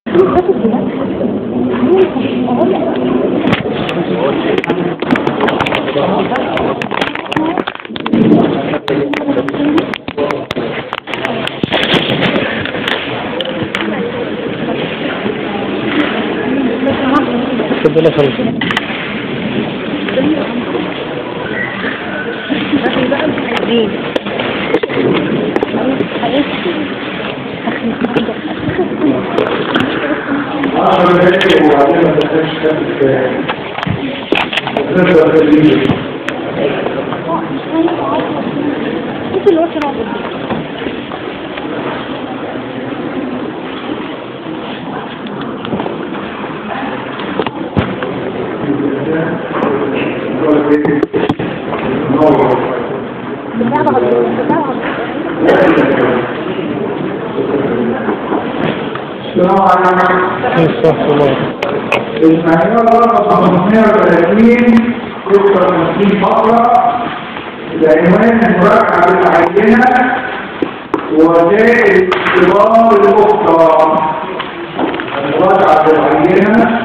تفضل خلاص عشر دقايق وبعدين ما تحتاجش كام كفايه نبدا بالليل السلام عليكم استغفر الله المعيار رقم 530 قصة 50 فقرة العنوان مراجعة العينة وجاء الاختبار الأخرى مراجعة العينة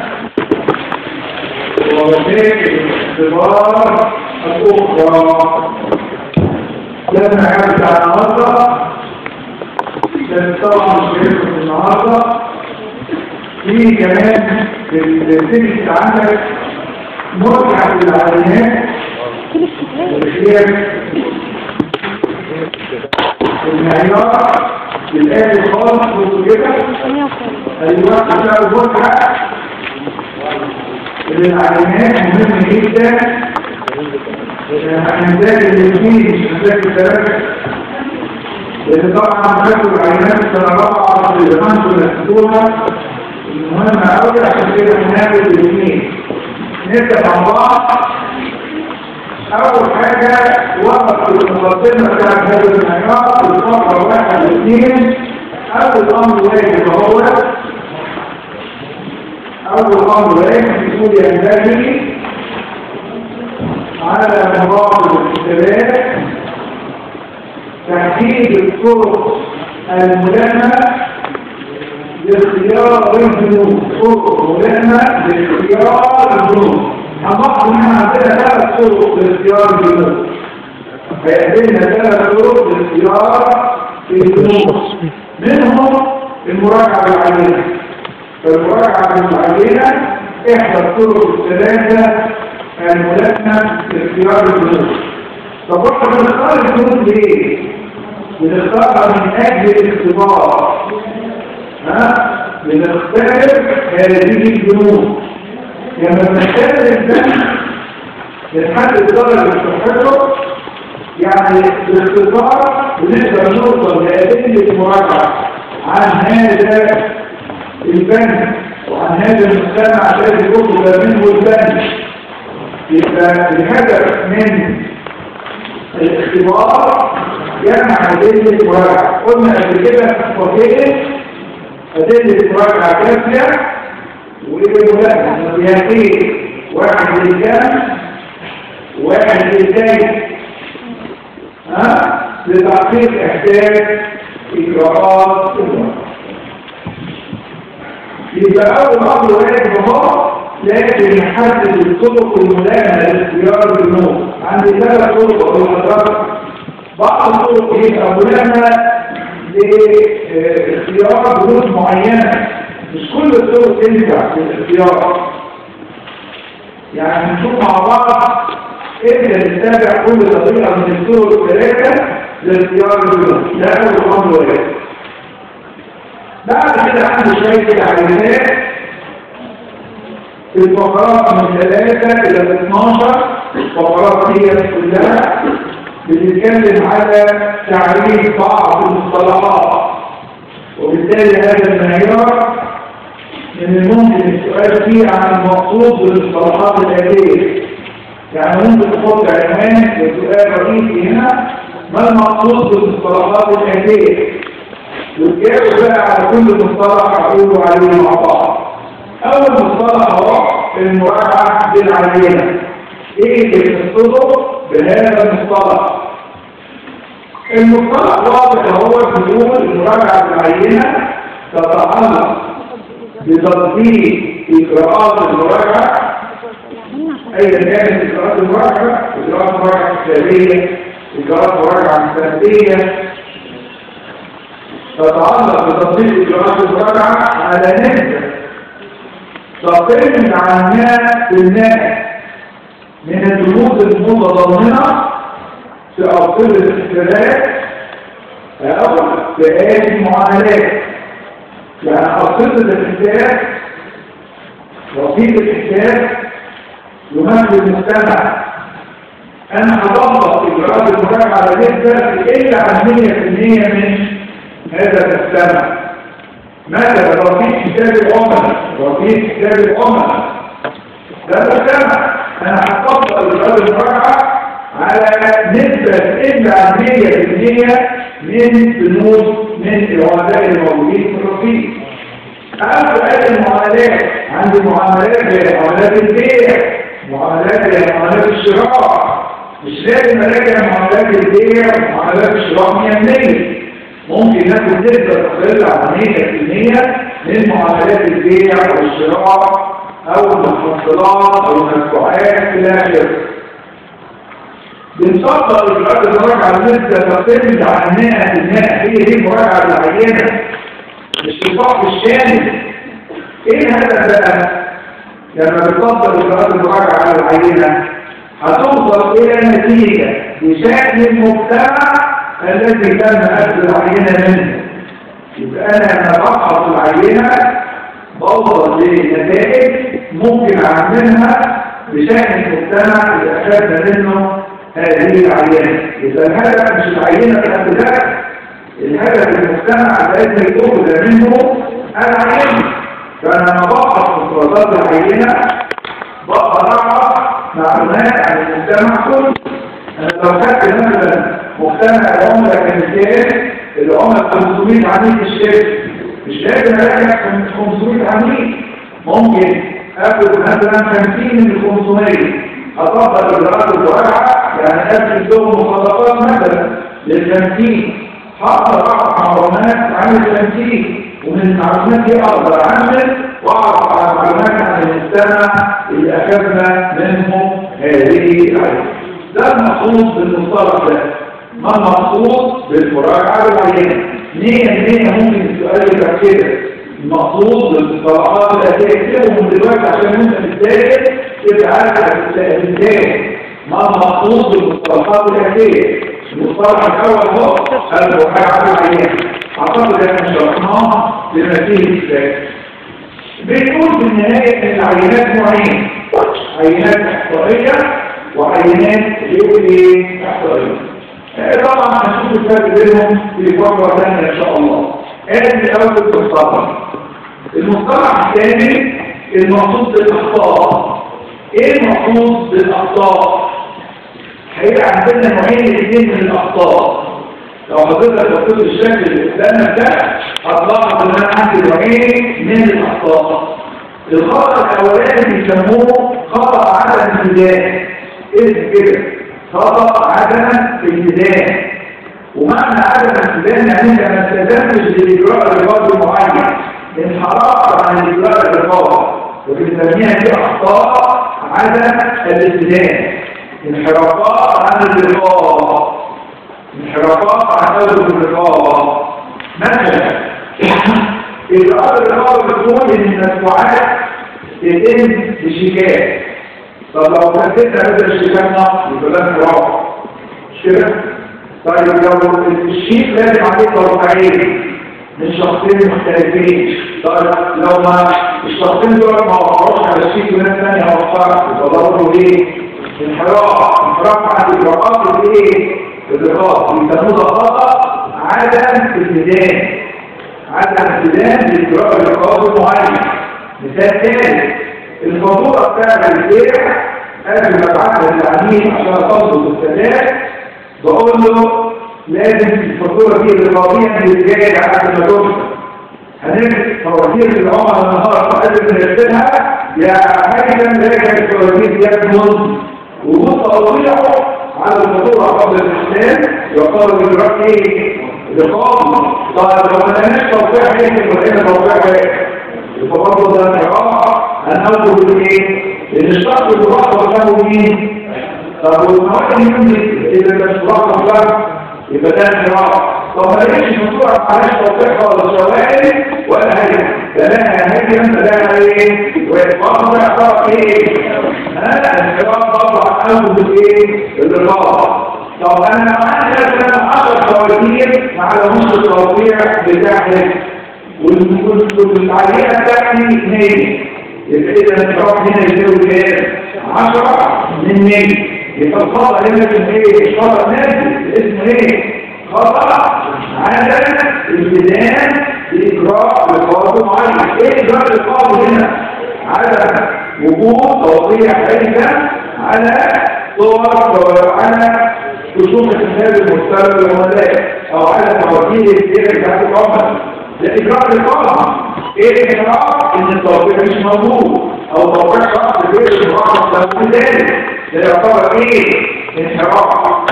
وجاء الاختبار الأخرى لازم نعرف على النهارده لأن طبعا مش هيدخل النهارده في كمان في السيرفيس عندك مرجع للعينات والخيار المعيار الآتي خالص بصوا كده أيوة عشان المرجع للعينات مهم جدا هنذاكر الاثنين مش هنذاكر الثلاثة لأن طبعا هنذاكر العينات السنة الرابعة في الخمس والستونة المهم أوي عشان كده هنعمل الاثنين نبدأ مع بعض أول حاجة وقف المقدمة بتاعت هذا المعيار في الفقرة واحد واثنين أول أمر واجب وهو أول أمر واجب يقول ينبغي على مراقب الحسابات تحديد الطرق الملامة لاختيار الجنوب طرق ملامة لاختيار الجنوب هنلاحظ ان احنا عندنا ثلاث طرق لاختيار الجنوب فيقابلنا ثلاث طرق لاختيار الجنوب منهم المراجعة بالعينة فالمراجعة بالعينة احدى الطرق الثلاثة الملامة لاختيار الجنوب طب احنا بنختار الجنوب ليه؟ بنختارها من اجل الاختبار ها؟ بنختبر هذه الجنوب لما بنختبر الدم بنحدد درجة صحته يعني باختصار بنقدر نوصل لأدلة مراجعة عن هذا الفن وعن هذا المجتمع الذي يطلب منه الفن يبقى الهدف من الاختبار جمع أدلة مراجعة قلنا قبل كده وكيل أدلة مراجعة كافية وملازمة وسياسية واحد للجامع واحد للجاي ها لتحقيق احتاج إجراءات المراجعة يبقى أول أمر واجب اهو لازم نحدد الطرق الملائمة لاختيار النوم عندي ثلاث طرق أو حضرتك بعض الطرق يبقى ملائمة لاختيار بنود معينة مش كل الطرق تنفع في الاختيار يعني هنشوف مع بعض امتى نتابع كل طريقة من الطرق الثلاثة لاختيار البنود ده أول أمر واجب بعد كده عنده شوية تعليمات في الفقرات من 3 إلى 12 الفقرات هي كلها بتتكلم على تعريف بعض المصطلحات وبالتالي هذا المعيار من الممكن السؤال فيه عن المقصود بالمصطلحات الآتية يعني ممكن تحط عنوان لسؤال رئيسي هنا ما المقصود بالمصطلحات الآتية وتجاوب بقى على كل مصطلح هقوله عليه مع بعض اول مصطلح اهو المراجعه بالعينه ايه اللي بنقصده بهذا المصطلح المصطلح واضح هو بيقول المراجعه بالعينه تتعلق بتطبيق إجراءات المراجعة أيا كانت إجراءات المراجعة إجراءات مراجعة كتابية إجراءات مراجعة سنتية تتعلق بتطبيق إجراءات المراجعة على نسبة تقل عن 100% من البنود المتضمنة في أرصدة الاحتلال أو في آيات المعاملات يعني أرصدة الاحتلال رصيد الحساب يمثل المجتمع أنا هضبط إجراءات المراجعة على نسبة إلا عن 100% من هذا المجتمع مثلا رصيد حساب العملاء رصيد حساب العملاء ده المجتمع أنا هضبط إجراءات المراجعة على نسبة إلا عن 100% من بنود من العملاء الموجودين في الرصيد أما بقى المعاملات عندي معاملات زي معاملات البيع معاملات زي معاملات الشراء مش لازم اراجع معاملات البيع ومعاملات الشراء 100% ممكن ناخد نسبة تقل عن 100% من معاملات البيع والشراء أو المحصلات أو المدفوعات إلى آخره. بنفضل إجراءات المراجعة بنسبة تقل عن 100% هي دي المراجعة العينة مش الفقر الشامل ايه الهدف بقى لما بتفضل اجراءات المراجعه على العينه هتوصل الى نتيجه بشكل المجتمع الذي تم اخذ العينه منه يبقى انا لما بفحص العينه بوصل لنتائج ممكن اعملها بشكل المجتمع اللي اخذنا منه هذه العينه يبقى الهدف مش العينه بحد ذاتها الهدف المجتمع لازم يكون منه العين فانا لما بقرا مفردات العينه بقرا اعرف معلومات عن المجتمع كله انا لو خدت مثلا مجتمع العمله كمثال العمله 500 عميل في الشركه مش لازم اراجع 500 عميل ممكن اخد مثلا 50 من ال 500 اطبق اجراءات المراجعه يعني ادخل لهم مخططات مثلا لل 50 حاضر اعرف معلومات عن التنسيق ومن المعلومات دي اقدر اعمل واعرف على معلومات عن المجتمع اللي اخذنا منهم هذه العينه ده المقصود بالمصطلح ده ما المقصود بالمراجعه بالعينه نية نية ممكن السؤال يبقى كده المقصود بالمصطلحات التي اكتبه من دلوقتي عشان انت بالتالي تبقى عارف ازاي ما المقصود بالمصطلحات الاتيه المصطلح الاول هو المراجعه بالعينه اعتقد ان شرحناه بما فيه الكتاب بنقول في النهايه ان العينات نوعين عينات احصائيه وعينات غير احصائيه طبعا هنشوف الفرق بينهم في فتره ثانيه ان شاء الله ادي اول مصطلح المصطلح الثاني المقصود بالاخطاء ايه المقصود بالاخطاء هيبقى عندنا نوعين اثنين من الاخطاء لو حضرتك بصيت الشكل اللي قدامك ده هتلاحظ ان انا عندي نوعين من الاخطاء الخطا الاولاني بيسموه خطا عدم التزام اسم كده خطا عدم التزام ومعنى عدم التزام يعني انت ما التزمتش بالاجراء الرياضي معين انحرفت عن الاجراء الرياضي وبنسميها دي اخطاء عدم الالتزام انحرافات عن الرقابه انحرافات عن أول الرقابة مثلا إجراءات الرقابة بتقول إن المدفوعات تتم بشيكات طب لو كتبت هذا الشيكات نقص يبقى ده انحراف مش كده؟ طيب لو الشيك لازم عليه توقيعين من شخصين مختلفين طيب لو ما الشخصين دول ما وقعوش على الشيك وناس ثانيه وقعت يبقى برضه ايه؟ انحراف انحراف عن اجراءات الايه؟ الرقاب بيسموه خطأ عدم التزام عدم التزام باجراء الرقاب المعين مثال ثاني الفاتوره بتاعت البيع قبل ما ابعتها للعميل عشان اطلب السداد بقول له لازم الفاتوره دي رقابيا تتجاهل قبل ما ترسل هنعمل فواتير العملاء النهارده قبل ما نرسلها يا هيثم راجع الفواتير دي منذ وجود توضيحه على الفاتوره قبل الاحسان يقال الاجراء ايه؟ رقابي طيب لو ما لقيناش توقيع هيك ولا توقيع هيك الفاتوره برضه ده انحراف هناخده بالايه؟ لان الشخص اللي بيحفظ له مين؟ طب والمواد اللي يمكن اذا مش بيحفظ له يبقى ده انحراف طب ما لقيتش مشروع معلش توضيحها ولا شواهد ولا حاجه ده لا هيجي انت ده ايه؟ وبرضه يعتبر ايه؟ ها انحراف طبعا اخذ بالايه؟ بالرقابه طب انا عندي مثلا 10 فواتير مع نص التوقيع بتاعي والتعليقه بتاعتي 100 يبقى اذا الانحراف هنا يساوي كام؟ 10 من 100 يبقى الخطا هنا في ايه؟ خطا نازل اسمه ايه؟ خطا عدم التزام باجراء رقابه معين ايه اجراء الرقابه هنا؟ عدم وجود توقيع حاجه على صور على رسوم الحساب المستوى والملاك او على مواسير الدين بتاعت العمل ده اجراء الرقابه ايه الاجراء ان التوقيع مش موجود او توقيع شخص غير المرافق له ذلك ده يعتبر ايه انحراف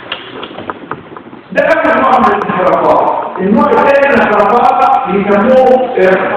ده اول نوع من الانحرافات النوع الثاني من الانحرافات بيسموه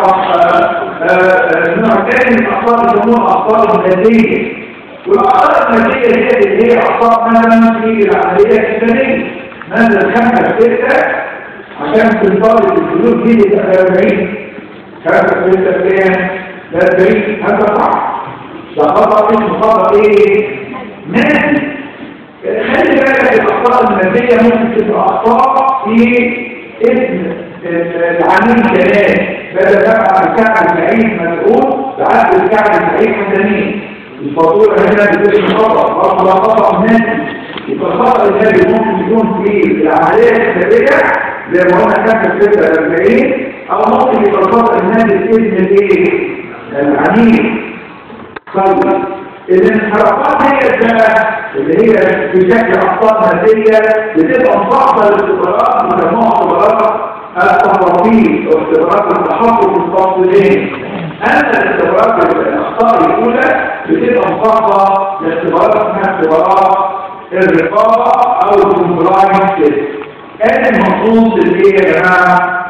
النوع الثاني من الاخطاء بيسموه الاخطاء الماديه والأخطاء المادية هي اللي هي أخطاء مثلا في العملية الإنسانية مثلا خمسة ستة عشان تنطلق الفلوس دي تبقى 40 خمسة ستة كام؟ 40 هذا صح ده خطأ اسمه خطأ إيه؟ مادي خلي بالك الأخطاء المادية ممكن تبقى أخطاء في اسم العميل كمان بدل بقى الكعب البعيد مسؤول بعد الكعب البعيد مدني الفاتورة هنا بتبقى خطأ برضه ده خطأ مادي يبقى الخطأ المادي ممكن يكون في العملية الحسابية زي ما قلنا كان في 46 أو ممكن يبقى الخطأ المادي في اسم الايه؟ العميل طيب الانحرافات هي اللي هي في شكل أخطاء مادية بتبقى مصاحبة للاختبارات بيسموها اختبارات التفاصيل واختبارات التحقق الفاصلين أما الاختبارات الأخطاء الأولى بتبقى مصاحبة لاختبارات اسمها اختبارات الرقابة أو الكومبلاينس تيست كان المقصود بالإيه يا جماعة؟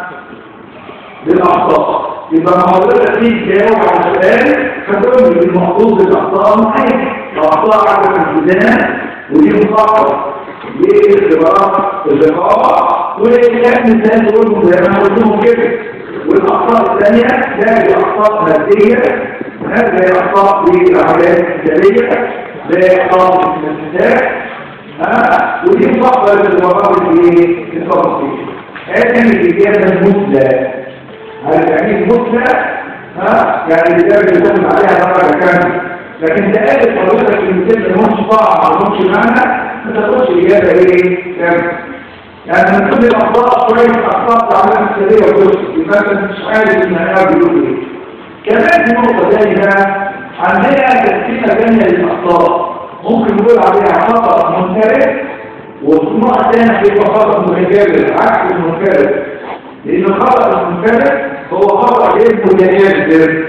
بالأخطاء يبقى محاضرتك دي تجاوب على السؤال هتقول لي المقصود بالأخطاء معين الأخطاء عدم الالتزام ودي مصاحبة لاختبارات الرقابة والكلام الناس تقولهم زي ما قلت لهم كده والأخطاء الثانية لا هي أخطاء مادية هذا هي أخطاء في العمليات التجارية زي أخطاء في الانتساب ودي مصاحبة للاختبارات اللي التفاصيل هذه الإجابة المثلى هذا يعني مثلى ها يعني الإجابة اللي تكون عليها درجة كاملة لكن ده قالت حضرتك المثال اللي مش صعب ما مش معنى ما تاخدش إجابة إيه كاملة يعني من كل الأخطاء شوية أخطاء تعليم السرية وجزء يبقى أنت مش عارف إن أنا بيقول إيه كمان في نقطة ثانية عندنا تقسيمة ثانية للأخطاء ممكن نقول عليها خطأ منفرد والنوع الثاني هيبقى خطأ متجاوز عكس المنفرد لأن الخطأ المنفرد هو خطأ غير متجاوز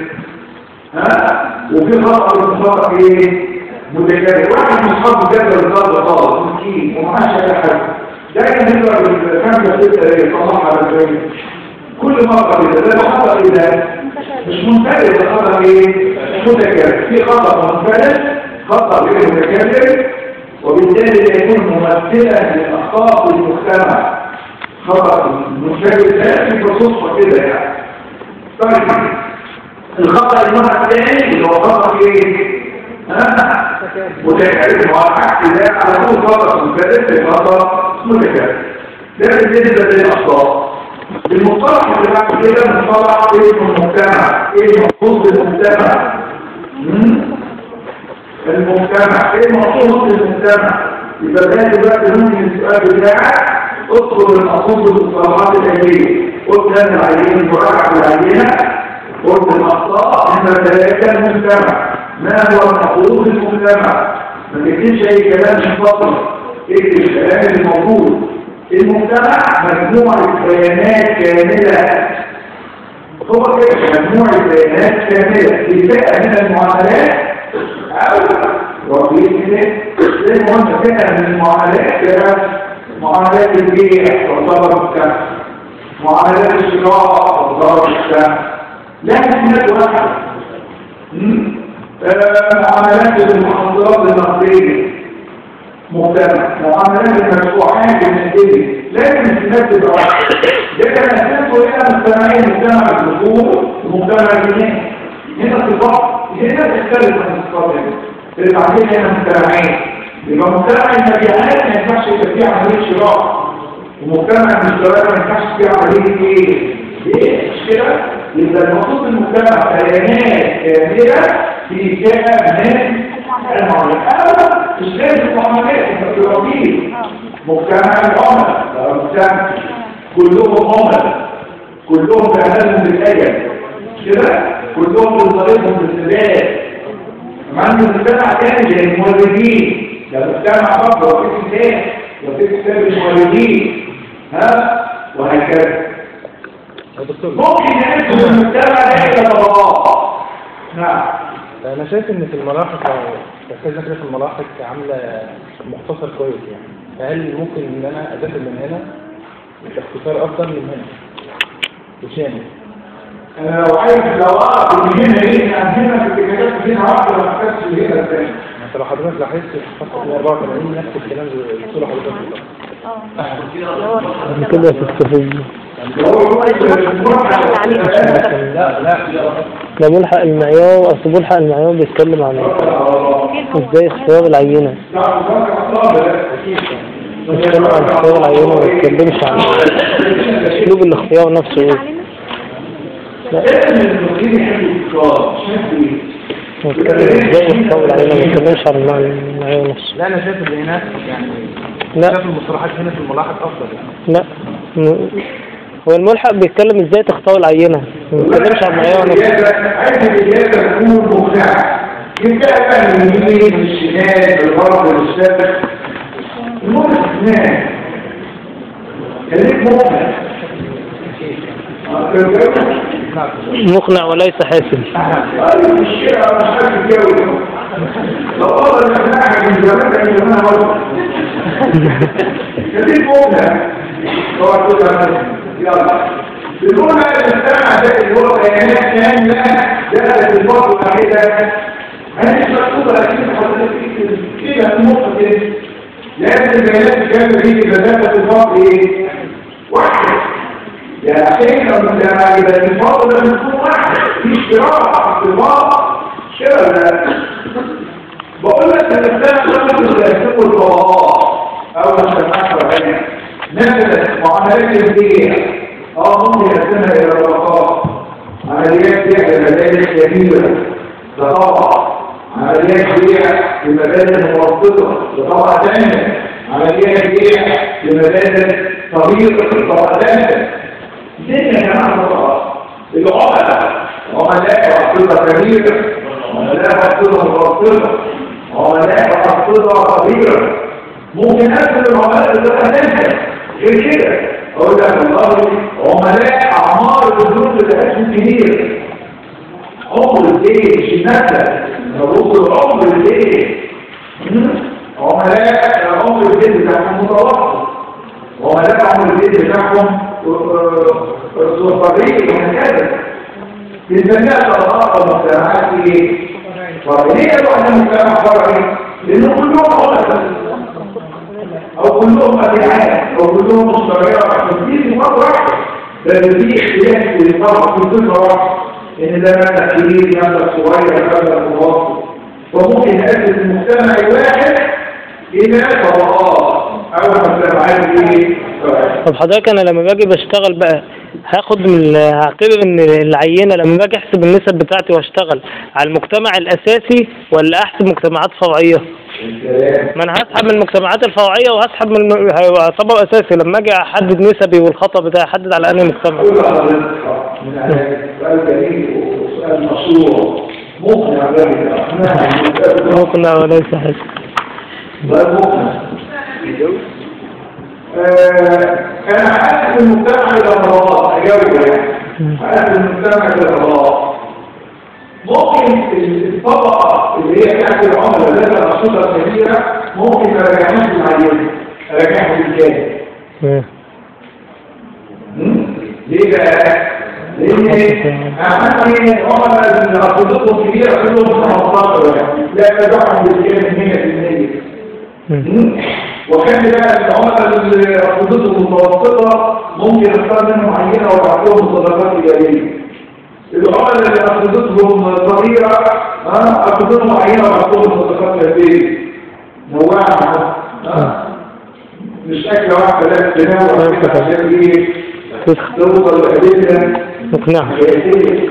ها وفي خطأ خطأ ايه متجاوز واحد مش خط جدول الخطأ خالص مسكين ومعاش أي حاجة دايما نقرا الخمسة ستة ايه طلعها على الجاي كل مرة كده ده خطأ ايه ده مش منفرد ده خطأ ايه متجاوز في خطأ منفرد خطأ غير متجاوز وبالتالي لا يكون ممثلا للأخطاء في المجتمع خطأ منفرد ده في صدفة كده يعني طيب الخطأ النوع الثاني اللي هو خطأ ايه؟ ها؟ متكرر مع العكس ده على طول خطأ منفرد في خطأ متكرر ده بالنسبة للأخطاء المصطلح اللي بعد كده مصطلح ايه المجتمع ايه المقصود بالمجتمع المجتمع ايه المقصود بالمجتمع يبقى ده دلوقتي ممكن السؤال بتاعك اطلب المقصود بالمصطلحات العلميه قلت انا العينه المراجعه العينه قلت الاخطاء احنا ثلاثه المجتمع ما هو المقصود بالمجتمع ما تكتبش اي كلام من فضلك اكتب الكلام الموجود المجتمع مجموعه بيانات كامله هو كده مجموعه بيانات كامله لفئه من المعاملات او وفيه زي ما قلنا فئه من المعاملات كده معاملات البيع والضرر السهم معاملات الشراء والضرر السهم لها سمات واحدة مم؟ آه، معاملات المحافظات النقدية مجتمع معاملات المشروعات المادية لازم السمات تبقى واحدة ده كان أساسه إلى مجتمعين مجتمع الدخول ومجتمع الجنان هنا الصفات هنا تختلف عن الصفات هنا التعديل هنا مجتمعين يبقى مجتمع المبيعات ما ينفعش يبقى فيه عملية شراء ومجتمع المشتريات ما ينفعش فيه عملية ايه؟ ايه مش كده؟ يبقى المفروض المجتمع بيانات كاملة في كام من المعاملات مش لازم المعاملات التقريبية مجتمع العملاء ده مجتمع كلهم عملاء كلهم بأهلهم بالأجل مش كده؟ كلهم بطريقهم بالسباب عنده مجتمع تاني زي المولدين ده مجتمع برضه وفي كتاب وفي كتاب المولدين ها وهكذا يا دكتور ممكن نقسم المجتمع ده الى طبقات نعم انا شايف ان في الملاحق كذا كده في الملاحق عامله مختصر كويس يعني فهل ممكن ان انا اذاكر من هنا باختصار افضل من هنا وشامل انا لو عايز لو اعرف ان هنا ايه عن هنا في الكتابات هنا واحده ما احتاجش هنا الثاني انت لو حضرتك لاحظت في صفحه 184 نفس الكلام اللي بتقوله حضرتك بالظبط. كده تستفيد لو هو لا لا ده ملحق المعيار اصل ملحق المعيار بيتكلم عن ازاي اختيار العينة بيتكلم عن اختيار العينة ما بيتكلمش عن اسلوب الاختيار نفسه ايه لازم المدير يحب الافكار شكل هو بيتكلم ازاي يختار العينة ما بيتكلمش عن المع- المعيار نفسه لا انا شايف ان هناك يعني لا. شايف المصطلحات هنا في الملاحق افضل يعني لا م- هو الملحق بيتكلم ازاي تختار العينة ما بيتكلمش عن المعيار نفسه عايز الإجابة تكون مقنعة يبدأ بقى من اليمين من الشمال بالغرب والشرق المهم اثنان خليك مقنع آه، فهمت؟ مقنع وليس حاسم قال الشيء مش عارف الجو لو قال ان احنا من زمان من زمان برضه خليك مقنع هو كل ما يلا بنقول بقى المجتمع ده اللي هو بيانات كامله دخلت الفرق واحده هل مكتوبه اكيد حضرتك كده النقطه دي لازم البيانات الكامله دي تبقى دخلت الفرق ايه؟ واحد يعني عشان لما يبقى الفرق ده بيكون واحد في اشتراك في الفرق كده ولا لا؟ بقول لك ان الانسان لازم يكون الطبقات او مجتمعات فرعيه مثلا معاملات البيع اه ممكن يقسمها الى طبقات عمليات بيع بمبالغ كبيره ده طبعا عمليات بيع بمبالغ متوسطه ده طبعا ثانيه عمليات بيع بمبالغ صغيره طبعا ثانيه الدنيا يا جماعه طبعا العملاء عملاء مقصوده كبيره عملاء مقصوده متوسطه عملاء مقصوده صغيره ممكن أكثر العملاء اللي تنسى غير كده أقول لك والله عملاء أعمار البنوك اللي أسهم كبير عمر الدين مش النسل نبص العمر الدين عملاء عمر الدين بتاعهم متوسط عملاء عمر الدين بتاعهم صغير وهكذا بنسميها طبقات ومجتمعات ايه؟ فرعيه لوحدها مجتمع فرعي لانه كلهم عملاء او كلهم مبيعات او كلهم مشتريات دي مرة واحدة لان في اختلاف ولفرق في كل واحد ان ده مبلغ كبير مبلغ صغير مبلغ متوسط وممكن يأسس المجتمع الواحد الى طبقات او مجتمعات ايه طب حضرتك انا لما باجي بشتغل بقى هاخد من ال- هعتبر ان العينه لما باجي احسب النسب بتاعتي واشتغل على المجتمع الاساسي ولا احسب مجتمعات فرعيه الكلام ما انا هسحب من المجتمعات الفرعيه وهسحب من الم- هيعتبر اساسي لما اجي احدد نسبي والخطا بتاعي احدد على انهي مجتمع كل حضرتك من على سؤال جميل وسؤال مشروع مقنع جدا مقنع وليس حاسم سؤال مقنع أنا حاسس المجتمع إلى طبقات أجاوب يعني حاسس المجتمع إلى طبقات ممكن الطبقة اللي هي تحت العمر اللي لها أنشطة كبيرة ممكن ما أراجعهاش بالعينة أراجعها بالكامل مم. مم؟ ليه بقى؟ لان اهم عملاء اللي عقودتهم كبيره كلهم 15 واحد لا يدعهم بالكامل 100% مم. وكان بقى العملاء اللي عقودتهم متوسطه ممكن اختار منهم عينه وابعت لهم صدقات ايجابيه العملاء اللي عقودتهم صغيره ها عقودتهم عينه وابعت لهم صدقات ايجابيه نوعها ها مش اكله واحده لا تنوع كده عشان ايه تسخن توصل لأدلة مقنعة حياتية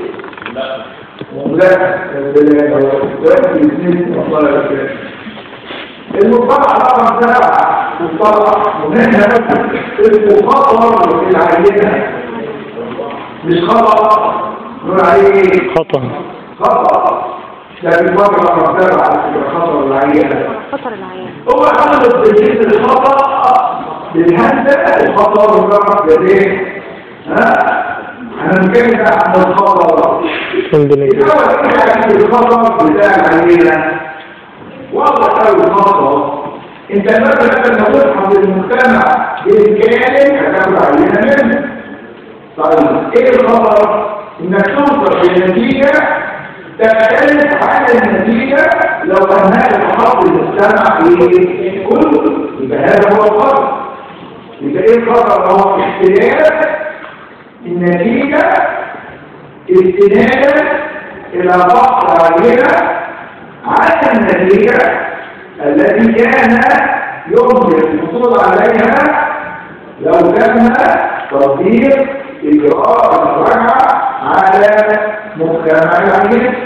لا دلوقتي الاثنين والله يا شيخ المصطلح طبعا ده مصطلح ومنها اسمه خطر في العينة مش خطأ نقول عليه خطأ خطأ لكن مرة مرتبة على فكرة خطر العينة خطر العيان هو حدث بالجنس الخطأ بالهندسة الخطأ والرقم يديه ها احنا بنتكلم بقى عن الخطأ الحمد لله الأول ايه يعني الخطأ بتاع علينا واضح قوي الخطأ انت مثلا لما تفحص المجتمع بالكامل هتاخد علينا منه طيب ايه الخطر انك توصل للنتيجة تختلف عن النتيجة لو انها تحط المجتمع ايه كله يبقى هذا هو الخطر يبقى ايه الخطر هو اختلاف النتيجة استنادا الى ضغط عليها عن النتيجة التي كان يمكن الحصول عليها لو تم تطبيق إجراء المراجعة على مجتمع العين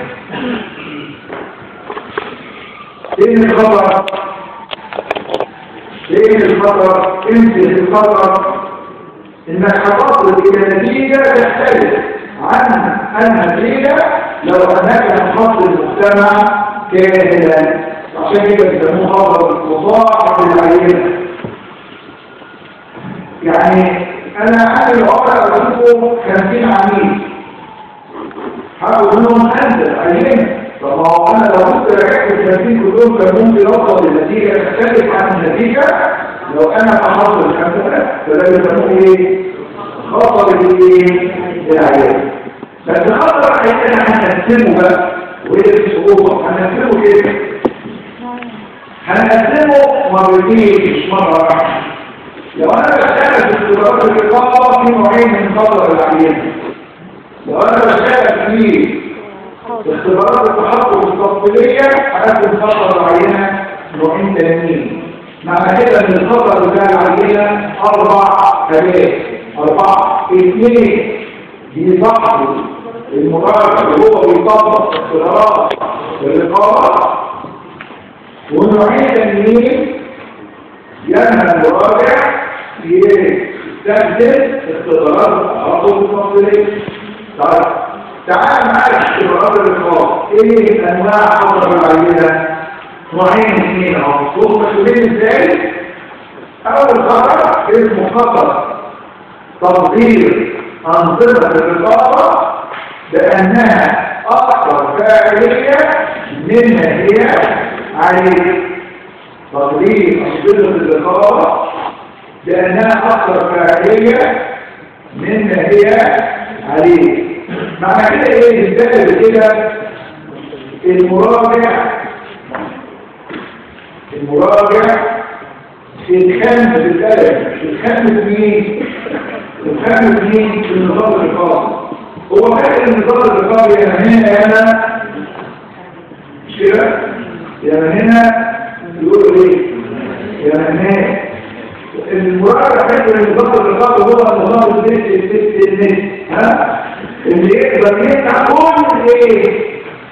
إيه الخطر؟ إيه الخطر؟ امتى الخطر؟ إنك هتصل إلى نتيجة تختلف عن النتيجة لو أنك تحط المجتمع كاملا عشان كده بيسموه خطر مصاحب العينة يعني انا عامل عملاء اشوفه 50 عميل هاخد منهم انزل عينه طب ما هو انا لو كنت رجعت ال 50 كلهم كان ممكن اوصل لنتيجه تختلف عن النتيجه لو انا فحصت الخمسه فده بيسموه ايه؟ خطر الايه؟ العيان بس خطر العيان هنقسمه بقى وهي الصعوبه هنقسمه ايه؟ هنقسمه مرتين مش مره واحده لو انا بشتغل في اختبارات الرقابه في نوعين من خطر العيان لو انا بشتغل في اختبارات التحقق التفصيليه هقدم خطر العينه نوعين تانيين معنى كده ان الخطر بتاع العينه اربع حاجات اربعه اثنين بيصحوا المراجع اللي هو بيطبق اختبارات الرقابه ونوعين تانيين ينهى المراجع يستخدم اختبارات التحقق التفصيليه طيب تعال معايا اختبارات الرقابه ايه انواع خطر العينه نوعين اثنين اهو شوف مسؤولين ازاي اول خطر اسمه خطر تطبيق انظمه الرقابه بانها اكثر فاعليه مما هي عليه تطبيق انظمه الرقابه بانها اكثر فاعليه مما هي عليه معنى كده ايه بالذات كده المراجع المراجع الخامس بالألف الخامس مين؟ الخامس مين في النظام الرقابي هو فاكر النظام الرقابي يا هنا يا انا مش كده؟ يا هنا يقولوا ايه؟ يا هنا المراجع فاكر النظام الرقابي هو النظام النت ها؟ اللي يقدر يفتح كل ايه؟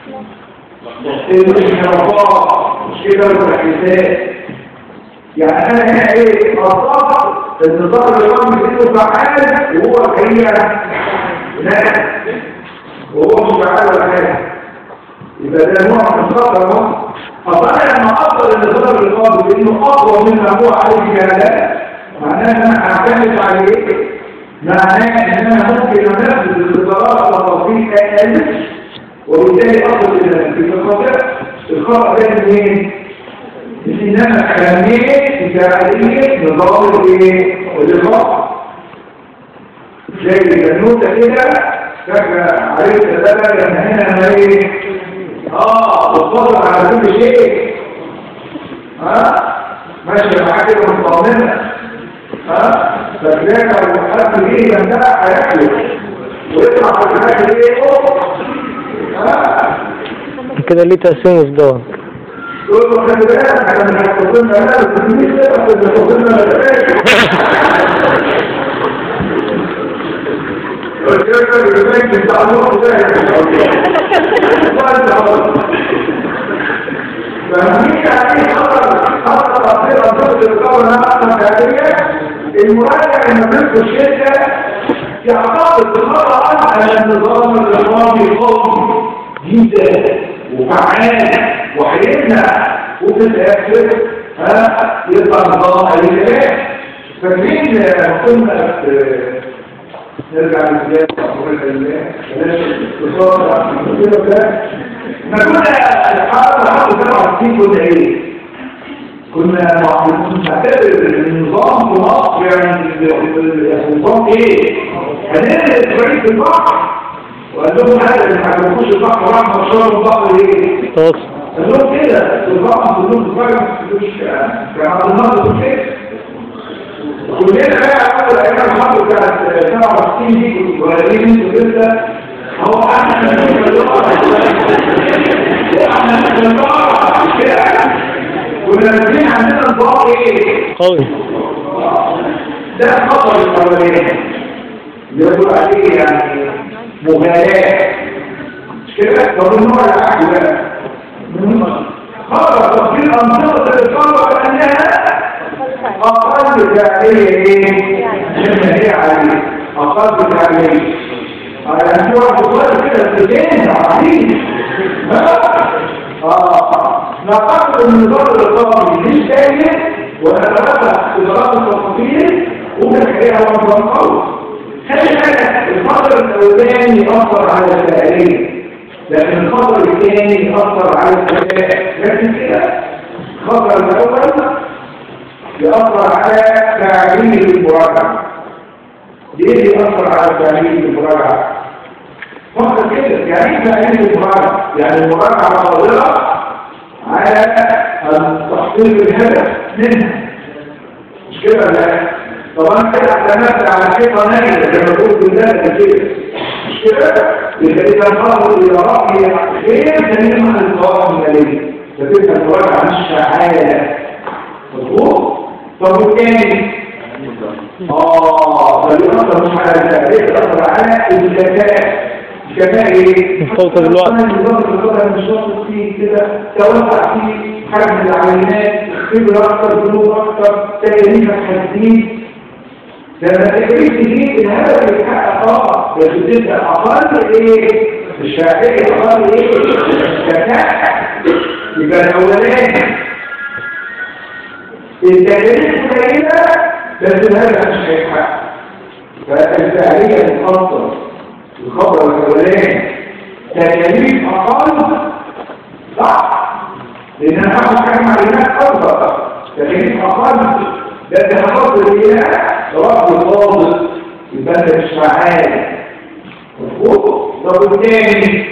الانحرافات مش كده والتحديثات يعني انا هنا ايه اصاب النظام الرقمي بيقول فعال وهو الحقيقه لا وهو مش فعال ولا حاجه يبقى ده نوع من الخطر اهو اصل انا لما افضل النظام الرقمي بانه اقوى مما هو عليه كمالات معناه ان انا هعتمد على ايه؟ معناه ان انا ممكن انفذ الاختبارات والتطبيق اقل وبالتالي أفضل إلى في الخطأ الخطأ ده منين؟ مش إن أنا خليت فعالية نظام الإيه؟ الإضاءة زي البنوتة كده فاكرة عليك تتبع ان هنا انا ايه اه بتفضل على كل شيء ها ماشي معاك كده مطمنة ها فاكراك لو حد ايه من ده هياكله ويطلع على الاكل ايه أوه. ها كده ليه تقسيم وصدام يقول له خلي بالك احنا مش هتوصلنا لا بس مش كده بس هتوصلنا لا قلت لك البنك بتاع الوقت ده فمين يعني خطر خطر تطبيق الضغط القوي احسن فعليا المراجع ان ضد الشركه يعتقد خطا على النظام الرقابي قوي جدا وفعال وهيمنع وفي الاخر ها يطلع نظام الكلام فمين كنا في نرجع للبداية أقول الله بلاش الاختصار كده ده ما كنا الحرب حرب سبعة سنين كنا ايه؟ كنا معتبر النظام في مصر يعني النظام ايه؟ هننزل شوية في البحر وقال لهم هذا اللي ما عجبكوش البحر راح مشروع البحر ايه؟ توصل قال لهم كده البحر كلهم بتفرج ما تقولوش كان عبد الناصر كده كلنا بقى اول ايام الحرب بتاعت 67 دي وراجعين انتوا كده هو احنا احنا كده كنا نازلين عندنا نظام ايه؟ قوي ده خطر الاولاني يقول عليه يعني مغالاة مش كده؟ طب النوع العقل بقى خطر تطبيق انظمه الاصابه بانها أقل فعلية إيه؟ مما هي عليه أقل فعلية على أن واحد صغير كده السجين عظيم نقصد النظام الرقابي مش سيء ونتبع إدارات التفاصيل وبنحكيها ونظام قوي خلي بالك الخطر الأولاني أثر على الفعالية لكن الخطر الثاني أثر على الكفاءة لكن كده الخطر الأول يأثر على تعليم المراجعة ليه يأثر على تعليم المراجعة؟ فقط كده يعني ايه تعليم المراجعة؟ يعني المراجعة قادرة على تحقيق الهدف منها مش كده لا طبعا كده اعتمدت على حيطة نايلة زي ما بقول بالله كده مش كده؟ يبقى إذا انتظروا إلى رأي غير سليم عن القوائم المالية فتبقى المراجعة مش فعالة مظبوط؟ طب والتاني اه ده بيأثر مش على التأثير بيأثر على الذكاء الذكاء ايه؟ مستوطن الوقت. النظام الرقابي مش واثق فيه كده توسع فيه حجم العينات خبرة أكتر ذنوب أكتر تكاليف هتزيد ده التكاليف تزيد الهدف يتحقق اه بس بتبقى أقل ايه؟ الشاعرية أقل ايه؟ ذكاء يبقى الأولاني التكاليف قليلة بس الهدف مش هيتحقق فالفعالية تتأثر الخطر الأولاني تكاليف أقل صح لأن أنا هاخد حاجة معلومات أكبر تكاليف أقل بس هحط إلى رأس الضابط يبقى أنت مش فعال مظبوط طب والتاني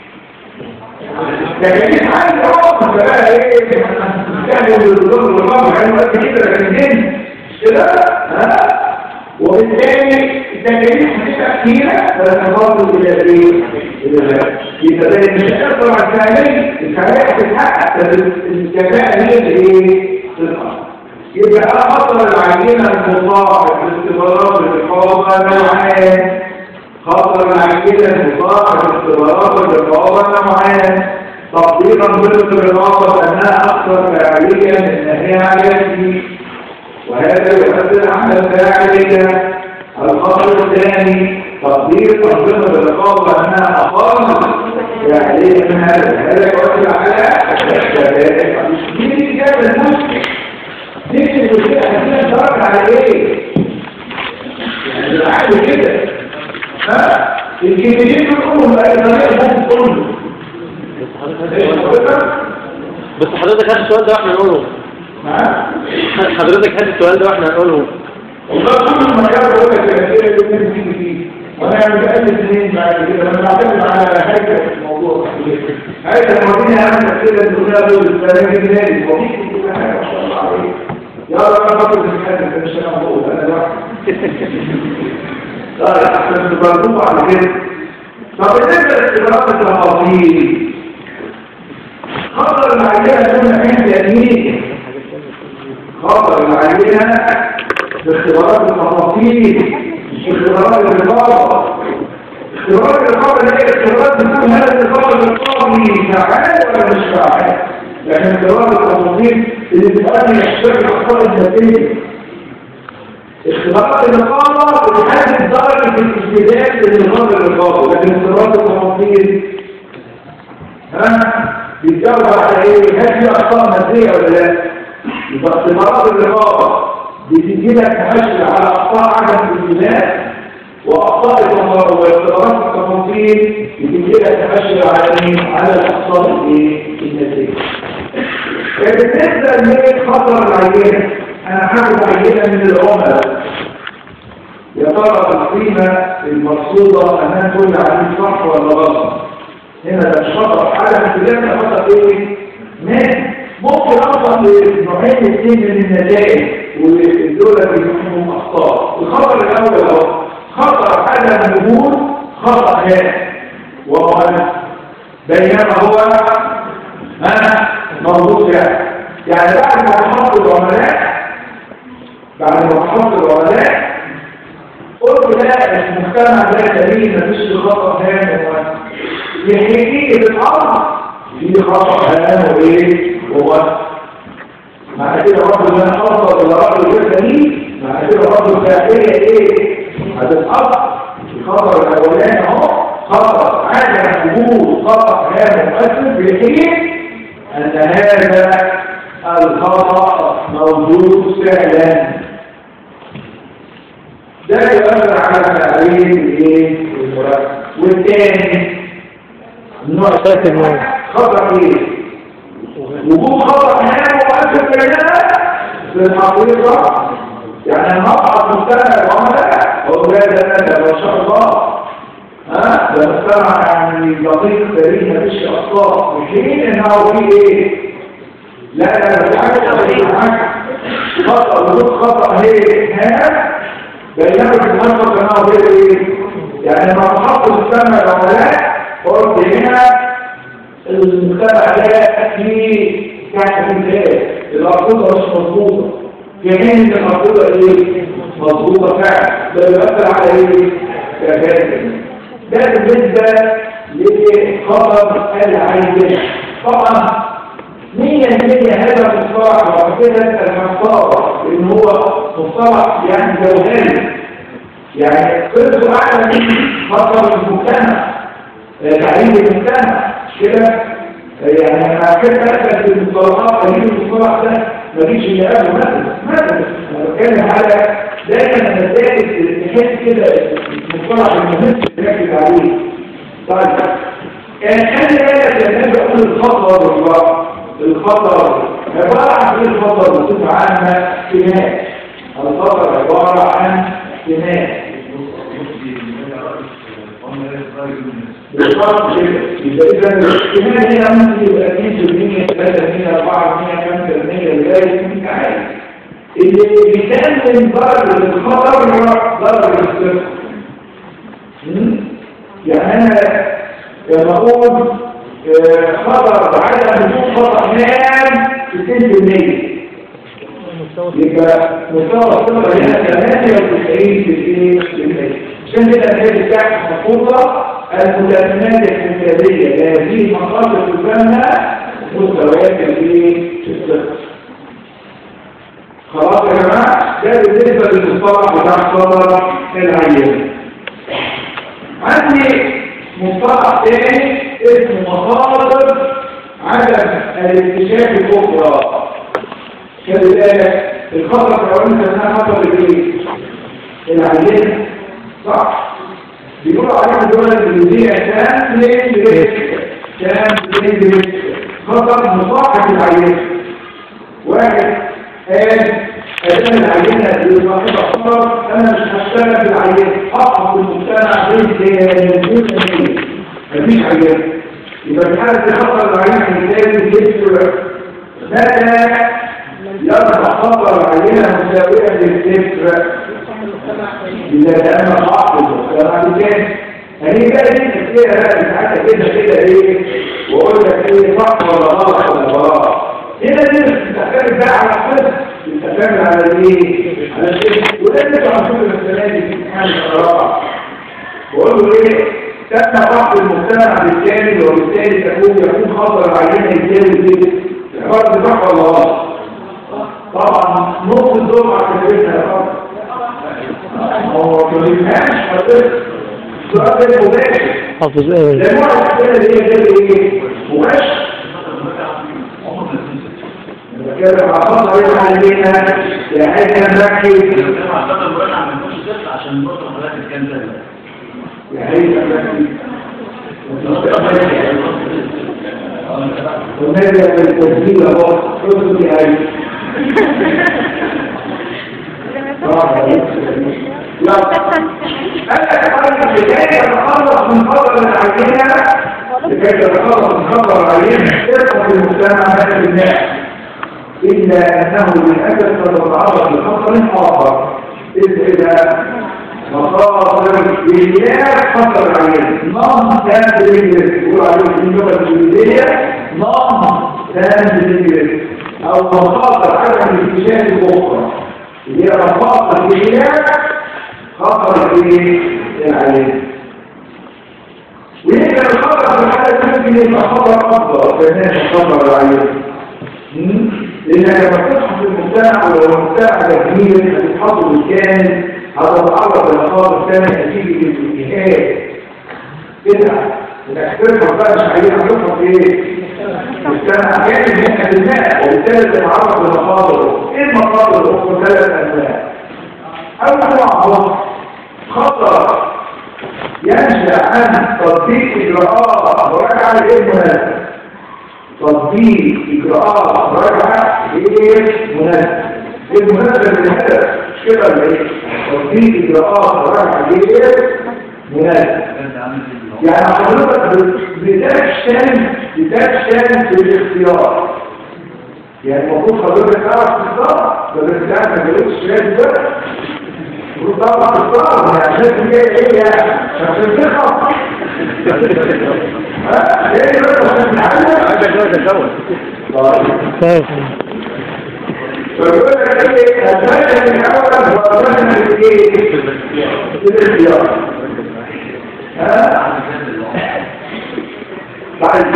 تكاليف عالية أه أنت بقى إيه تعمل الظروف والرابع يعني وقت كده لكن كده ها وبالتالي التكاليف هتبقى كتيرة فتتفاضل إلى إيه؟ إلى يبقى ده مش هيأثر على الفعالية الفعالية هتتحقق بس الكفاءة هي اللي إيه؟ تتأثر يبقى أخطر العينة المضاعف لاختبارات الرقابة نوعان خطر العينة المضاعف لاختبارات الرقابة نوعان تطبيقا ضد الرقابة أنها أكثر فعالية من هي عالية وهذا يؤثر على الفاعلية الخطر الثاني تطبيق أنظمة الرقابة أنها أقل فاعلية من هذا هذا يؤثر على الشباب مين الإجابة المشكلة؟ نفس المشكلة هتكون درجة على إيه؟ يعني العقل كده ها؟ الكلمتين دول بأي طريقة ممكن تقول بس حضرتك هات السؤال ده واحنا نقوله ها؟ حضرتك هات السؤال ده واحنا نقوله والله كل ما كان بقول لك الأسئلة اللي ممكن تيجي فيه وانا متأكد منين بعد كده انا بعتمد على هيكل الموضوع هيكل مدينة اهم كده الدنيا دول الفلاحين النادي وفيك كل حاجة ما شاء الله عليك يا رب انا فاكر الحاجة مش انا بقول انا لوحدي لا لا احنا بنبرمجه على كده طب بالنسبة لاختبارات التفاصيل خطر العينة دون عند يمين خطر العينة باختبارات التفاصيل مش اختبارات الرقابة اختبارات الرقابة اللي هي اختبارات بتكون هل الرقابة الرقابي فعال ولا مش فعال لكن اختبارات التفاصيل اللي بتؤدي لاحتاج الاخطاء الذاتية اختبارات الرقابة بتحدد درجة الاستهداف لنظام الرقابة لكن اختبارات التفاصيل ها بيتجاوب على ايه هل في اخطاء ماديه ولا لا يبقى اختبارات الرقابه بتدي لك تحشر على اخطاء عدم الالتزام واخطاء التمرد واختبارات التفاصيل بتدي لك تحشر على ايه على الاخطاء الايه الناتجه بالنسبه لخطر العينه انا هاخد عينه من العملاء يا ترى القيمه المرصوده امام كل عميل صح ولا غلط هنا ده مش خطأ على اختلاف ده خطأ ايه؟ ماشي ممكن اوصل لنوعين اثنين من النتائج ودول بيكونوا اخطاء الخطر الاول اهو خطر عدم وجود خطأ هام وهو بينما هو ها موجود يعني يعني بعد ما تحط العملاء بعد ما تحط العملاء قلت لا المجتمع ده سليم مفيش خطأ هام ومهم يحكي بالأرض في خطأ هام وإيه هو مع كده رب الله أفضل إلى رب الجسدي مع كده رب الداخلية إيه هتتأثر الخطر الأولاني أهو خطر عدم وجود خطأ هام مؤثر بحين أن هذا الخطأ موجود فعلا ده يؤثر على تعريف الايه المركب والثاني النوع ثلاثة النوع. خطأ ايه وجود خطأ هام مؤثر بيننا في الحقيقة يعني انا اصعد مستمع العملاء اقول لا ده ده ما شاء الله ها ده مستمع يعني دقيق سليم مفيش اخطاء في حين انه في ايه لا لا لا في حاجه خطأ وجود خطأ هي هام بينما في المنطقة كما غير ايه يعني لما تحط مستمع العملاء قلت هنا المجتمع ده فيه كان في الأرضية مش مظبوطة في حين ان الأرضية ايه مظبوطة فعلا ده بيؤثر على ايه كذلك ده بالنسبة لخطر العينة طبعا مية مية هذا مصطلح وكده انت المصطلح ان هو مصطلح يعني جوهري يعني قصة اعلى من خطر المجتمع تعليم المجتمع مش كده يعني انا كده اثبت في المصطلحات تجيب المصطلح ده ما جيش اللي قبله مثلا مثلا انا بتكلم على دايما انا دايما تحس كده المصطلح المهم اللي نركز عليه طيب يعني خلي بالك لما اجي اقول الخطر والله الخطر عبارة عن ايه الخطر بصفة عامة احتمال الخطر عبارة عن احتمال بالضبط كده يبقى اذا الاحتمال هنا ممكن يبقى 2% 3% 4% 5% لغايه انت عايز اللي بيتم درجه الخطر درجه الصفر يعني انا لما اقول خطر عدم وجود خطأ هام 60% يبقى مستوى الصفر هنا 98% عشان كده الحاجة بتاعت محفوظة المتأمنات الحمدادية هذه المخاطر تسمى مستويات في الصفر خلاص يا جماعة ده بالنسبة للمصطلح بتاع صدر العيان عندي مصطلح تاني اسمه مخاطر عدم الاكتشاف الاخرى خلي بالك الخطر الاولاني كان خطر الايه؟ العيان صح بيقولوا عليهم الدول الانجليزيه كان ريسك كان ريسك خطر مصاحب العيان واحد قال عشان العينة اللي واحدة أخطر أنا مش هشتغل بالعينة أقف في المجتمع بالمليون مفيش عينة يبقى في حالة خطر العينة الثاني يكسر متى يرفع خطر العينة مساوية للكسر إذا كان صعب المجتمع الثاني يعني بقى دي تفكيرها بقى بتاعتها كده كده ايه واقول لك ايه صح ولا غلط ولا غلط هنا دي مش بتعتمد بقى على حد بتعتمد على الايه على الشيء وده اللي انتوا عارفين السنه دي في امتحان القراءه بقول له ايه تم فحص المجتمع بالكامل وبالتالي تكون يكون خطر العينه يساوي ايه الحوار ده صح ولا غلط طبعا نص الدفعه كتبتها هو ما بيفهمش حضرتك السؤال ده مباشر حافظ ايه ده نوع الاسئله اللي هي غير ايه مباشر بتكلم على خطأ ايه علينا يا حاجه مركز عشان برضه حضرتك كان ده يا حاجه مركز والنبي بالتسجيل اهو حسن دي هاي لا أنا أتحرك لكي أتخلص من خطر العينة لكي أتخلص من خطر العينة ارفع في المجتمع هذا الناس إلا أنه للأسف تتعرض لخطر آخر إذ إذا مخاطر بخلاف خطر العينة نظم كان بالإنجليزي يقول عليه في اللغة الإنجليزية نظم كان بالإنجليزي أو مخاطر عدم الاكتشاف الأخرى اللي هي مخاطر بخلاف خطر في العين ويمكن الخطر في الحالة ممكن يبقى خطر أفضل كمان خطر العين لأنك لما تصحى في المجتمع ولو المجتمع ده كبير هتتحط بالكامل هتتعرض لخطر ثاني نتيجة الانتهاء كده انك ترفع بقى مش عايزين هترفع في ايه؟ مجتمع كامل من الماء وبالتالي تتعرض لمخاطر ايه المخاطر الاخرى ثلاث انواع أول نوع خطر ينشأ عن تطبيق إجراءات مراجعة غير مناسبة تطبيق إجراءات مراجعة غير مناسبة غير مناسبة للهدف مش كده ولا إيه؟ تطبيق إجراءات مراجعة غير مناسبة يعني حضرتك بتفشل بتفشل في الاختيار يعني المفروض حضرتك تعرف تختار ده بس يعني ما جابتش شهاده ده المفروض تعرف تختار يعني عشان هي ايه يعني عشان تخلص ها ايه بس عشان تتعلم عندك شوية تكون طيب طيب فبيقول لك ايه الفشل الاول هو الفشل في ايه؟ في الاختيار ها بعد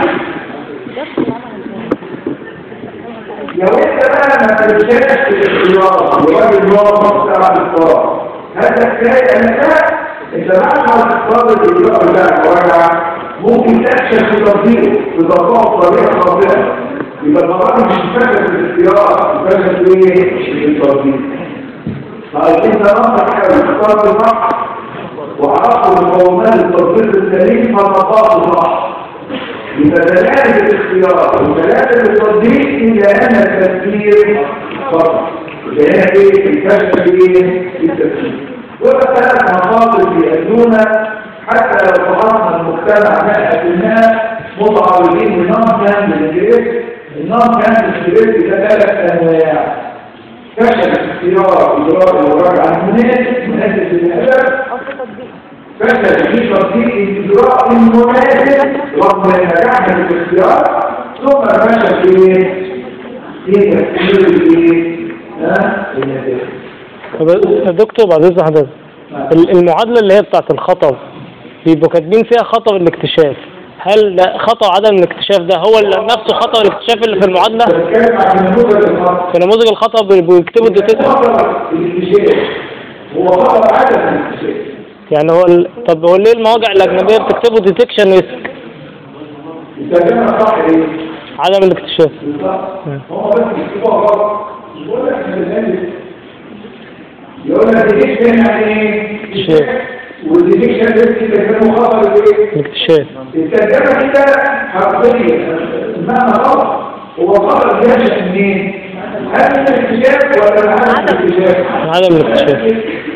لو انت بقى ما تنساش في الاختيار الراجل موظف بتاع الاختيار هذا كفايه ان لا انت بعد ما تختار الاجراء بتاع المراجعه ممكن تفشل في تطبيقه تطبقه بطريقه خاطئه يبقى المراجع مش فشل في الاختيار فشل في ايه؟ في التطبيق طيب انت نصح حاجه اختار صح وعرفت مقومات التطبيق السليم فطبقه صح يبقى دلالة الاختيار ودلالة التطبيق إلى أن التفكير خطأ لأن إيه الفشل في التفكير وثلاث مخاطر يؤدونا حتى لو فحصنا المجتمع 100% متعرضين لنظم كان بالجريس النظم كان بالجريس ده ثلاث أنواع فشل اختيار إجراء المراجعة المناسب مناسب للهدف فشل في تطبيق الإجراء المناسب رغم نجاحنا في الاختيار ثم فشل في في تفكير الايه؟ ها؟ النتائج. طب يا دكتور بعد اذن حضرتك ال- المعادلة اللي هي بتاعت الخطأ بيبقوا كاتبين فيها خطأ الاكتشاف هل ده خطأ عدم الاكتشاف ده هو ال- نفسه خطأ الاكتشاف اللي في المعادلة بتكلم عن نموذج الخطأ في نموذج الخطأ بي- بيكتبوا الديتيشن خطأ الاكتشاف هو خطأ عدم الاكتشاف يعني هو ال... طب هو ليه المواقع الأجنبية بتكتبوا ديتكشن ريسك الترجمة صح ايه؟ عدم الاكتشاف بالظبط هو بس بيكتبوها غلط مش بقول لك احنا بنعمل يقول لك ديتكشن يعني ايه؟ شيء. والديتكشن ريسك ده كان مخاطر بايه؟ الاكتشاف الترجمة كده حرفيا معنى غلط هو خطر بينشأ منين؟ هل من الاكتشاف ولا من عدم الاكتشاف؟ عدم الاكتشاف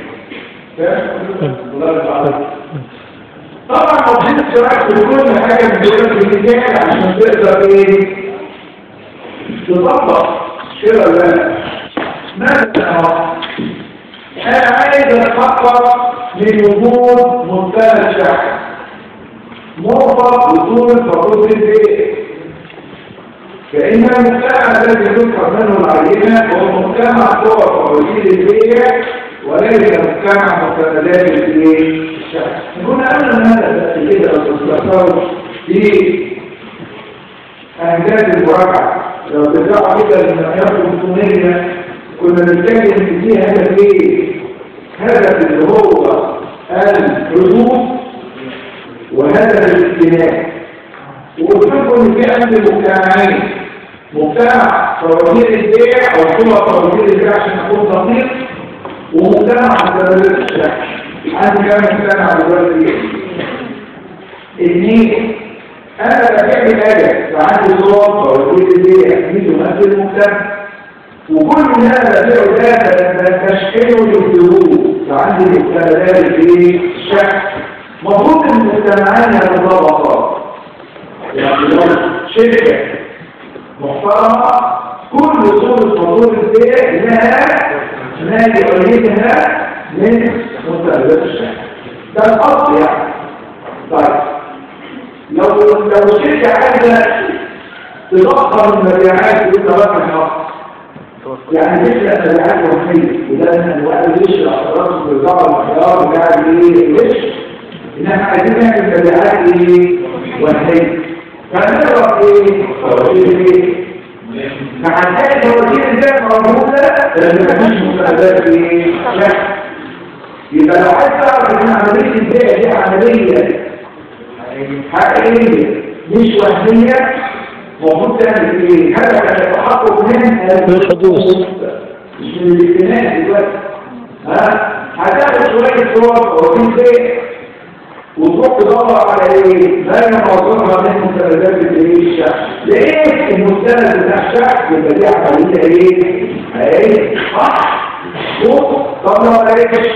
طبعا موجود اشتراك في كل حاجه من دول الامتحان عشان تقدر ايه تطبق كده ولا لا مثلا اهو انا عايز اتحقق من وجود منتهى الشحن مرفق وصول فاتوره البيت فإن المجتمع الذي يذكر منه العينة هو مجتمع صور فوازير البيع وليس مجتمع مستندات الايه؟ الشعب. كنا قلنا ان هذا بس كده لو تستطيعوا في أهداف المراجعة لو ترجعوا كده للمعيار الرسومية كنا بنتكلم ان في هدف ايه؟ هدف اللي هو الحدود وهدف الاجتماع وقلت لكم ان في عندي مجتمعين مجتمع فوازير البيع او صور فوازير البيع عشان اكون دقيق ومجتمع مستندات الشعب عندي كام مجتمع دلوقتي اثنين انا ببيع حاجه فعندي صور فوازير البيع دي تمثل المجتمع وكل ما انا ببيعه ده بستشكله للظروف فعندي مستندات الايه الشعب المفروض ان المجتمعين يتطابقا يعني لو شركه محترمه كل صورة فاتورة البيع لها ما يؤيدها من مستندات الشركة ده الأصل يعني طيب لو لو الشركة عايزة تضخم المبيعات يبقى رقم الحق يعني تخلق مبيعات وهمية وده من أنواع الغش الأسرار في الإدارة الخيار بتاع الإيه الغش إن احنا عايزين نعمل مبيعات إيه وهمية فنقرأ إيه؟ إيه؟ فهنلاقي فوازير البيع موجودة لأن مفيش مستندات إيه؟ لا يبقى لو عايز تعرف إن عملية البيع دي عملية حقيقية مش وهمية المفروض تعمل إيه؟ هدفك التحقق من الحدوث. مش من الاجتماع دلوقتي ها؟ هتاخد شوية صور فوازير بيع وتروح تدور على ايه؟ ما ينظرها من مستندات الايه الشعب ليه المستند بتاع الشعب يبقى دي عمليه ايه؟ ايه؟ صح؟ شوف طب لو لقيتش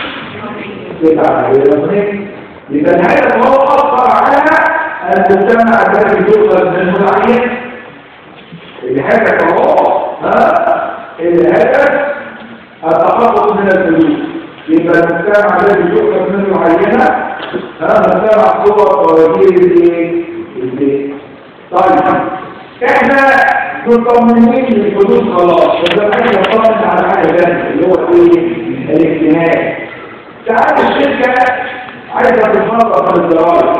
تبقى عمليه يبقى الهدف هو اثر على المجتمع الذي يؤخذ منه العين الهدف هو ها الهدف التخلص من الفلوس يبقى المجتمع الذي يؤخذ منه عينه هذا مجتمع صور فوازير الايه؟ البيت طيب احنا مطمنين للحدود خلاص بس انا عايز اطمن على حاجه ثانيه اللي هو ايه؟ الاجتماع ساعات الشركه عايزه تتفرغ في الضرائب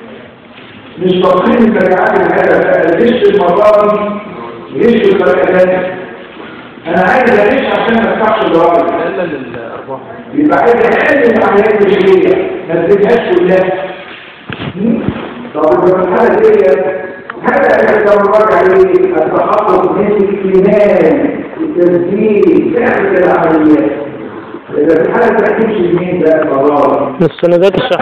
مش تقييم المبيعات الحاجه لا الغش المره دي غش بطريقه ثانيه انا عايز اغش عشان ما ادفعش ضرائب الا للارباح يبقى عايز اقلل العمليات الرجليه ما تزيدهاش كلها هم؟ طب يبقى الحاله دي هذا يتفرج عليه التحقق من الايمان التسجيل فعل العمليات اذا في الحاله ما تمشي يمين ده قرار مستندات الشحن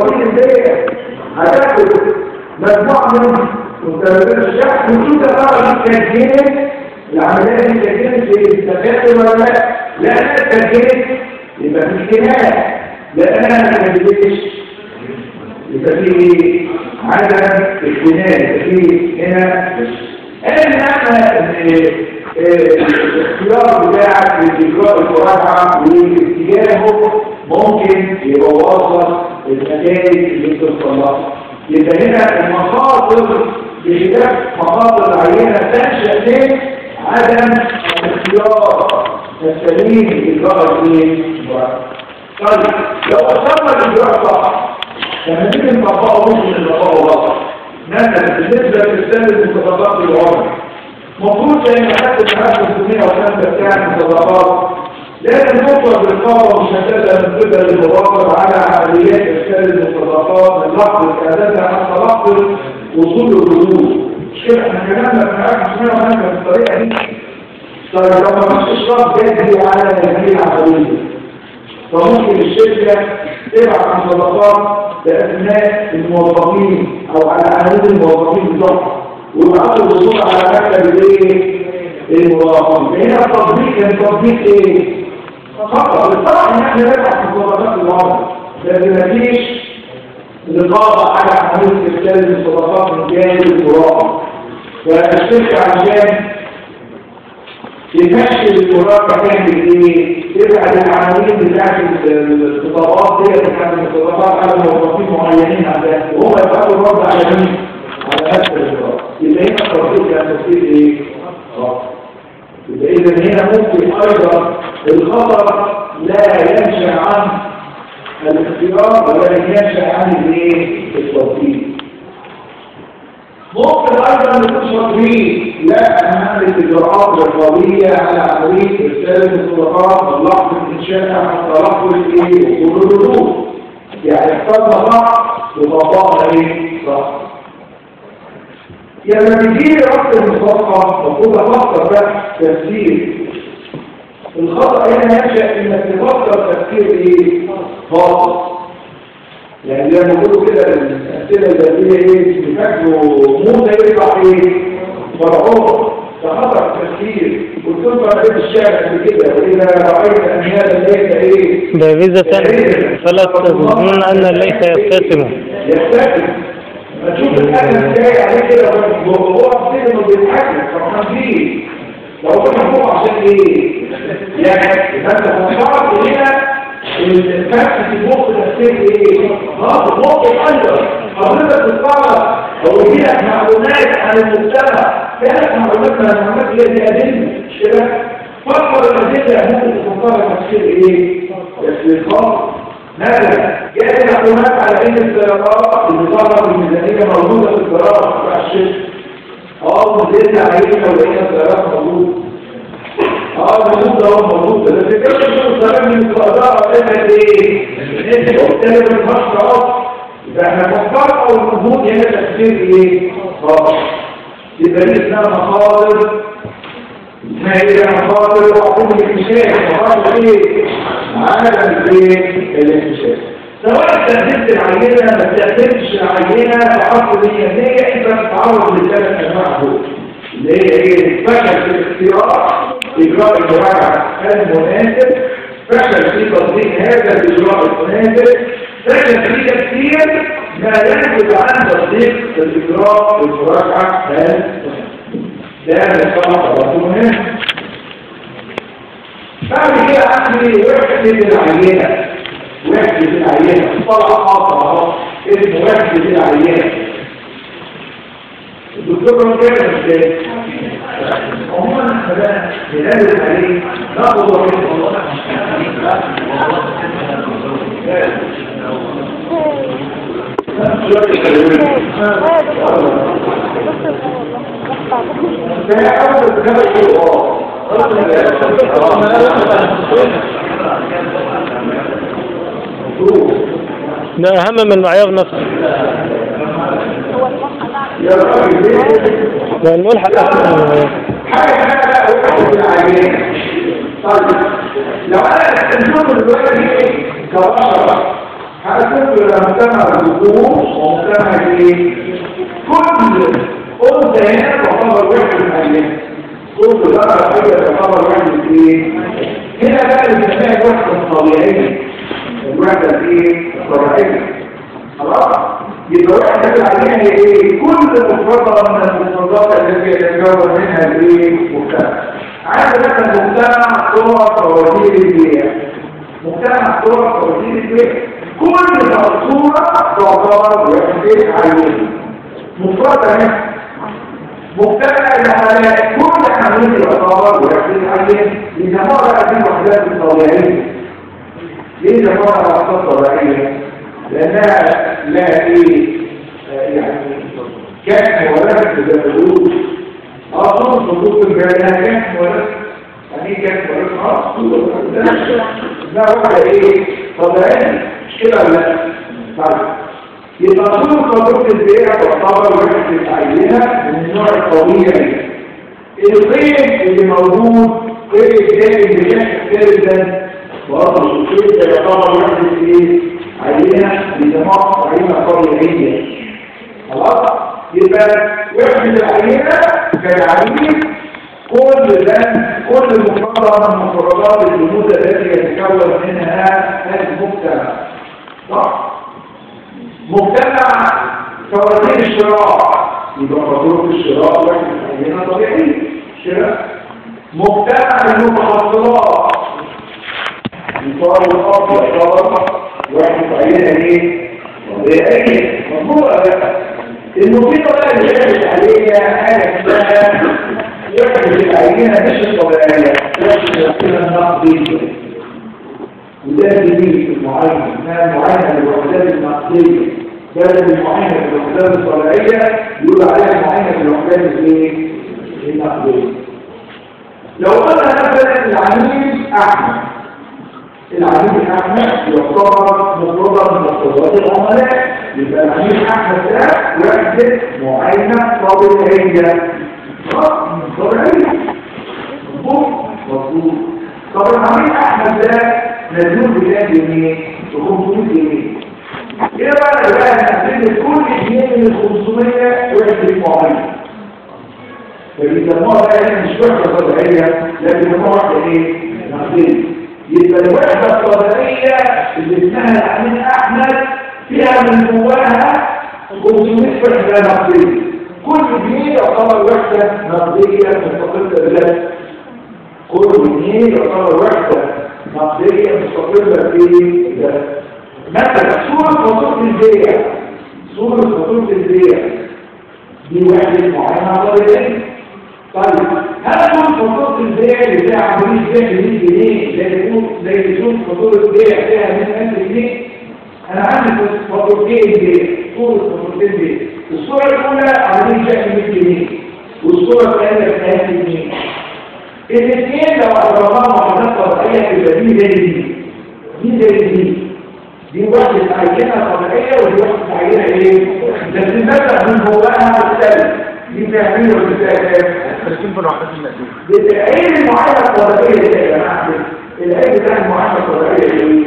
هتاخد مجموعه من مستندات الشحن وشوف يا ترى دي سجلت العمليات دي سجلت في التكاتل ولا لا؟ لا لا سجلت يبقى في اجتماع لا انا ما سجلتش يبقى في ايه؟ عدم اجتماع يبقى في هنا قال احنا الاختيار بتاعك لإجراء المراجعة واتجاهه ممكن يبوظ النتائج اللي بتوصل لها يبقى هنا المخاطر بخلاف مخاطر العينة تنشأ من عدم الاختيار السليم لإجراء المراجعة طيب لو وصلنا للإجراء صح لما نيجي نطبقه ممكن نطبقه غلط مثلا بالنسبة للسنة المتطبقة العمر مفروض زي ما حد معاه 605 بتاع المتطبقات لازم نوصل بالقوة مشددة من قبل المراقب على عمليات إرسال المتطبقات من لحظة إعدادها حتى لحظة وصول الردود مش كده احنا كلامنا في معاك 605 بالطريقة دي طيب لما مش إشراف جدي على هذه العملية فممكن الشركة تبعت مطلقات بأسماء الموظفين أو على عناوين الموظفين بتوعها ويبعتوا الوصول على مكتب الايه؟ المراقب هنا التطبيق كان تطبيق ايه؟ خطأ بالطبع ان احنا نبحث في مصادرات الوضع لكن مفيش رقابة على عملية استخدام المصادرات من جانب المراقب فالشركة عشان يمشي المراقبة تعمل ايه؟ تبعد العناوين بتاعت الخطابات دي بتاعت المصادرات على موظفين معينين عندها وهم يفعلوا الرد على مين؟ على نفس المراقب يبقى هنا التطبيق كان تفسير ايه؟ خطأ يبقى إذا هنا ممكن أيضا الخطر لا ينشأ عن الاختيار ولكن ينشأ عن الايه؟ التطبيق ممكن أيضا نكون شاطرين لا نعمل إجراءات رقابية على عملية إرسال المطلقات من لحظة إنشائها حتى لحظة الإيه؟ وصول الردود يعني اخترنا صح وطبقنا إيه؟ صح يعني لما تيجي ربط المصطلحات المفروض افكر بقى تفسير الخطأ هنا ينشأ انك تفكر تفكير ايه؟ خاطئ يعني زي ما بيقولوا كده الاسئله الذاتيه ايه؟ بيفكروا موسى يطلع ايه؟ فرعون فخطأ التفكير قلت لكم انا قريت الشعر قبل كده واذا رايت ان هذا ليس ايه؟ بارزة فلا تظنون أن ليس يبتسم يستكبر ما تشوف الأهل جاي عليه كده وهو كده انه بيتحكم فرحان فيه لو كنت حكومة عشان ايه؟ يعني فانت فكرت هنا الفرق في المخ تفسير ايه؟ اه المخ يقدر حضرتك بتتفرج هو يجيلك معلومات عن المجتمع جالك معلومات عن المعلومات اللي دي ادله مش كده؟ فكر الادله ممكن تفكر تفسير ايه؟ تفسير خاص مثلا جاءت معلومات على ان السيارات اللي ظهرت الميزانيه موجوده في القرار بتاع الشركه اه نزلنا عليها ولقينا السيارات موجوده اه موجود اهو موجود بس كده شوف السيارات من القرار قالت ايه؟ انت قلت من المشروع يبقى احنا فكرنا والمجهود هنا تفسير ايه؟ خاطئ يبقى دي اسمها مصادر ما هي مصادر وعقوم الاكتشاف مصادر ايه؟ عالم ايه؟ الاكتشاف سواء استخدمت العينة ما استخدمتش العينة بعصر مية انت بتتعرض للثلاث انواع دول اللي هي ايه؟ فشل في الاختيار اجراء المراجعة المناسب فشل في تطبيق هذا الاجراء المناسب فشل في تفسير ما ينتج عن تطبيق الاجراء المراجعة المناسب ده مصطلح برضه مهم بعد كده عندي وحدة العينة وحدة العينة مصطلح آخر اهو اسمه وحدة العينة الدكتور كده ازاي؟ عموما احنا بقى بنقلب عليه ناخد وحدة ده أول كده ده أهم من المعيار نفسه يا راجل ده الملحق أهم من المعيار حاجة حاجة وحدة العينة طيب لو أنا استنتظر دلوقتي كبشرة هأستنتظر مجتمع الذكور ومجتمع ايه؟ كل أنثى هنا تعتبر وحدة العينة كل ذكر حاجة تعتبر وحدة ايه؟ هنا بقى بنسميها الوحدة الطبيعية الوحدة الايه؟ الطبيعية خلاص؟ يبقى وحدة العينة هي ايه؟ كل مفردة من المفردات التي يتكون منها الايه؟ مجتمع عندنا مثلا مجتمع صور فوازير البيئة مجتمع صور فوازير البيئة كل صورة تعتبر وحدة عينة مفردة منها مجتمع الحالات كل حميد يعتبر وحدة عينة إذا مرة في الوحدات الطبيعية ليه ده مرة وحدات طبيعية؟ لأنها لا إيه آه، يعني كان ولد زي ما بيقولوا أصلا صندوق الجنة كان ولد يعني إيه كان ولد خلاص لا واحدة إيه طبيعية مش كده ولا لا؟ طيب يبقى صندوق صندوق البيع تعتبر وحدة العينة من النوع الطبيعي القيم اللي موجود قيم الدائم بشكل كده برضه القيم ده يعتبر وحدة إيه عينة لجماعة عينة طبيعية خلاص يبقى وحدة العينة كالعين كل بند كل مفردة من مفردات الجمود التي يتكون منها هذا المجتمع صح مجتمع فواتير الشراء يبقى فاتورة الشراء واحد هنا طبيعي شراء مجتمع المتحصلات يقال الأرض والشرط واحد عينها ايه؟ طبيعية مضمورة بقى المصيبة بقى اللي شافت عليها حاجة اسمها يحدث العينة مش الطبيعية يحدث العينة النقدية وده جديد في المعاينة اسمها المعاينة للوحدات النقدية بدل المعاينة للوحدات الطبيعية يقول عليها معاينة للوحدات الايه؟ النقدية لو قلنا مثلا العميل أحمد العميل أحمد يعتبر مفردة من مفردات العملاء يبقى العميل أحمد ده وحدة معاينة طبيعية طبيعية مظبوط مظبوط طب العميل أحمد ده مديون بكام جنيه؟ ب 500 جنيه ايه بقى بقى نقسم كل جنيه من ال 500 وحدة معاينة فبيسموها بقى هنا مش وحدة طبيعية لكن بيسموها وحدة ايه؟ نقدية يبقى الوحدة الطبيعية اللي اسمها العميل أحمد فيها من جواها 500 وحدة نقدية كل جنيه يعتبر وحدة نقدية مستقلة بذاتها كل جنيه يعتبر وحدة نقدية مستقلة بذاتها مثلا صورة فاتورة البيع صورة فاتورة البيع دي وحدة معينة طبيعية طيب هل كل فاتورة البيع اللي فيها عملية بيع ب 100 جنيه زي يكون زي يكون فاتورة بيع فيها 100000 جنيه انا عندي فاتورتين بيع صورة فاتورتين بيع الصورة الأولى عملية بيع ب 100 جنيه والصورة الثانية ب 1000 جنيه الاثنين لو اعتبرناهم وحدات طبيعية يبقى دي زي دي دي زي دي دي وحدة عينة طبيعية ودي وحدة عينة ايه؟ بس المبدأ من جواها مختلف دي تعميل ودي تعميل تركيب في الوحدات المقدمة بالعين المعاينة الطبيعية دي يا جماعة العين ده المعاينة الطبيعية دي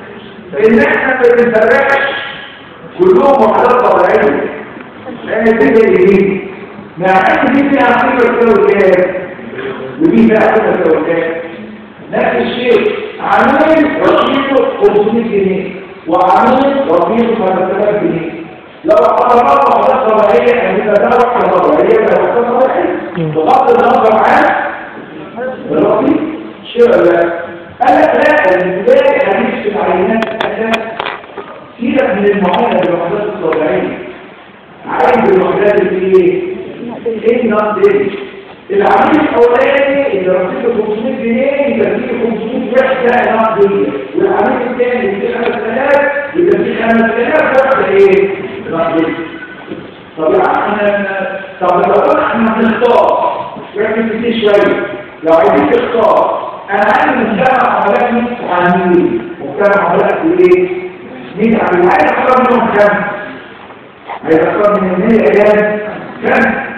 ان احنا ما بنفرقش كلهم وحدات طبيعية لان دي زي دي مع ان دي فيها قيمة تساوي كام ودي فيها قيمة تساوي كام نفس الشيء عميل رصيده 500 جنيه وعميل رصيده 5000 جنيه لو اعتبرنا وحدات طبيعية هتبقى ده وحدة طبيعية ده وحدة طبيعية بغض النظر عن الرصيد شيء لا قال لك لا البداية حديث في العينات أساس سيبك من المعاملة بالوحدات الطبيعية عايز الوحدات اللي ايه؟ ايه نقدر العميل الأولاني اللي رصيده 500 جنيه يبقى فيه 500 وحدة نقدية والعميل الثاني اللي فيه 5000 يبقى فيه 5000 وحدة ايه؟ نقدية طب احنا طب لو احنا بنختار ركز فيه شوية لو عايزين تختار انا عندي مجتمع عملاء 100 عاملين مجتمع عملاء ايه؟ 100 عاملين عايز اختار منهم كام؟ عايز اختار من ال 100 ايام كام؟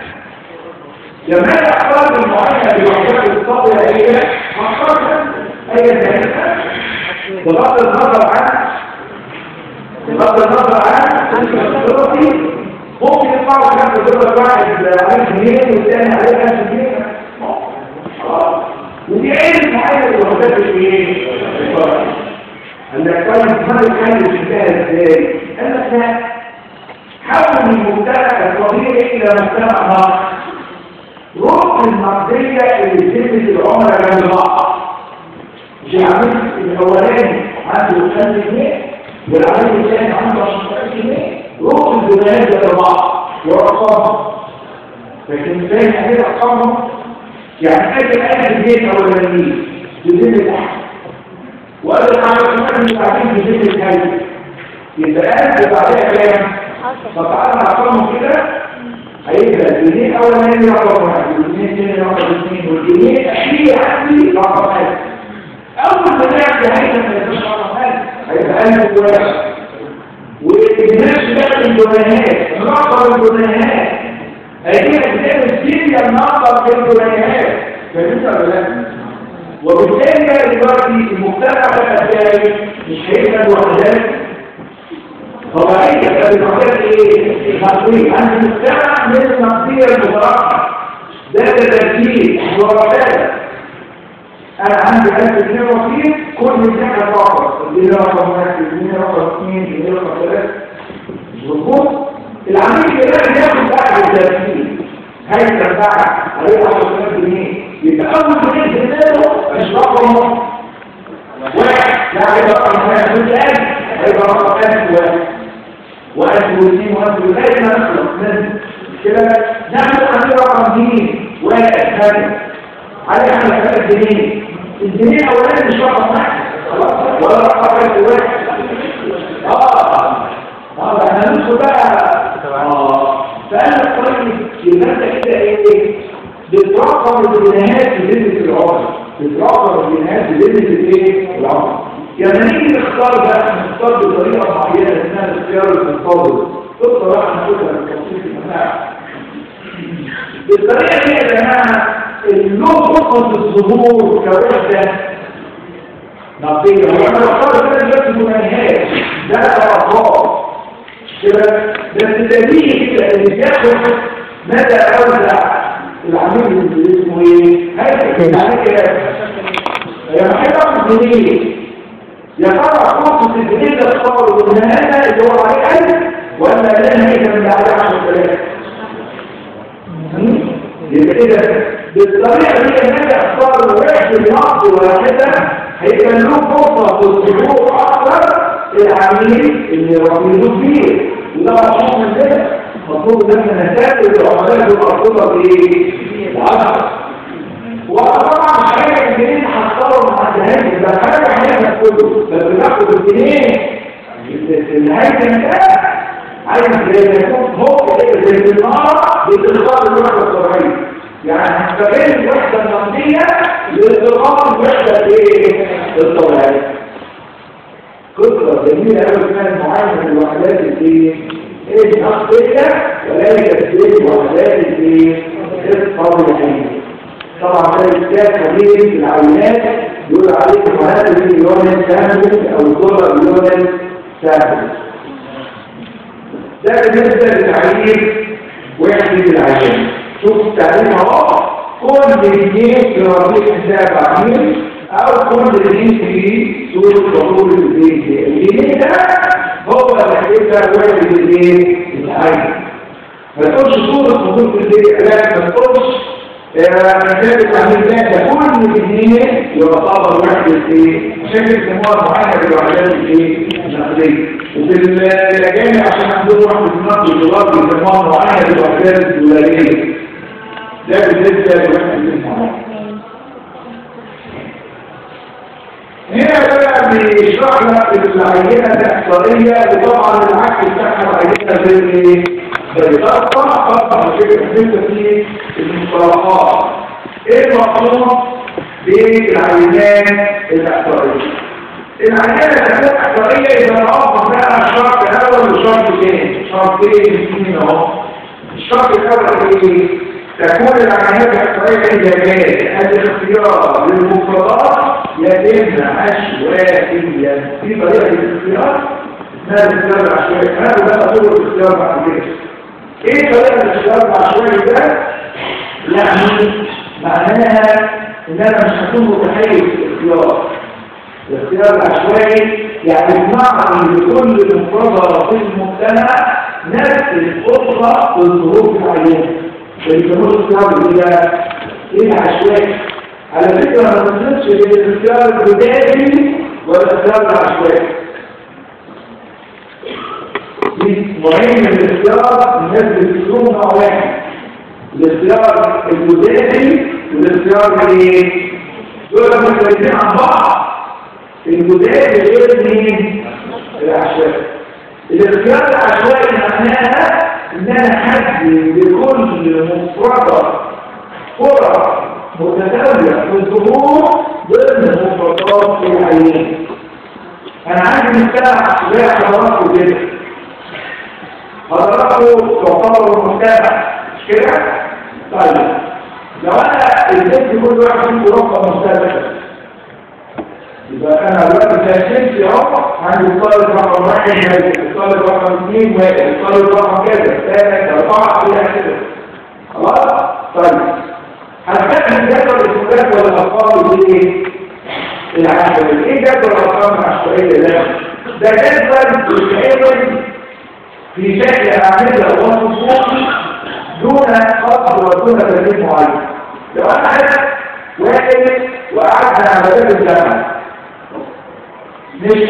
لما انا اختار المعينه بالوحدات الطبيعيه هختار اي ذلك بغض النظر عن بغض النظر عن الدراسي ممكن يطلعوا كام دولار واحد عليه جنيه والثاني عليه 1000 جنيه ودي عين معينه بالوحدات الايه؟ قال لك طيب هذا الحل شفاها ازاي؟ قال لك لا حول من المجتمع الطبيعي الى مجتمع ناقص روح المرضية اللي ذمة العملاء جنب بعض مش العميل الأولاني عنده 5 جنيه والعميل الثاني عنده 10 جنيه روح الجنيهات جنب بعض وأرقامهم لكن ازاي هذه أرقامهم يعني أجل 1000 جنيه أولانيين بذمة أحد وقال العمل كمان مش عارفين بذمة هاي يبقى 1000 بعدها كام؟ فتعالى أرقامهم كده هيبقى الجنيه الاولاني رقم واحد والجنيه الثاني رقم اثنين والجنيه الاخير عندي رقم واحد اول ما نعرف هيبقى ما يبقاش رقم واحد هيبقى الف واحد والناس بقى الجنيهات رقم الجنيهات هيجي بتعمل سيريا نقطه في الجنيهات فهمت ولا لا؟ وبالتالي بقى دلوقتي المجتمع بقى ازاي مش هيبقى الوحدات طبيعية فالمعطيات ايه؟ مقضية عند المجتمع من المقضية المترقة ده ده ترتيب ورسالة انا عندي 1000 جنيه رصيد كل جنيه فقط الجنيه رقم واحد الجنيه رقم اثنين الجنيه رقم ثلاثة مظبوط العميل كمان ياخد بعد الترتيب هيدفع عليه 10000 جنيه يبقى اول جنيه في دماغه مش رقم واحد لا هيبقى رقم واحد مش ألف هيبقى رقم ألف واحد وألف واثنين وألف وثلاثة ما نخلص منه كده نعمل عندي رقم اثنين واحد ثاني عليه على ثلاث جنيه الجنيه الاولاني مش رقم واحد خلاص ولا رقم ألف واحد اه اه ده احنا ندخل بقى اه فانا الطريق يبقى انت كده ايه بترقم الجنيهات في ذمه العمر بترقم الجنيهات في ذمه الايه العمر يعني نيجي نختار بقى نختار بطريقه معينه اسمها الاختيار المفضل قصه بقى هناخدها بالتفصيل في المناعه بالطريقه دي يا جماعه اللون فقط الظهور كوحده نقيه وانا بختار كده دلوقتي مناهيات ده ارقام كده بس التدريج كده اللي بياخد مدى اوسع العميل اللي اسمه ايه؟ هيك يعني كده يا محمد جنيه يا ترى فرصة الجنيه ده اختار والنهاية اللي هو عليه ألف ولا لنا هيك من عليه 10000 يبقى كده بالطريقة دي الناس اختار واحد نقص واحدة هيبقى له فرصة في الظهور أكثر العميل اللي رقمه كبير وده مشروع من كده مطلوب ان احنا نتاكد العملاء بالارقام بايه؟ وعشرة وطبعا مش حاجه الجنين هختاره مع الجهاز ده حاجه هنعمل كله بس بناخد الجنين الهيكل ده عايز زي ما يكون هو كده زي النار بتختار الوحده الطبيعيه يعني هنستغل الوحده النقديه لاستقامه الوحده الايه؟ الطبيعيه قصة جميلة أوي اسمها المعاينة الوحدات الايه؟ ايه النقدية وليست ايه الوحدات الايه؟ الطبيعية طبعا ده الكتاب كبير في العينات يقول عليه هذا مليون سامبل او دولار مليون سامبل ده بالنسبه لتعريف وحده العيان شوف التعريف اهو كل جنيه في رصيد حساب عميل او كل جنيه في صوره دخول البيت الجنيه ده هو اللي هيبقى وحده الايه؟ العين ما تقولش صوره دخول البيت لا ما تقولش ثابت عن الذات كل جنيه يعتبر وحدة ايه؟ عشان كده يسموها معاهدة بالوحدات الايه؟ النقدية وفي الأجانب عشان عندهم وحدة النقد الدولار يسموها معاهدة بالوحدات الدولارية ده بالنسبة لوحدة المعاهدة هنا بقى بيشرح لك العينة الإحصائية وطبعا العكس بتاعها العينة زي ايه؟ بيطبق طبعا فكرة انت في المصطلحات ايه المطلوب بالعينات الاحصائية العينات الاحصائية اذا نعرف بقى الشرط الاول والشرط الثاني شرطين الاثنين اهو الشرط الاول ايه تكون العينات الاحصائية ايجابية الاختيار للمفردات يتم عشوائيا في طريقة الاختيار اسمها الاختيار العشوائي هذا بقى طول الاختيار بعد كده ايه طريقة الاختيار العشوائي ده؟ يعني معناها ان انا مش هكون متحيز في الاختيار الاختيار العشوائي يعني بمعنى لكل مفردة في المجتمع نفس الفرصة للظهور في العيان اللي بيسموه الاختيار اللي ايه العشوائي على فكرة ما تنسبش بين الاختيار البدائي والاختيار العشوائي نوعين من الاختيار الناس بتكون نوع واحد الاختيار الجزائي والاختيار الايه؟ دول مختلفين عن بعض الجزائي غير مين؟ العشوائي الاختيار العشوائي معناها ان انا حدد لكل مفردة فرص متساوية في الظهور ضمن مفردات العينين انا عندي مجتمع زي حضراتكم كده حضراتكم تعتبروا مجتمع مش كده؟ طيب لو انا اديت كل واحد فيكم رقم مختلف يبقى انا دلوقتي تقسمت اهو عندي الطالب رقم واحد مالك الطالب رقم اثنين مالك الطالب رقم كذا ثلاثة أربعة كده كده خلاص؟ طيب الارقام الايه العشوائيه ايه جدول الارقام العشوائيه ده ده جدول بيتعمل في شكل اعمده وفصول دون قصد ودون ترتيب معين لو انا عايز واحد وقعدنا على باب الجامعه مش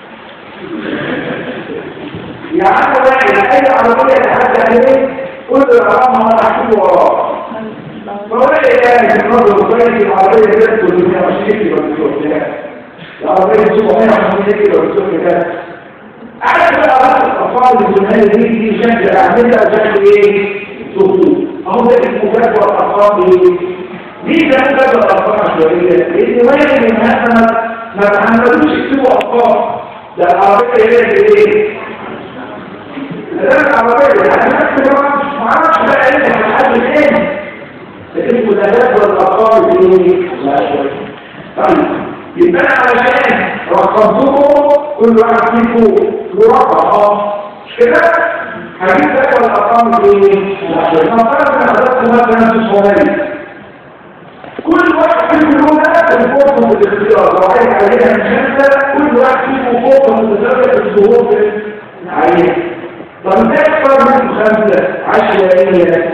يا عم واحد اي عربيه تحدى عليه كل الارقام انا هحكي وراه فولا يعني النظر كويس العربيه دي تدخل 120 كيلو بالسوق العربيه دي 750 كيلو بالسوق كده عارف بقى الأطفال الزمالة دي دي شكل أعملها شكل إيه؟ صفوف أهو ده اسمه جدول الأطفال إيه؟ ليه ده جدول الأطفال عشوائية؟ لأن واحد من هذا ما تعملوش يكتبوا أطفال ده العربية هي اللي إيه؟ ده العربية يعني نفس الوقت ما أعرفش بقى إيه من حد تاني لكن ده جدول الأطفال إيه؟ العشوائية طيب يبقى أنا علشان رقمتكم كل واحد فيكم له رقم اه مش كده هجيب لك الارقام ايه نفترض ان حضرتك مثلا في الصومالي كل واحد فيكم له نفس الفرصه في الاختيار لو عايز عليها من خمسه كل واحد فيكم فرصه متساويه في الظهور في عليها طب ده اكثر من خمسه عشوائيه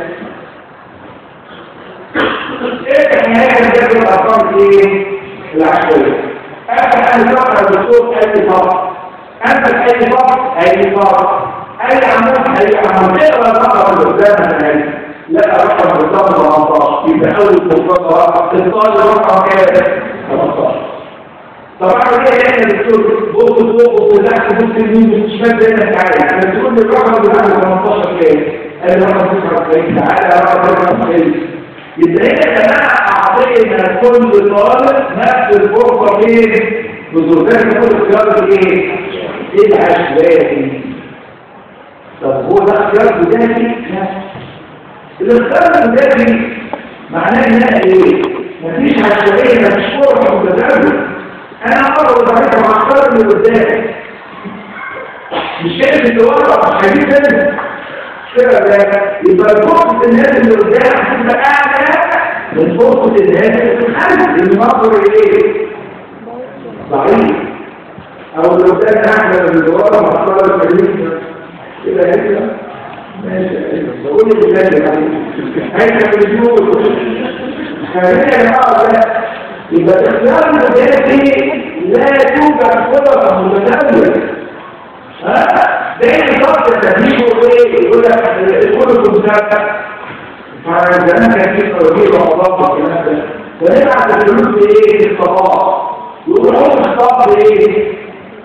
ايه النهايه بجد الارقام ايه العشوائيه أنت أن تقرأ بالصوت أي فرق أنت أي فرق أي فرق أي عمود أي عمود اقرأ الرقم اللي قدامك أي لا رقم بالضبط 18 يبقى أول مفردة 16 رقم كام 15 طبعا كده احنا بتقول بص فوق بص تحت بص يمين بص شمال زي ما انت عايز لما تقول لي الرقم اللي بعد 18 كام؟ قال لي رقم 99 تعالى رقم 99 يبقى هنا يا جماعه اعطينا كل طالب نفس الفرصه فين بظروفات كل اختيار ايه ايه العشوائي طب هو ده اختيار بداية الاختيار البداية معناه انها ايه مفيش عشوائيه مفيش فرصه متداوله انا اقرب عليك مع اختيار اللي قدامي مش شايف التوقع هجيب تاني كده يبقى فرصه الناس اللي قدامك هتبقى اعلى من فرصة الناس في الخلف للنظر إليه ضعيف أو لو كان أحمد من الجوارة محصولة الكريم كده هيك ماشي بقول لك بالله هيك بالجود خلينا يا جماعة لا يبقى الاختيار المدرسي لا توجد فرص متداولة ها دايما ضغط التدريب ايه يقول لك كلكم سابق فزمان كان في توجيه وعضاء والكلام ده فنبعت الفلوس ايه للصباح يقول حط الصبر ايه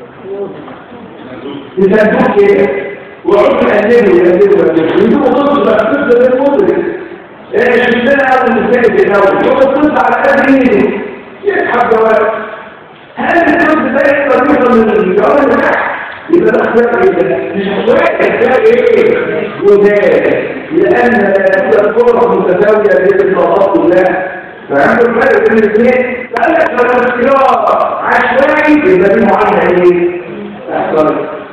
يسندوك كده ويقعدوا يقلبوا يقلبوا يقلبوا يجيبوا خلص بقى خلص ده المدرس ايه شفتنا اول مثال في الاول يقعد خلص على قد ايده يسحب جواب هل الفلوس ده يقدر يوصل للجواب اللي تحت يبقى ده اختيار ايه مش واحد ده ايه وده لان الفرص متساويه بين الطاقات كلها فعنده الفرق بين الاثنين فقال لك لو الاختيار عشوائي يبقى دي معينه ايه احصل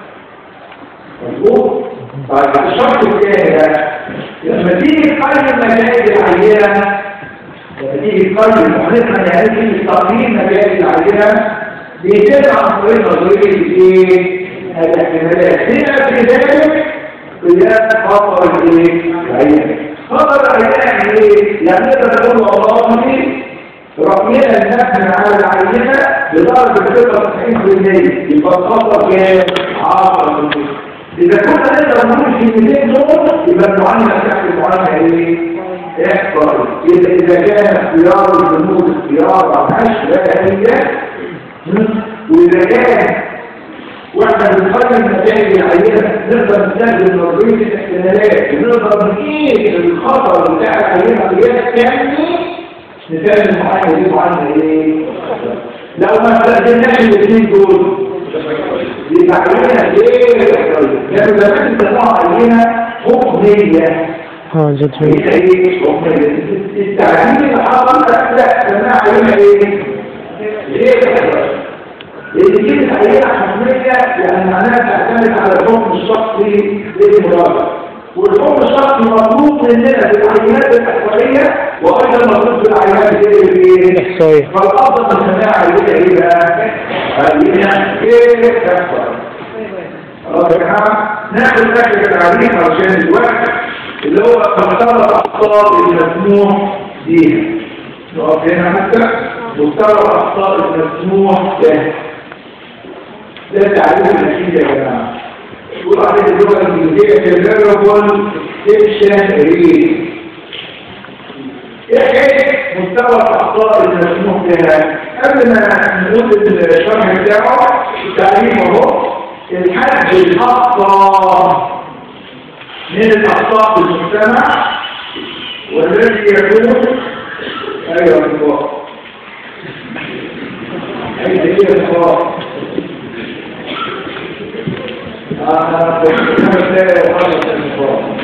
مظبوط طيب الشرط الثاني بقى لما تيجي تقيم مجال العينه لما تيجي تقيم محيطنا يعني تيجي تقييم مجال العينه بيتم عن طريق نظريه ايه الاحتمالات هنا في ذلك قياس خطر الايه العيان خطر العيان ايه يعني نقدر نقول والله رقمنا النحن على العينه بدرجه ثقه 90% يبقى الخطر كام 10% اذا كنا نقدر نقول في 200 دول يبقى المعامله تحت المعامله ايه احصل اذا اذا كان اختيار البنود اختيار عشوائيه واذا كان واحنا بنقيم نتائج العينه نقدر نستخدم نظريه الاحتمالات ونقدر نقيس الخطر بتاع العينه قياس كامل نتائج المعاينه دي معاينه ايه؟ لو ما استخدمناش الاثنين دول يبقى عينه ايه؟ كانوا زمان استخدموا عينه حكميه اه جد عينه ايه؟ حكميه التعديل اللي حصل لا سماها عينه ايه؟ ايه؟ اللي دي الحقيقة حكمية يعني معناها تعتمد على الحكم الشخصي للمراجع والحكم الشخصي مطلوب مننا في العينات العملية وأيضا المفروض بالعينات دي ايه؟ إحصائية فالأفضل من الخناعة اللي هي ايه بقى؟ خلينا ايه تحصل خلاص يا جماعة ناخد آخر التعريف علشان الوقت اللي هو مستوى الأخطاء المسموح بيها نقف هنا حتى مستوى الأخطاء المسموح بها ده تعريف الأكيد يا جماعة يقول عليه اللغة الإنجليزية كالفيربول اكسبشن ريت ايه حكاية مستوى الأخطاء المسموح بها قبل ما نقول الشرح بتاعه التعريف اهو الحد الأقصى من الأخطاء في المجتمع والذي يكون أيوة الله أي هي الخطأ أنا بسمع لا يخلص الخطأ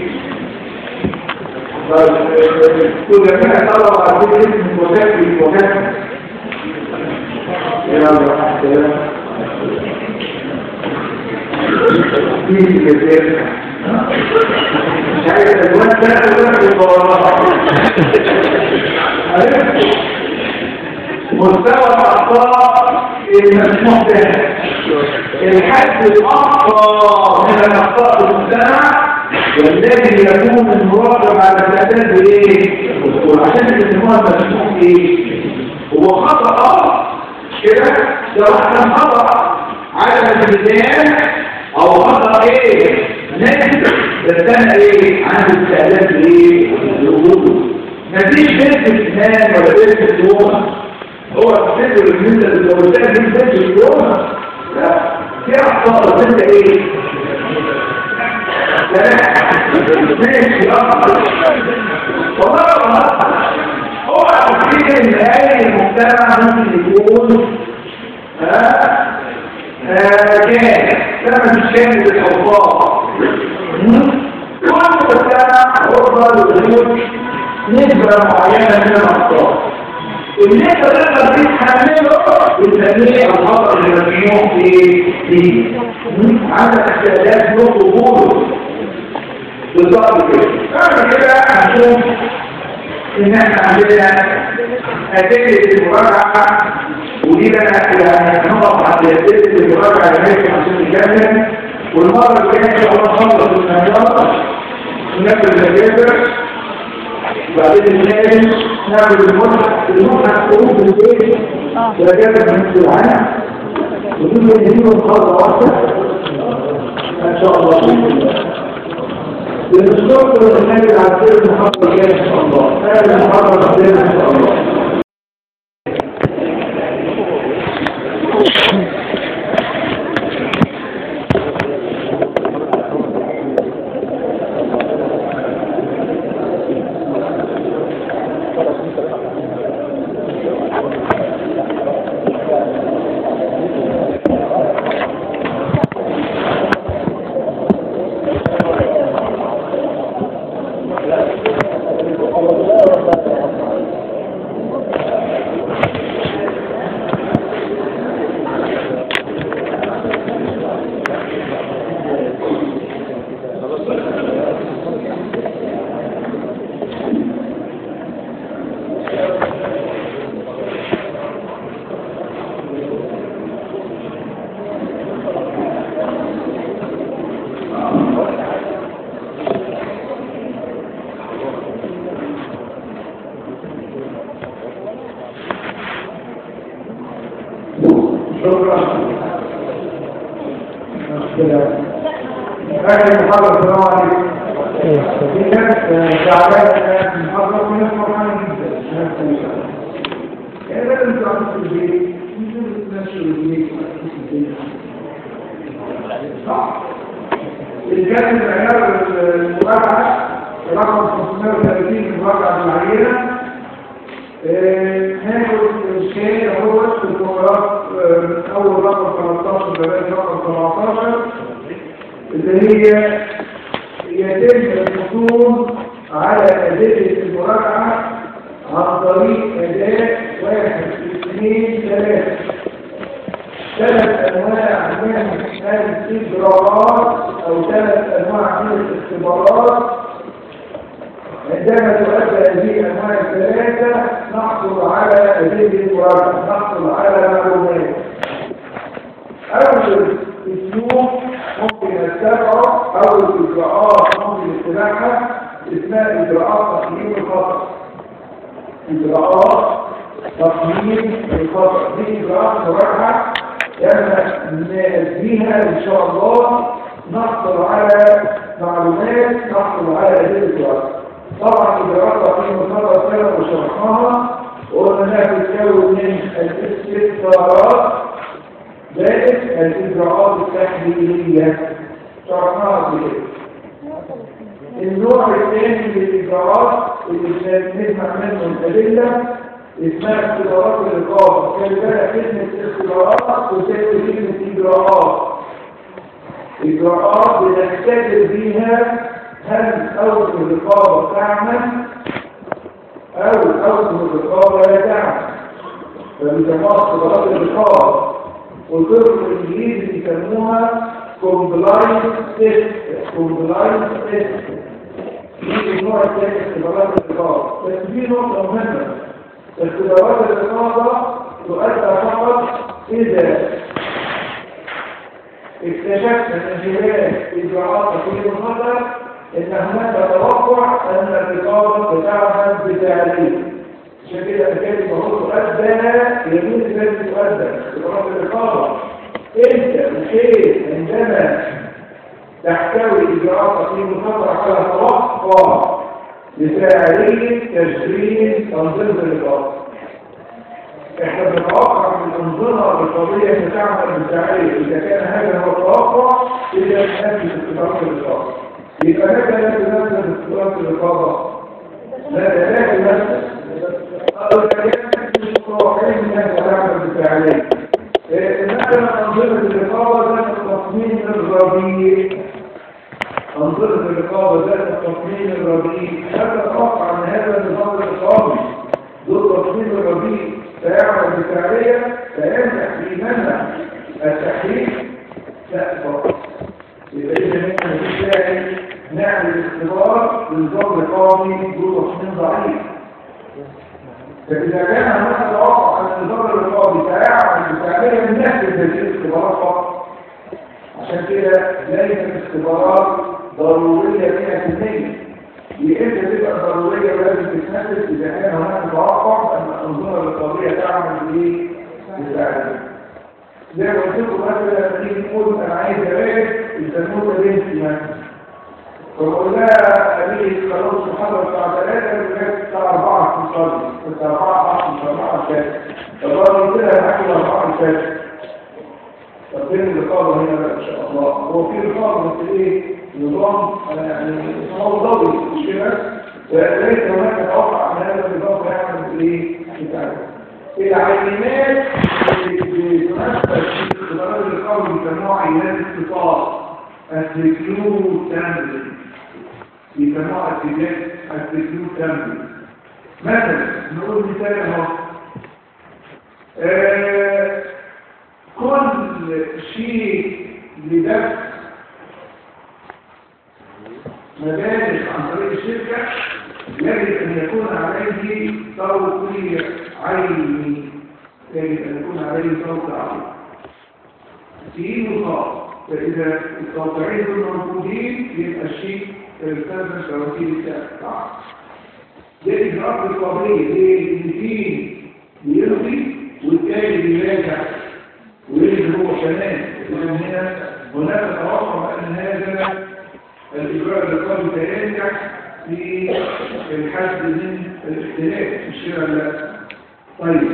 كل ما طلب عليه اسم مكتب مكتب يا الله في كثير مش عايز الوان ده الوان مستوى الاخطاء المسموح به الحد الاقصى من الاخطاء في المجتمع والذي يكون المراقب على الاساس بايه؟ عشان يسموها المسموح ايه؟ هو خطا اه كده ده كان خطا على الميزان او خطا ايه؟ نجد بس انا ايه؟ عندي استعداد ايه؟ لوجوده مفيش بنت اسنان ولا بنت سلومه هو الفكر ان انت لو قلت دي بنت سلومه لا في اخطاء بس انت ايه؟ ماشي والله هو الفكر ان اي مجتمع ممكن يكون ها كان لما مش كان للحفاظ كل مجتمع عرضة للوجود نسبة معينة من الأخطاء اللي انت تقدر تتحمله بنسميه الخطر المسموح فيه عندك استعداد له قبوله بالظبط كده بعد كده هنشوف ان احنا عندنا أدلة المراجعة ودي بقى يعني نقف على أدلة المراجعة لغاية عشان نكمل والمرة الجاية إن شاء الله نخلص المجال وناخد الجدر وبعدين الثاني ناخد المصحف المصحف حروف البيت درجات من العام ودي بنديله محاضرة واحدة إن شاء الله للدكتور الخالد على سير المحاضرة الجاية إن شاء الله هذه المحاضرة الجاية إن شاء الله شكرا هذه المحاضرة السلام عليكم في ناس تعبانة المحاضرة في ناس فرحانة جدا ناس إن شاء الله يعني لازم تعرفوا في البيت لازم تمشوا البيت صح الكاتب العيار المراجعة رقم 530 المراجعة بالعينة هناخد الشيء هو في الفقرات من اول رقم 13 لغايه رقم 17 اللي هي يتم الحصول على ادله المراجعه عن طريق اداه واحد اثنين ثلاثه ثلاث انواع من الاجراءات او ثلاث انواع من الاختبارات عندما تؤدى هذه الأنواع الثلاثة نحصل على أدلة المراجعة نحصل على معلومات أول أسلوب ممكن نتبعه أول إجراءات ممكن اتباعها اسمها إجراءات تقييم الخطأ إجراءات تقييم الخطأ دي إجراءات مراجعة لما نأديها إن شاء الله نحصل على معلومات نحصل على أدلة الوقت طبعا إجراءات تقييم الخطأ سنة وشرحناها وقلنا انها بتتكون من الاستفسارات زائد الإجراءات التحليلية شرحناها قبل كده النوع الثاني من الإجراءات اللي بنسمع منه الأدلة اسمها اختبارات الرقابة كان بالك كلمة اختبارات وتساوي كلمة إجراءات إجراءات بنختبر بيها هل أول الرقابة تعمل أو أول الرقابة لا تعمل فبيسموها اختبارات الرقابة والطرق الإنجليزي بيسموها كومبلاينس تيست كومبلاينس تيست دي النوع الثاني اختبارات الرقابة بس دي نقطة مهمة اختبارات الرقابة تؤدى فقط إذا اكتشفت من خلال إجراءات تقييم الخطر إن هناك توقع أن الرقابة بتعمل بتعليم عشان كده الكلمة هو تؤدى يمين الناس تؤدى اختبارات الرقابة أنت بخير عندما تحتوي إجراءات تقييم الخطر على توقع لفاعلية تشغيل تنظيم الرقابة احنا بنتوقع من الانظمه الرقابيه بتعمل بفاعليه اذا كان هذا هو التوقع اذا تنفذ اختبارات الرقابه يبقى متى لا تنفذ اختبارات الرقابه؟ لا لا تنفذ او اذا كان متوقعين انها تعمل بفاعليه مثلا انظمه الرقابه ذات التصميم الرديء أنظمة الرقابة ذات التصميم الرديء هل تتوقع أن هذا النظام الرقابي ذو التصميم الرديء سيعمل بفاعلية فينجح في منع التحريك لا فقط يبقى إذا نحن بالتالي نعمل اختبار لنظام رقابي ذو تصميم ضعيف فإذا كان هناك توقع أن النظام الرقابي سيعمل بفاعلية ننفذ هذه الاختبارات فقط عشان كده ليست الاختبارات ضرورية 100% يا إما تبقى ضرورية ولازم تتنفذ إذا كان هناك توقع أن الأنظمة الرقابية تعمل بإيه؟ بالفعل زي ما قلت لكم مثلا لما نيجي نقول أنا عايز أراقب البنوتة بنتي مثلا فبقول لها أبي خلاص المحاضرة الساعة 3 لغاية الساعة 4 في الصلاة الساعة 4 في 4 الشاشة فبقول قلت لها هاكل 4 الشاشة طب فين الرقابة هنا بقى إن شاء الله هو في رقابة بس إيه نظام يعني نظام دولي مش كده وليس هناك توقع ان هذا النظام يعمل ايه بتاعه العينات اللي بتنفذ في اختبارات الرقابة بيسموها عينات اتصال السكيو تامبل بيسموها السكيو تامبل مثلا نقول مثال اهو آه كل شيء لدفع مبالغ عن طريق الشركة يجب أن يكون عليه توقيع عيني يجب أن يكون عليه توقيع عيني في نقاط فإذا التوقيعين دول موجودين يبقى الشيء يلتزم توكيل الشركة ده إجراءات رقابية ليه؟ إن في بيلغي والتاني بيراجع ويجب هو كمان إذن هنا هناك توقع أن هذا الإجراء الرقابي سينجح في الحد من الاختلاف مش كده لا طيب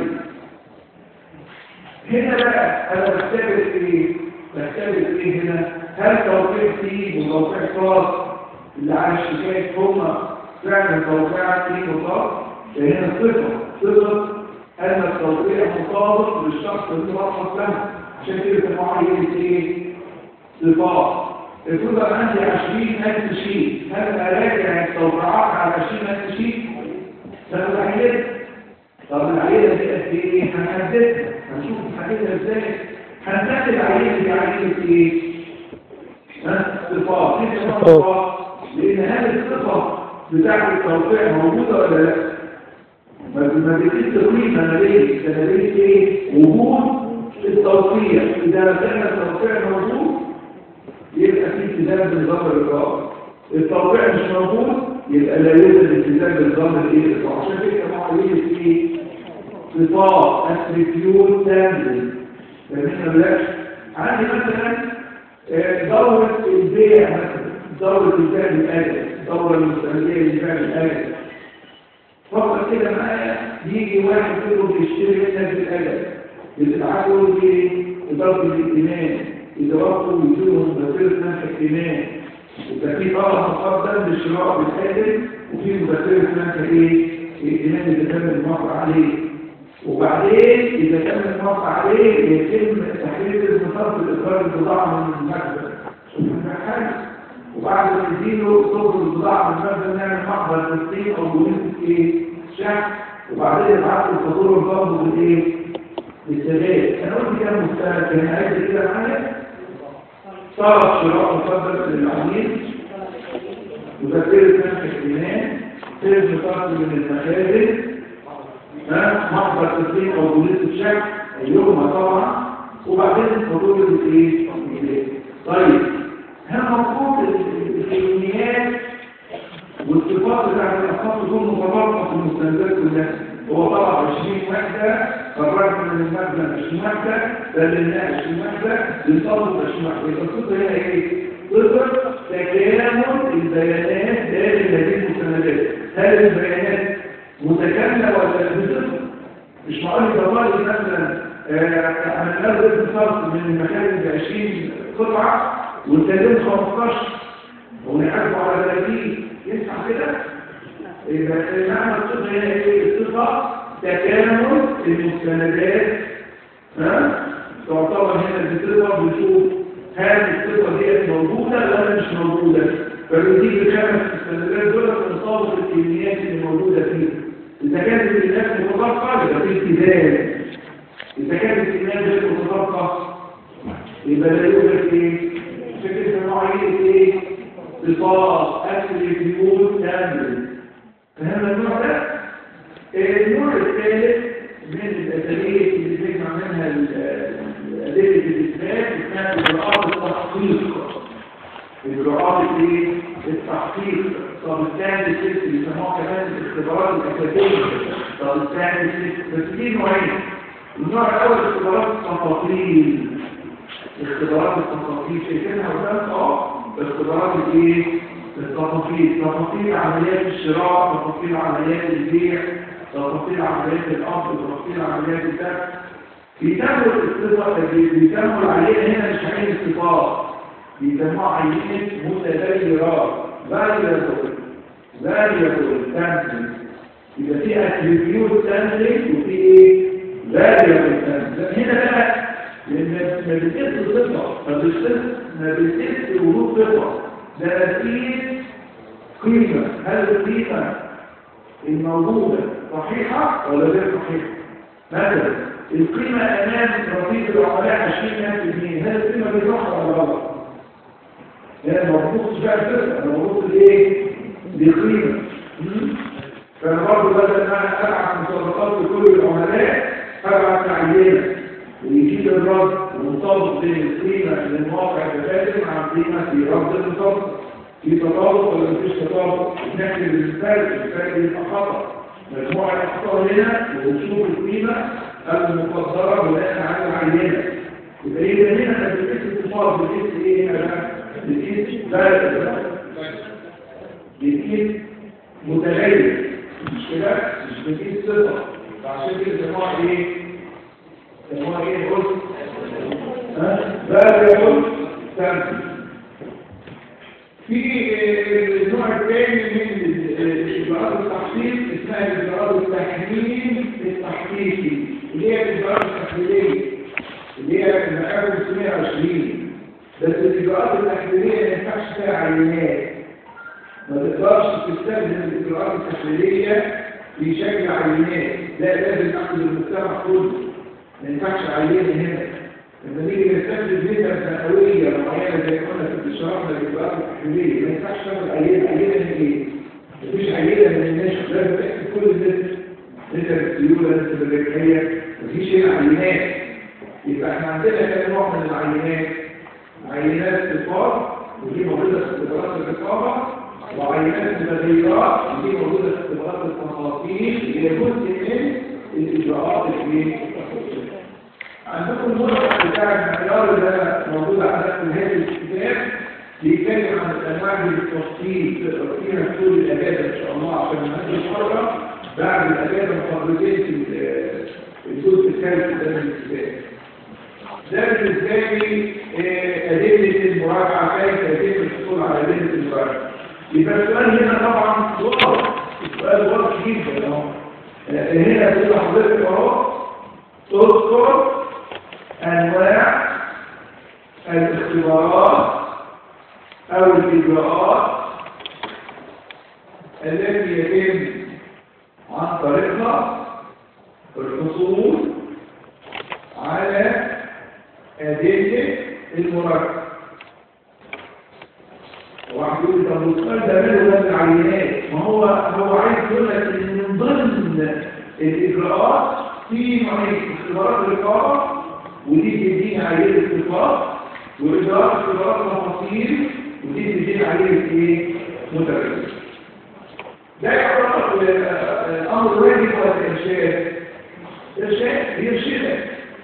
هنا بقى أنا بختبر إيه؟ بختبر إيه هنا؟ هل توقيع فيه وتوقيع خاص اللي على الشكاية هم فعلا توقيعات فيه وخاص؟ فهنا صفة صفة أن التوقيع مطابق للشخص اللي وصل له عشان كده سموها عينة إيه؟ صفات يقول عندي عشرين ألف شيء هل أراجع التوقعات على عشرين ألف شيء؟ ده العينة طب العينة دي قد إيه؟ هنحددها هنشوف هنحددها إزاي؟ هنحدد العينة دي عينة إيه؟ ها؟ صفات إيه صفات؟ لأن هذه الصفة بتاعت التوقيع موجودة ولا لا؟ ما ما بيجيش تقريبا انا ليه؟ انا ليه ايه؟ وجود التوقيع اذا كان التوقيع موجود يبقى في التزام بنظام الإقرار التوقيع مش موجود يبقى لا يوجد التزام بنظام الايه الإقرار عشان كده ما عليه ايه صفات اتريبيوت تامل فاهمين ولا لا عندي مثلا آه، دورة البيع مثلا دورة البيع الآجل دورة المستمرية للبيع الآجل فقط كده معايا يجي واحد كله بيشتري منك بالأجل يتبعته لإدارة الائتمان إدارته ويجيبهم مبادرة منح ائتمان يبقى في طلب مقدم للشراء بالآجل وفي مبادرة منح إيه؟ ائتمان إذا كان الموافق عليه وبعدين إذا كان الموافق عليه يتم تحرير المصرف لإخراج البضاعة من المكتب شوف حاجة وبعد ما تديله صوت البضاعة من المكتب نعمل محضر تسليم أو بنسبة إيه؟ شحن وبعدين يبعت له الفاتورة برضه بالإيه؟ بالسجاير أنا قلت كده مستند كان عايز كده معايا طلب شراء مقدم للعميل مذكرة نفس الاهتمام سير مقدم من المخازن ها محضر تسليم او بوليس الشك ايهما طبعا وبعدين الفاتوره بالايه؟ طيب هل المفروض الكميات والصفات بتاعت الاشخاص تكون متطابقه في المستندات كلها هو طبعا 20 وحده خرجنا من المخزن 20 وحده سلمناه 20 وحده بنطلب 20 وحده يبقى القصه هنا ايه؟ قصه تكامل البيانات داخل هذه المستندات هل البيانات متكامله ولا بصفر؟ مش معقول يبقى مثلا عملنا له اتصال من المكان ب 20 قطعه وسلمت 15 ونحاسبه على 30 ينفع كده؟ يبقى معنى الصفة هنا ايه؟ الصفة تكامل المستندات ها؟ تعتبر هنا الصفة بنشوف هل الصفة دي موجودة ولا مش موجودة؟ فبنجيب الخمس مستندات دول ونطابق الكميات اللي موجودة فيها. إذا كانت الكميات متطابقة يبقى في التزام. إذا كانت الكميات غير متطابقة يبقى لا يوجد ايه؟ فكرة نوعية ايه؟ صفات اتريبيوت كامل فهمنا النوع ده النوع الثالث من الاساليب اللي بنجمع منها الادله الاثبات اسمها اجراءات التحقيق اجراءات الايه التحقيق طب الثاني الست اللي بيسموها كمان الاختبارات الاكاديميه طب الثاني الست بس في نوعين النوع الاول اختبارات التفاصيل اختبارات التفاصيل شايفينها قدامك اه اختبارات الايه التفاصيل تفاصيل عمليات الشراء تفاصيل عمليات البيع تفاصيل عمليات الأرض تفاصيل عمليات الدفع بيتموا الصفة بيتموا عليها هنا مش عين الصفات بيسموها عينة متغيرات variable variable sampling يبقى في attribute sampling وفي ايه variable sampling هنا بقى لان ما بتقيس صفة ما بتقيس وجود صفة ده نتيجة قيمة هل القيمة الموجودة صحيحة ولا غير صحيحة؟ مثلا القيمة أمام رصيد العملاء 20000 جنيه هل القيمة دي صح ولا غلط؟ هي مربوط بقى الفرقة مربوط لإيه؟ بقيمة فأنا برضه بدل ما أنا أبعت مسابقات لكل العملاء أبعت عينة ويجيب الرد ومطابق بين القيمة للمواقع الدفاتر مع القيمة في رد المطابق في تطابق ولا مفيش تطابق نحكي الفرق الفرق يبقى خطأ مجموعة الأخطاء هنا وشوف القيمة المقدرة بناء على العينة يبقى إيه هنا أنا بقيت اتصال بقيت إيه هنا بقيت بلد بقيت متغير مش كده مش بقيت صفة فعشان كده سموها إيه سموها إيه قلت ها بلد يقول سمسي في النوع الثاني من اجراءات التحقيق اسمها الاجراءات التحليل التحقيقي اللي هي الاجراءات التحليليه اللي هي المقام 620 بس الاجراءات التحليليه ما ينفعش فيها عينات ما تقدرش تستخدم الاجراءات التحليليه في شكل عينات لا لازم ناخد المجتمع كله ما ينفعش عينه هنا لما نيجي نستخدم نسبة سنوية معينة زي ما قلنا في الشرحنا للإجراءات التحليلية ما ينفعش تعمل عينة عينة من إيه؟ مفيش عينة من الناس لازم تحسب كل الناس نسب السيولة نسب الربحية مفيش هنا عينات يبقى احنا عندنا كام نوع من العينات عينات صفار ودي موجودة في اختبارات الرقابة وعينات متغيرات ودي موجودة في اختبارات التفاصيل اللي هي جزء من الإجراءات اللي عندكم المرحل بتاع المعيار اللي موجود عندك في هذا الكتاب بيتكلم عن الانواع دي بالتفصيل تقرا فيها طول الاجازه ان شاء الله عشان نهدي الحرة بعد الاجازه محاضرتين في الجزء الثالث ده من الكتاب ده بالنسبه لي آه، ادله المراجعه كيف يتم الحصول على ادله المراجعه يبقى السؤال هنا طبعا واضح السؤال واضح جدا اهو آه، هنا بيقول لحضرتك اهو تذكر انواع الاختبارات او الاجراءات التي يتم عن طريقها الحصول على أدلة المراجعة واحد يقول طب السؤال ده ماله ده العينات ما هو هو عايز يقول لك ان من ضمن الاجراءات في نوعين اختبارات الرقابه ودي بتدينا عينه الصفات واجراءات اختبارات تفاصيل ودي بتدينا عينه ايه متغير ده يعتبر آه، امر واجب ولا ارشاد ارشاد يرشدك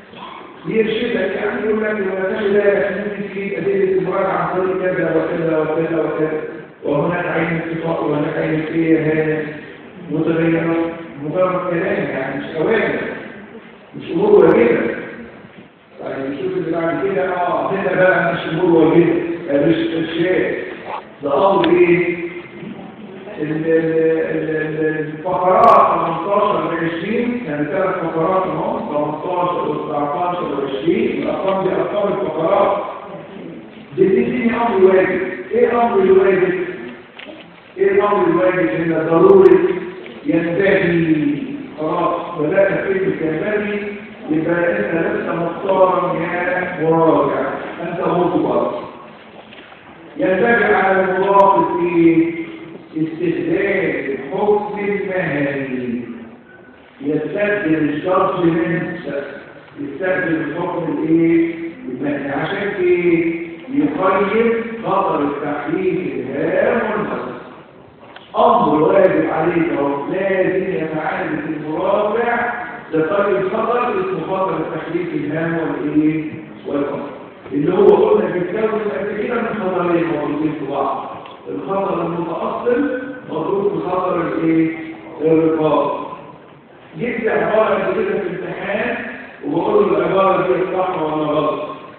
يرشدك يعني يقول لك لما تاخد بالك ممكن في ادله المراجعه عن طريق كذا وكذا وكذا وكذا وهناك عين اتفاق وهناك عين ايه متغيره مجرد كلام يعني مش اوامر مش امور واجبه طيب نشوف اللي بعد كده اه هنا بقى مش امور واجبه آه، مش ارشاد ده امر ايه ال- ال- ال- الفقرات 18 ل 20 يعني ثلاث فقرات اهو 18 و 19 و 20 الارقام دي ارقام الفقرات بتديني امر واجب ايه امر الواجب؟ ايه الامر الواجب هنا ضروري ينتهي خلاص بدأنا فيه ينتهي يبقى انت لسه مختار يا مراجع انت مضبط ينتبه على المضاف في استخدام الحكم المهني يستخدم الشرط منه يستخدم الحكم الايه المهني عشان ايه يقيم خطر التحليل الهام والنصر امر واجب عليك اهو لازم يتعامل المراجع لقيم خطر اسمه خطر التحليل الهام والايه والنصر اللي هو قلنا بيتكون قد كده من خطرين موجودين في بعض الخطر المتأصل مضروب في خطر الايه الرقاب جبت عبارة كده في الامتحان وبقول له العبارة دي صح ولا غلط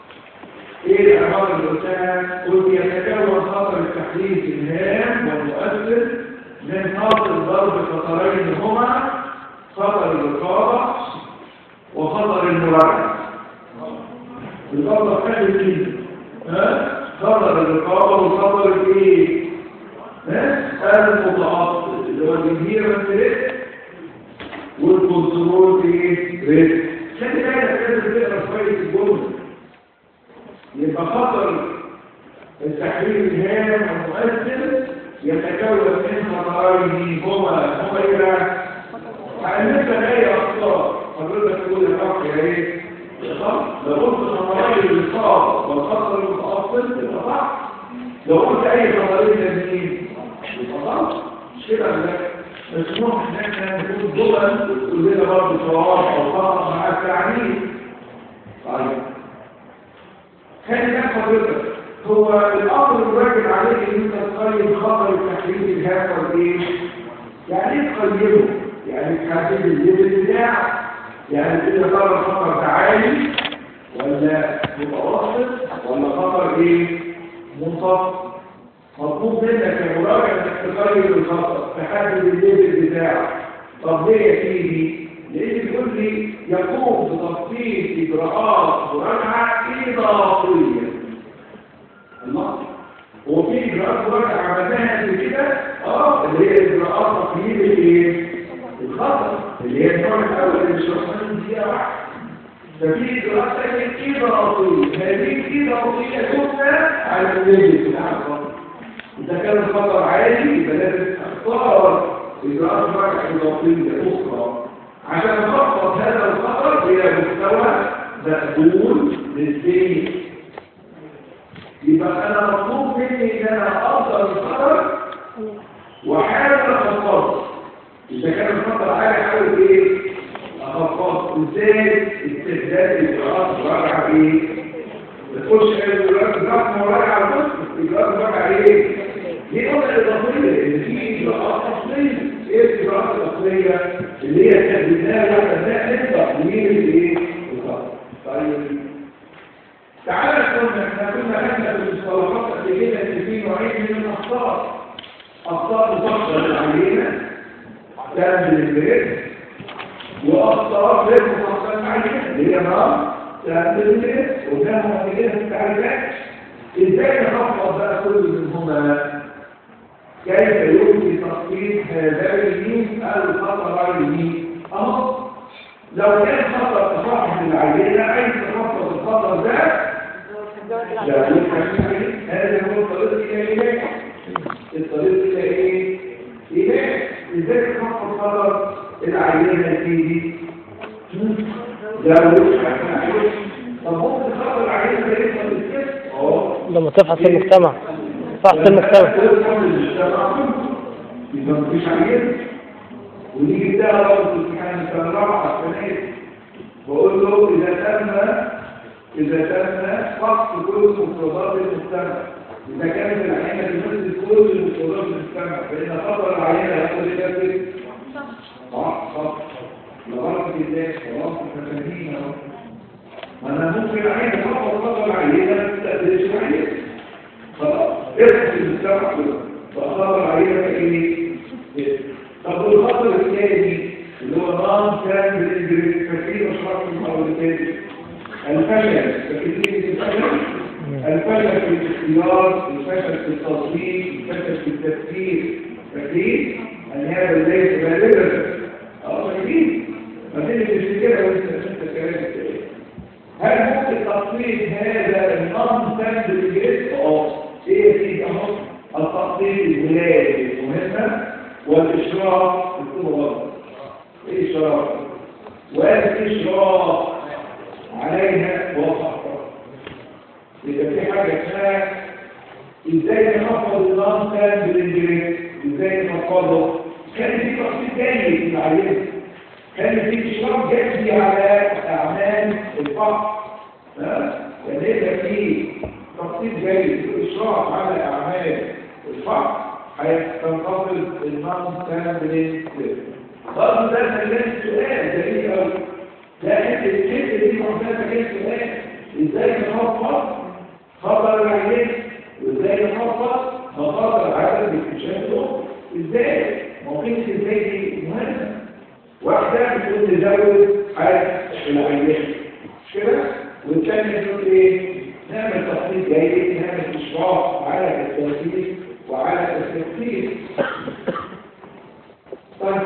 ايه العبارة اللي قلتها قلت يتكون خطر التحليل الهام والمؤثر من خطر ضرب خطرين هما خطر الرقابة وخطر المراجعة الخطر كان مين؟ ها؟ خطر الرقابة وخطر الايه؟ ها؟ المتعصب اللي هو الجمهير الريسك والكنترول ايه؟ ريسك خلي بالك لازم تقرا كويس الجمله يبقى خطر التحليل الهام والمؤثر يتكون من خطرين هما هما ايه بقى؟ علمتك ايه اخطار حضرتك تقول الحق يا ايه؟ صح؟ لو قلت خطرين الاصابه والخطر المتأصل يبقى صح لو قلت اي خطرين تانيين يبقى صح مش كده ولا لا؟ مسموح ان احنا نقول جمل كلنا برضه صواب او خطا مع التعليم طيب خلي بالك حضرتك هو الامر الواجب عليك ان انت تقيم خطر التحليل الهام والايه؟ يعني ايه تقيمه؟ يعني تحدد الليفل بتاعك يعني كده خطر خطر عالي ولا متوسط ولا خطر ايه؟ منخفض مطلوب منك كمراجع انك تقيم الخطر تحدد الليفل بتاعك طب ليه يا سيدي؟ لان بيقول لي يقوم بتفصيل اجراءات مراجعه اضافيه الله هو في اجراءات مراجعه عملناها قبل كده اه اللي هي اجراءات تقييم الايه؟ الخطر اللي هي النوع الاول اللي شرحناه من دقيقه واحده ففي اجراءات ثانيه اضافيه هذه الاضافيه تبنى على الليفل بتاع الخطر إذا كان الخطر عالي يبقى لازم تختار إجراءات مراجعة إضافية أخرى عشان نخفض هذا الخطر إلى مستوى مقبول نسبيا يبقى أنا مطلوب مني إن أنا أفضل الخطر وحاول أخفضه إذا كان الخطر عالي حاول إيه؟ أخفضه إزاي استخدام إجراءات مراجعة إيه؟ ما تقولش إجراءات مراجعة بس إجراءات مراجعة إيه؟ دي نقطة إضافية إن في إجراءات أصلية إيه الإجراءات الأصلية اللي هي استخدمناها وإحنا نقدر نميل لإيه؟ الخطر طيب تعالى كنا احنا كنا خدنا في المصطلحات قبل كده ان في نوعين من الاخطاء اخطاء تفضل العينه تعمل البيت واخطاء غير مفصله العينه اللي هي نار تعمل البيت وده كده في التعريفات ازاي نخفض بقى كل منهما كيف يمكن تخفيض هذين الخطرين اهو لو كان خطر تصاحب العينه عايز تخفض الخطر ده لا هذا هو الطريق الى ايه الطريق الى ايه الى ازاي تخفض خطر العينه دي لا مش طب ممكن خطر العينه ده يحصل بالكسر اه لما تفحص المجتمع فحص المجتمع يبقى مفيش عينه ونيجي ده برضه في امتحان السنه الرابعه السنه دي بقول له اذا تم إذا تم فحص كل مفردات المجتمع إذا كانت العينة تمثل كل مفردات المجتمع فإن خطر العينة يقول لك صح صح لغرض الله خلاص احنا فاهمين اهو ما انا ممكن العينة خطر خطر العينة ما تستقبلش العينة خلاص ارسل المجتمع كله فخطر العينة ايه؟ طب والخطر الثاني اللي هو نظام كان بالانجليزي فاكرين اشرح المحاولة الثاني الفشل فكرين الفشل الفشل في الاختيار الفشل في التصميم الفشل في التفكير فاكرين ان هذا ليس بالغا اه فاكرين ما تيجي كده وانت انت كلامك هل ممكن تصميم هذا النظم تنزل الجسم اه ايه في اهو التصميم الولادي مهمه والاشراف الكبرى ايه اشراف والاشراف عليها وصحة إذا في حاجة اسمها إزاي نحفظ النظام كان بالإنجليزي إزاي نحفظه كان في تخطيط جيد في العينة كان في إشراف جدي على أعمال الفحص يعني إذا في تخطيط جيد وإشراف على أعمال الفحص هيتنفصل النظام كان بالإنجليزي برضه ده كان سؤال جميل قوي لا انت الكلمه دي معتمده كده سؤال ازاي نخفض خطر العيان وازاي نخفض مخاطر عدد الاكتشاف الاخرى ازاي ممكن ازاي دي مهمه واحده بتقول تزود حاجه العيان مش كده والثانيه تقول ايه نعمل تخطيط جيد نعمل اشراف على التنفيذ وعلى التنفيذ طيب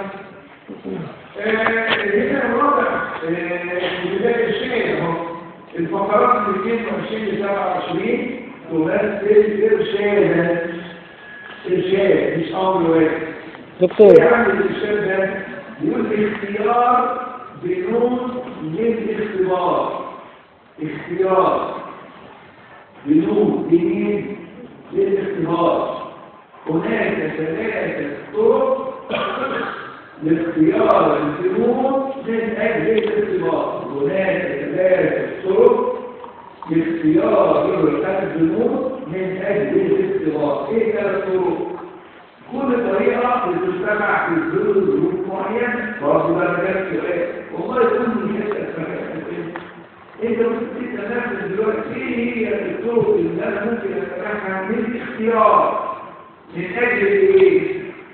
هنا الرابع في بداية الشيء اهو الفقرات من 22 ل 27 تمثل إرشادا إرشاد مش أمر واحد دكتور يعني الإرشاد ده يقول اختيار بنون للاختبار اختيار بنون بنين للاختبار هناك ثلاثة طرق لاختيار الفنون من أجل الاختبار هناك ثلاثة طرق لاختيار الفنون من أجل الاختبار إيه ثلاث طرق؟ كل طريقة بتجتمع في ظروف معينة برضه ده مجال سؤال والله يكون من حتة فكرة انت ممكن تتنفس دلوقتي ايه هي الطرق اللي انا ممكن استخدمها من الاختيار من اجل ايه؟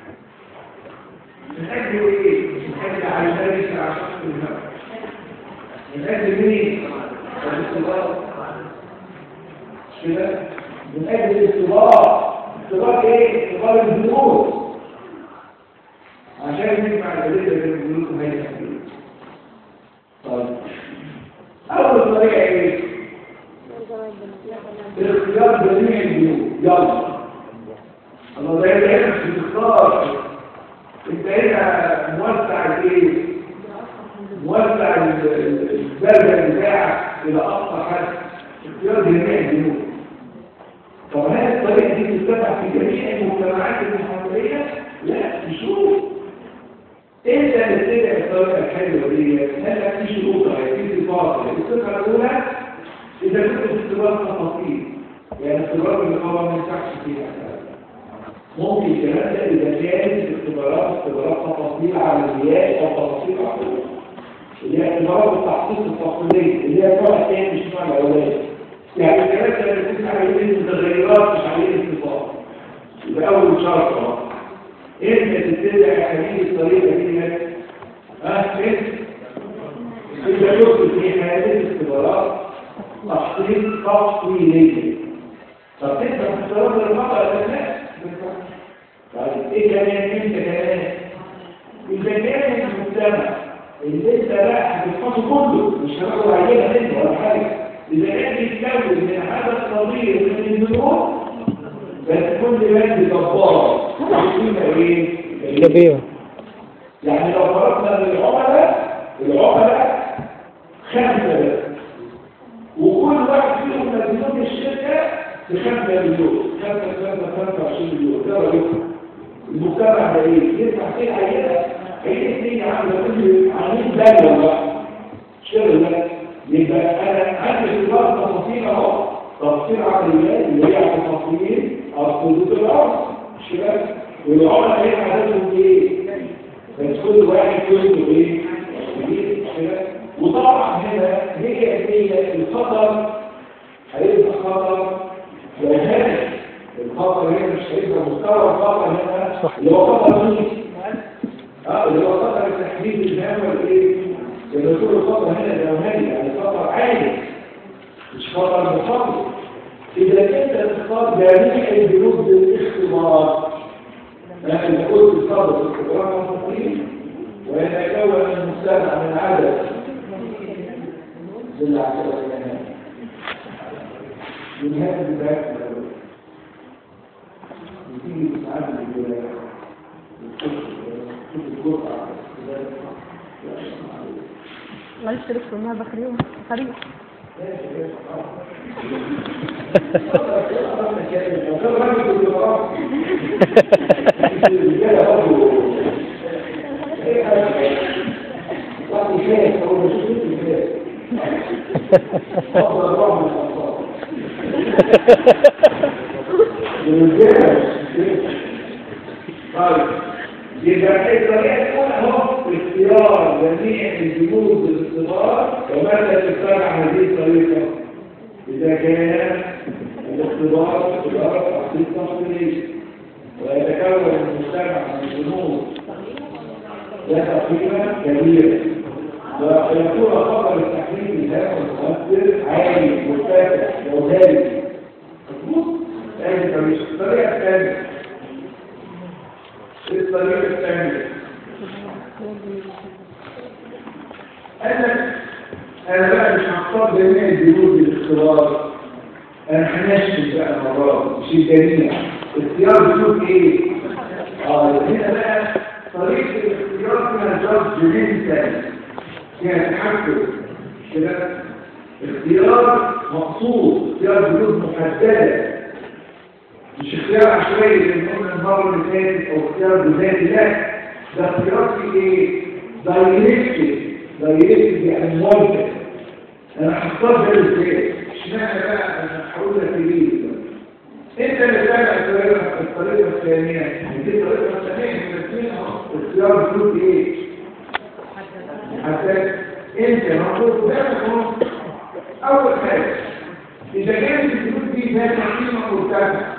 من أجل إيه؟ من أجل عيشانك على شخص الهوى من أجل مين؟ الاختبار كده؟ من أجل الاختبار اختبار إيه؟ اختبار الجنود عشان نسمع الأدلة اللي بيقولوا هي طيب أول طريقة إيه؟ الاختيار جميع الجنود يلا الله ده يبقى بتختار توسع ال- ال- البلد بتاعك الى اقصى حد اختيار جميع الجنود طب هل الطريقه دي تتبع في جميع المجتمعات المحليه؟ لا نشوف انت اللي تتبع الطريقه الحلوه دي هل في شروط في صفات الصفه الاولى اذا كنت في اختبار تفاصيل يعني اختبار النقابه ما ينفعش فيها ممكن الكلام ده اذا كانت اختبارات اختبارات تفاصيل عمليات او تفاصيل عقليه اللي هي اختبارات التحقيق التفصيليه اللي هي نوع تاني مش نوع الاولاني يعني الكلام ده اللي كنت عايزين متغيرات مش عايزين انتصار يبقى اول شرط اهو انت تتبع يا حبيبي الطريقه دي ها انت اذا كنت في هذه الاختبارات تحقيق تفصيليه طب تبقى اختبارات الخطا ولا لا طيب ايه كمان انت كمان اذا كان المجتمع اللي انت بقى هتفحصه كله مش هتاخد عينه منه ولا حاجه اذا كان بيتكون من هذا الصغير من النمو بس كل بند جبار يسمى ايه؟ كبير يعني لو فرضنا ان العملاء العملاء خمسه بس وكل واحد فيهم مجنون الشركه بخمسه مليون خمسه خمسه 25 مليون ده رأيكم المجتمع ده ايه؟ يدفع فيه عينه عينه اثنين عامله كل عاملين دايما بقى شغل ده يبقى انا عندي اختبار تفاصيل اهو تفصيل عقليات اللي هي تفاصيل الخطوط الارض مش كده؟ والعملاء هي عددهم ايه؟ بس كل واحد كله ايه؟ كبير مش كده؟ وطبعا هنا هي هي الخطر هيبقى خطر وهذا الخطر هنا مش هيبقى مستوى الخطر هنا اللي هو خطر مين؟ اه اللي هو خطر التحديد الهام والايه؟ لما يكون الخطر هنا جوهري يعني خطر عالي مش خطر مفضل إذا كنت تختار جميع الجنود للاختبارات لكن قلت الصدر الاختبارات المفضلين ويتكون المجتمع من عدد جل وعلا من هذه البيت يتيجي تتعامل بالجلال وتشوف الجرعة الله يشترك في الماء بخريوم خريف يبقى الطريقة الأولى هو اختيار جميع الجنود بالاختبار وماذا تتبع هذه الطريقة إذا كان الاختبار اختبار تحقيق تفصيلي ويتكون المجتمع من جنود ذات قيمة كبيرة ويكون خطر التحليل ذات المؤثر عالي مرتفع جوهري مظبوط؟ هذه الطريقة الطريقة الثانية الطريقة الثانية قال لك انا بقى مش هختار جميع الجنود للاختبار انا هنشف بقى مرات مش الجميع اختيار جنود ايه؟ اه هنا بقى طريقة الاختيار فيها جارج جنسا فيها تحكم كده اختيار مقصود اختيار جنود محددة مش اختيار عشوائي زي ما قلنا المرة اللي فاتت او اختيار ذاتي لا ده اختيار في ايه؟ دايركتد دايركتد يعني موجه انا هختار ده ازاي؟ اشمعنى بقى انا هقول لك ليه انت اللي تابع الطريقه الطريقه الثانيه دي الطريقه الثانيه من الاثنين اختيار جزء ايه؟ حتى انت المفروض قدامك اهو اول حاجه اذا كانت الجزء دي ذات قيمه مرتفعه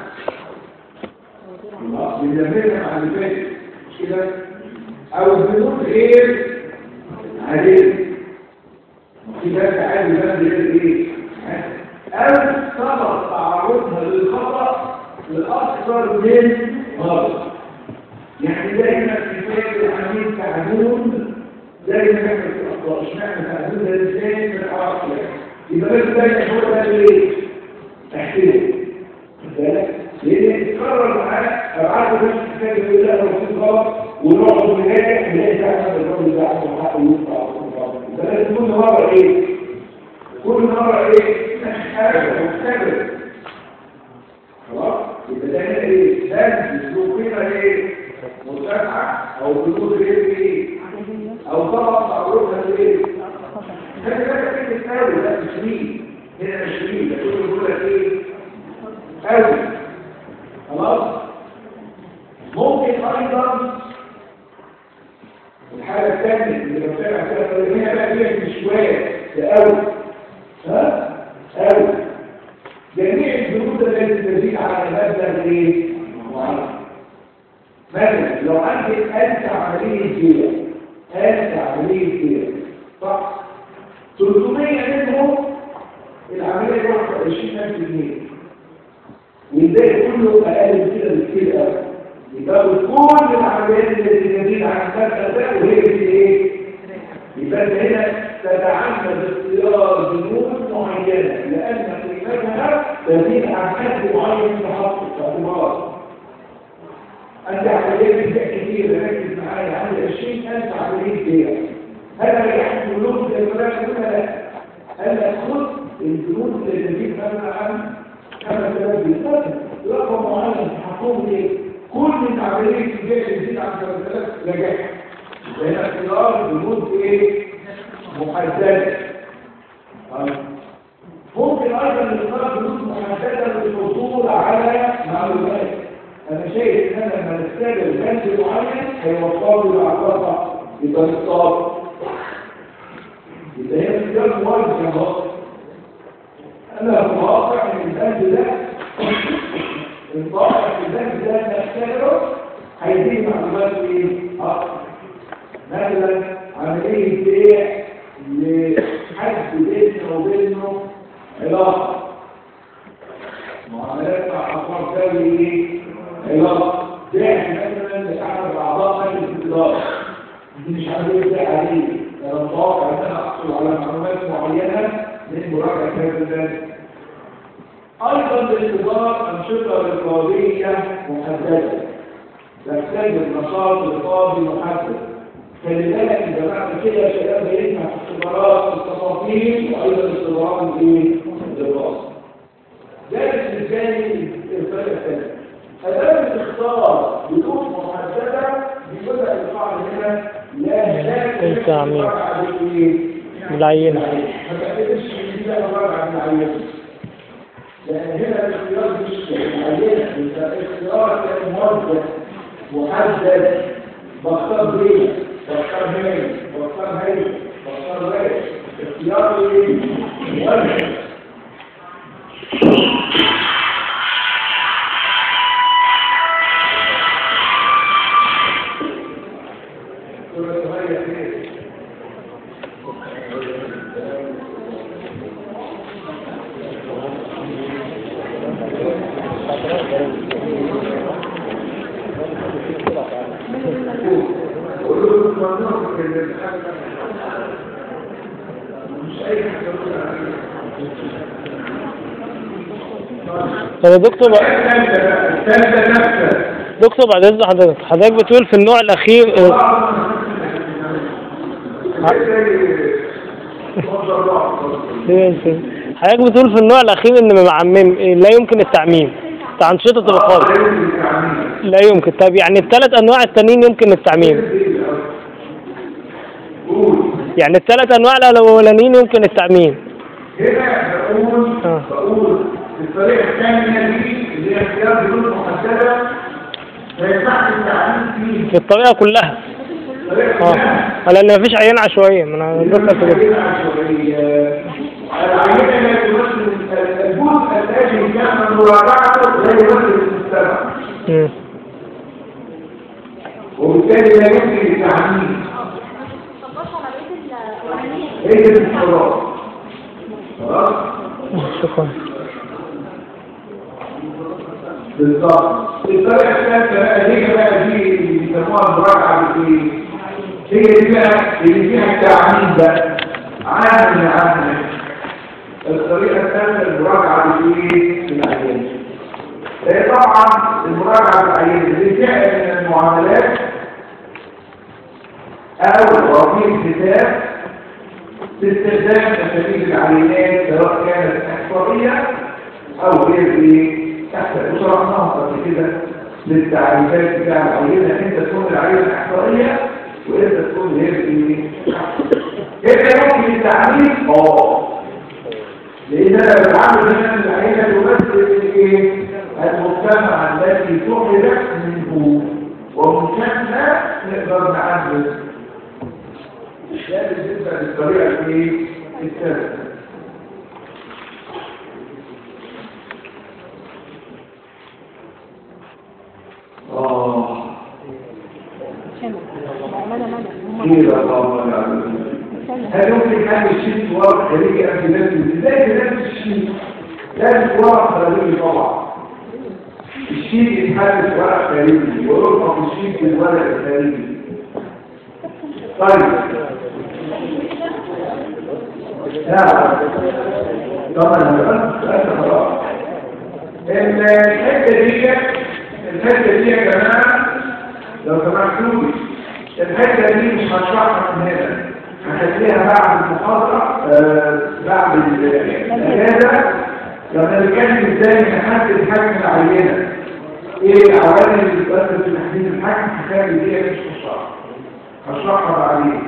بنعملها مع اللي فاتت مش كده او البنود غير عاديه في بس عادي بس غير ايه او سبب تعرضها للخطا لاكثر من مره يعني دايما في فكر العميل تعدون دايما نعمل في الاخطاء اشمعنى تعدون ده ازاي في العواقب يبقى بس دايما هو ده ايه تحتيه بالك لان تكرر معاه ابعاد نفس الكتاب يقول لا لو في غلط ونقعد في النهايه نلاقي ده عمل الراجل ده عنده حق ويطلع ده لازم كل مرة ايه كل مرة ايه حاجة مستقبل خلاص يبقى ده هنا ايه لازم اسلوب قيمة ايه مرتفعة او بنود ايه ايه او طبق معروفة ايه خلي بالك كلمة قوي لا مش مين هنا مش مين ده كله بيقول لك ايه قوي خلاص ممكن ايضا الحالة الثانية اللي بتابع فيها هنا بقى فيها مشوار ده قوي ها قوي جميع البنود التي تزيد على مبلغ ايه معين مثلا لو عندي ألف عملية بيع ألف عملية بيع صح 300 منهم العملية دي 21000 جنيه والباقي كله أقل من كده بكتير قوي يبقى كل العمليات التي تزيد عن المبلغ ده وهي دي ايه؟ يبقى انت هنا تتعمد اختيار بنود معينه لان قيمتها تزيد عن حد معين تحقق اعتبار انت عمليات بيع كتير ركز معايا عندي 20000 عمليه بيع هذا يحمل بنود زي ما قلنا لا قال لك خد البنود اللي تزيد مثلا عن 5000 جنيه رقم معين تحققه ايه؟ كل العمليه البيع اللي تزيد عن 5000 نجاح هنا اختيار بنود ايه محدده طيب. ممكن ايضا نختار بنود محدده للحصول على معلومات انا شايف ان انا لما نستخدم بند معين هيوصل لي معلومات يبقى نختار يبقى هي اختيار موجه اهو انا متوقع ان البند ده الواقع في البند ده نختاره هيديني معلومات ايه اكتر مثلا عملية بيع لحد بينه وبينه علاقة معاملات مع أطراف ذوي إيه؟ علاقة بيع مثلا لأحد أعضاء مجلس الإدارة دي مش عملية بيع عليه أنا متوقع إن أنا أحصل على معلومات معينة من مراجعة هذا البند أيضا لانتظار أنشطة رقابية محددة تحتاج النشاط الرقابي محدد خلي بالك إذا بعد كده يا شباب بيجمع في اختبارات التفاصيل وأيضا اختبارات الايه؟ الدراسة. ذلك بالتالي الفرق الثاني. أداة الاختار بدون محددة بيقول لك القاعدة هنا لا لا التعميم. على العينة ما تعتبرش ان دي عبارة عن العينة. لأن هنا الاختيار مش العينة، انت الاختيار كان موجه محدد بختار ليه؟ بختار هاي بختار هاي بختار هاي اختيار ايه؟ موجه طب يا دكتور الثالثة نفسها دكتور بعد اذن حضرتك حضرتك بتقول في النوع الاخير حضرتك بتقول في النوع الاخير ان معمم لا يمكن التعميم بتاع انشطه الرقابه لا يمكن طب يعني الثلاث انواع التانيين يمكن التعميم يعني الثلاث انواع الاولانيين يمكن التعميم هنا بقول آه. بقول الطريقة الثانية دي اللي هي اختيار بدون محددة ما ينفعش التعليم فيه في الطريقه كلها الطريقة اه كلها لان مفيش عينه عشوائيه ما انا بسال في كده العينة لا تمثل الجزء الذي كان مراجعته لا يمثل المجتمع مم. وبالتالي لا يمكن التعميم هي دي القرار خلاص شكرا بالظبط الطريقه الثالثه بقى هي بقى دي اللي بيسموها المراجعه بالايه هي دي بقى اللي فيها التعميم بقى عامل عامل الطريقه الثالثه المراجعه بالايه بالعيان هي طبعا المراجعه بالعيان اللي فيها من المعاملات او رصيد كتاب باستخدام اساليب العينات سواء كانت احصائيه او غير ايه احسن وشرحناها قبل كده للتعريفات بتاع العينه انت تكون العينه احصائيه وانت تكون غير ايه انت ممكن التعريف اه لان انا بتعامل هنا العينه تمثل ايه المجتمع الذي تخرج منه ومن شأننا نقدر نعدل ده بالنسبة للطريقة ايه الثالثة آه عمالة مالك خير اللهم يعلم هل يمكن أن الشيء ورق خارجي أم بنفسه؟ ازاي بنفس الشيء؟ لازم ورق خارجي طبعا الشيء يتحدث ورق خارجي ويرفع الشيء في الورق الخارجي طيب لا طبعا انا بس خلاص الحته دي الحته دي يا جماعه لو سمحتوا لي الحته دي مش هشرحها من هنا هخليها بعد المحاضره آه، بعد الاجازه لما نتكلم ازاي نحدد حجم العينه ايه العوامل اللي بتؤثر في تحديد الحجم هخلي دي مش هشرحها هشرحها بعدين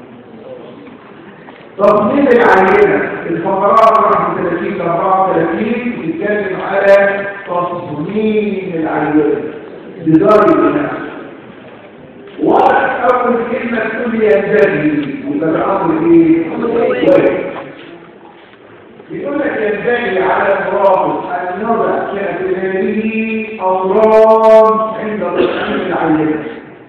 تصميم العينة الفقرات 31 ل 34 بتتكلم على تصميم العينة بداية نفسه وقت أول كلمة تقول ينبغي وده الأمر إيه؟ واجب يقول لك ينبغي على المراقب أن يضع كافلاله أمراض عند تصميم العينة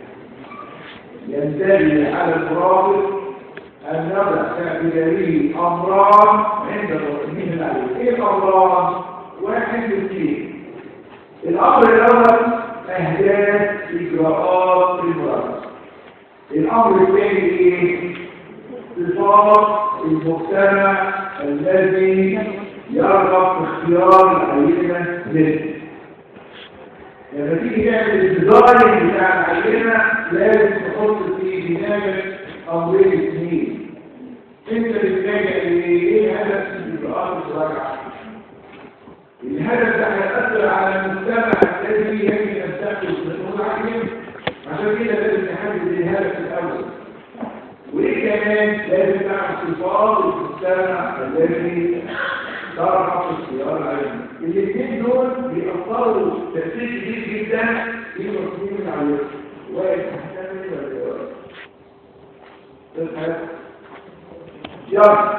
ينبغي على المراقب أن نضع كافلاله أمراض عند تصميم العينة إيه الأمراض؟ واحد واثنين الأمر الأول أهداف إجراءات المراقبة الأمر الثاني إيه؟ صفات المجتمع الذي يرغب في اختيار العينة منه لما تيجي تعمل الديزاين بتاع العينة لازم تحط في دماغك أمرين اثنين انت بتراجع ايه هدف الإجراءات المراجعة الهدف ده هيأثر على المجتمع الذي يجب أن تأخذ مسؤول عنه عشان كده لازم تحدد الهدف الأول وإيه كمان لازم تعمل صفات المجتمع الذي ترفع في اختيار العلم الاثنين دول بيأثروا تأثير كبير جدا في تصميم العلم واقف محتمل ولا واقف؟ تضحك يلا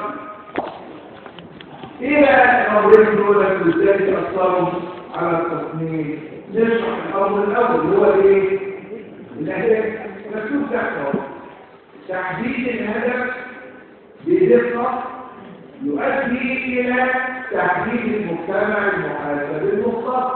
ايه بقى الامرين دول وازاي تاثروا على التصميم نشرح الامر الاول اللي هو ايه الاهداف مكتوب تحت اهو تحديد الهدف بدقه يؤدي الى تحديد المجتمع المحاسب المختص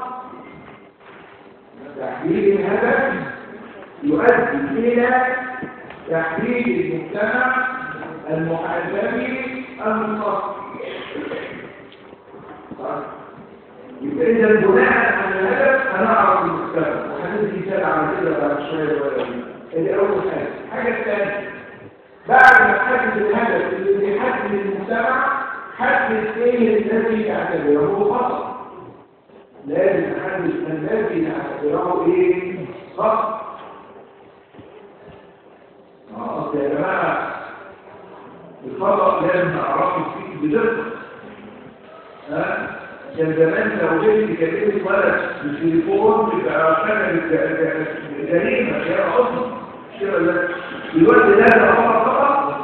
تحديد الهدف يؤدي الى تحديد المجتمع المحاسبي المختص يبقى إذا بناء على الهدف هنعرف المستقبل وهندي مثال على كده بعد شوية ولا اللي أول حاجة الحاجة الثانية بعد ما تحدد الهدف اللي بيحدد المجتمع حدد ايه الذي يعتبره خطأ لازم نحدد الذي نعتبره ايه خطأ اه يا جماعة الخطأ لازم نعرفه فيه بدقة ها كان زمان لو جبت كلمة ولد بالتليفون تبقى كان جريمة يا أصلا كده لا دلوقتي لا ده هو خطأ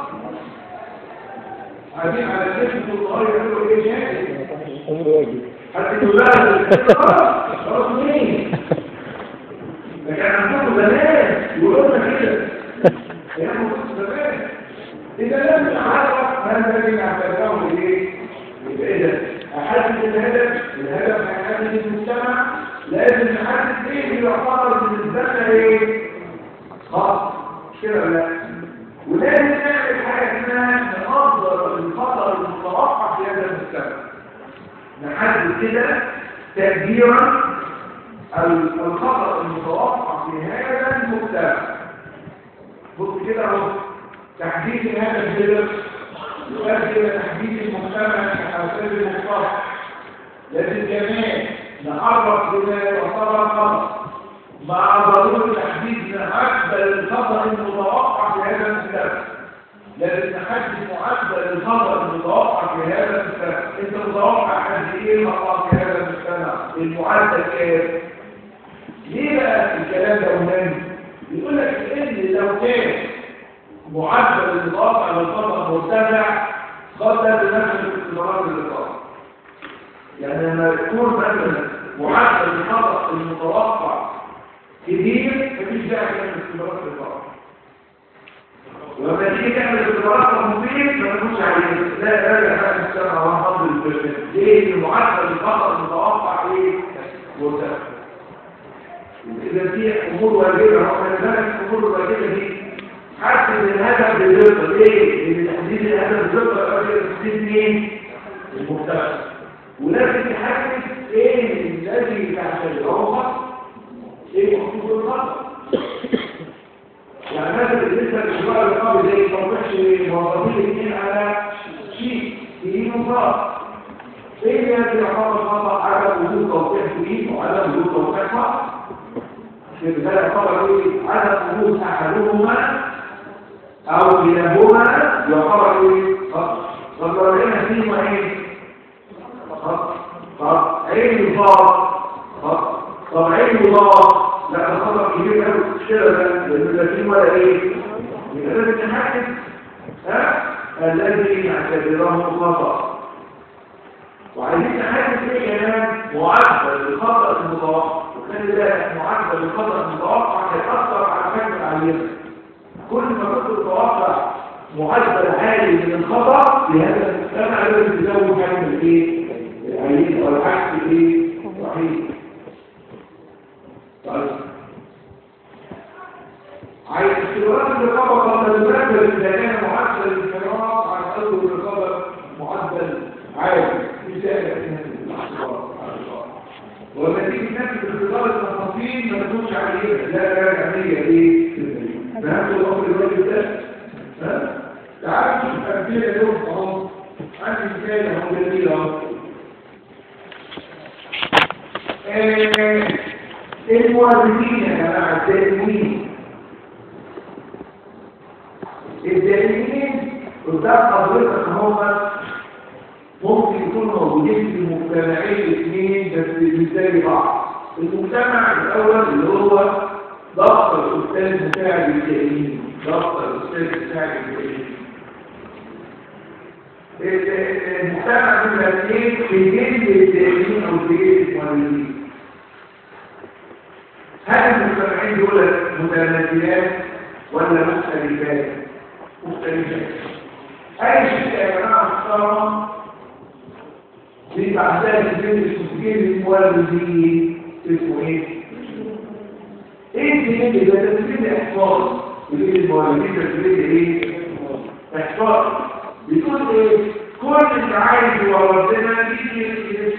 قاعدين على النت والنهار يعملوا ايه جاهز حتى يقول لها خلاص خلاص مين ده كان عندكم زمان يقولوا لنا كده يا عم زمان إذا لم نعرف ما الذي نعتبره ايه يبقى إذا أحدد الهدف الهدف هيحدد المجتمع لازم نحدد ايه اللي يعتبر بالنسبة لنا ايه خاص كده لا ولازم نعمل حاجة اسمها نقدر الخطر المتوقع في هذا المجتمع نحدد كده تقديرا الخطر المتوقع في هذا المجتمع بص كده اهو تحديد هذا الهدف يؤدي الى تحديد المجتمع كحوافز المصطلح لكن كمان نعرف بما يعتبر خطأ مع ضرورة تحديد معدل الخطأ المتوقع في هذا المستوى لازم نحدد معدل الخطأ المتوقع في هذا المستوى انت متوقع قد ايه الخطأ في هذا المستوى المعدل كام ليه بقى الكلام ده مهم يقول لك ان لو كان معدل المتوقع للخطأ مرتفع قد لا تنفذ اختبارات الاطلاق يعني لما يكون مثلا معدل الخطأ المتوقع كبير مفيش داعي تعمل اختبارات الاطلاق ولما تيجي تعمل اختبارات تنظيم ما تكونش عليه لا راجع بقى في السنه وهنفضل البرسنت ليه معدل الخطا المتوقع ايه مرتفع اذا في امور واجبه واحنا بالك الامور الواجبه دي حسب الهدف بالدقه ليه؟ لان تحديد الهدف بالدقه يؤدي الى تحديد مين؟ المجتمع ولازم تحدد ايه الذي عشان يوصل ايه مخصوص الخطا يعني مثلا بالنسبه للشراء الرقابي زي توضيح موظفين الاثنين على شيء في مصاب ايه الذي يعتبر خطا على وجود توضيح فيه وعلى وجود توضيح خطا في مثال يعتبر ايه عدم وجود احدهما او كلاهما يعتبر ايه خطا طب لو لقينا فيهما ايه خطا خطا عين مضاد خطا طب عين مضاد لا ده خطر كبير قوي كده ده لان لا فيه ولا ايه يبقى لازم نحدد ها الذي نعتبره خطا وعايزين نحدد ايه كمان معدل الخطا المتوقع وخلي بالك معدل الخطا المتوقع هيأثر على حجم العينه كل ما كنت تتوقع معدل عالي من الخطا في هذا المجتمع لازم تزود حجم الايه العينه او العكس ايه صحيح طيب عايز اختبارات الرقابة قبل المنزل إذا كان معدل الانحراف عن أول الرقابة معدل عالي مثال ولما تيجي تنفذ اختبار التفاصيل ما تكونش عليه لا لا عملية ايه فهمت الأمر الواجب ده ها تعالوا نشوف أمثلة اليوم خلاص عندي مثال اهو جميل اهو الموردين يا جماعة الدائمين الدائمين قدام حضرتك هم ممكن يكونوا موجودين في مجتمعين اثنين بس بيساوي بعض المجتمع الأول اللي هو ضغط الأستاذ مساعد الدائمين ضغط الأستاذ مساعد الدائمين المجتمع الاثنين في جنب الدائمين أو في جنب الموردين هل المجتمعين دول متماثلات ولا مختلفات مختلفات اي شيء يا جماعه محترم بيبقى عندنا في التسجيل المولدين اسمه ايه ايه التسجيل ده تسجيل احفاظ تسجيل المولدين تسجيل ايه احفاظ بيقول ايه كل اللي عايز يوردنا يجي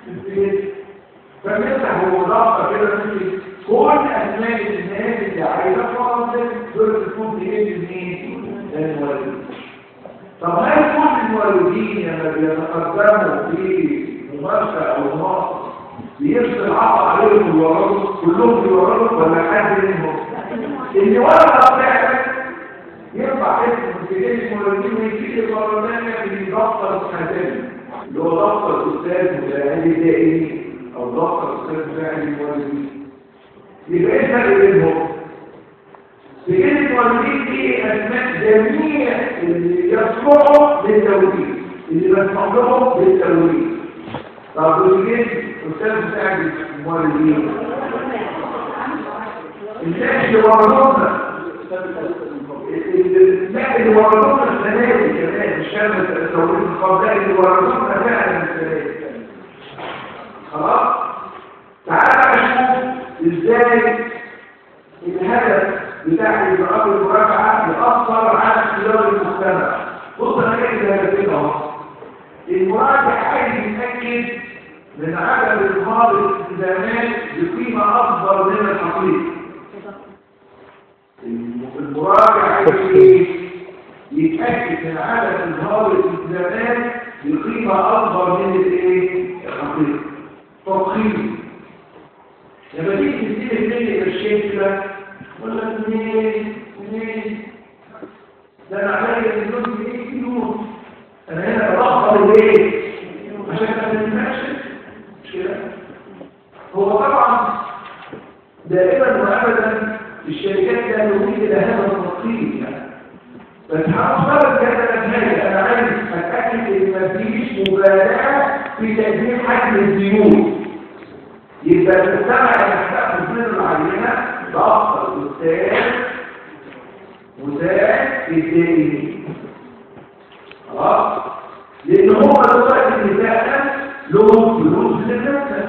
فبنفتح بمضافه كده ممكن كل اسماء الناس اللي عايزه فرض دول تكون بايه منين المولدين طب هل كل المولدين لما بيتقدموا في ممارسه او نقص بيفصل عطى عليهم ويوردوا كلهم بيوردوا ولا حد منهم اللي ورد فعلا يرفع اسم مسجلين المولدين ويجي المره ثانيه في دفتر الخزانه اللي هو دفتر الاستاذ مساعد الدائمين او دفتر الاستاذ مساعد المولدين يبقى ايه الفرق بينهم؟ بين المولدين دي اسماء جميع اللي يصلحوا للتوليد اللي بسمع لهم للتوليد طب وليه استاذ مساعد المولدين الناس اللي وردونا الناس اللي وردونا السنه دي كمان مش كامل التوليد القبلي اللي وردونا فعلا السنه دي خلاص تعالى نشوف ازاي الهدف بتاع اجراءات المراجعه ياثر على اختيار المجتمع بص انا جاي لهدفين اهو المراجع عايز يتاكد من عدم اظهار الالتزامات بقيمه افضل من الحقيقه المراجع عايز ايه يتاكد من عدم إظهار الالتزامات بقيمة أكبر من الإيه؟ الحقيقة تضخيم لما تيجي تديني اثنين قرشين كده ولا اثنين اثنين ده انا عليا مليون جنيه فلوس انا هنا بضخم الايه؟ عشان ما تنفعش مش كده؟ هو طبعا دائما وابدا الشركات كانوا يريد الى هذا التفصيل يعني بس هنفترض كده نتائج انا عايز اتاكد ان مفيش مبالغه في تقديم حجم الديون يبقى المجتمع يحتاج من العينه ضغط الاستاذ مساعد الدائمين خلاص لان هم دلوقتي اللي فعلا لهم فلوس للنفس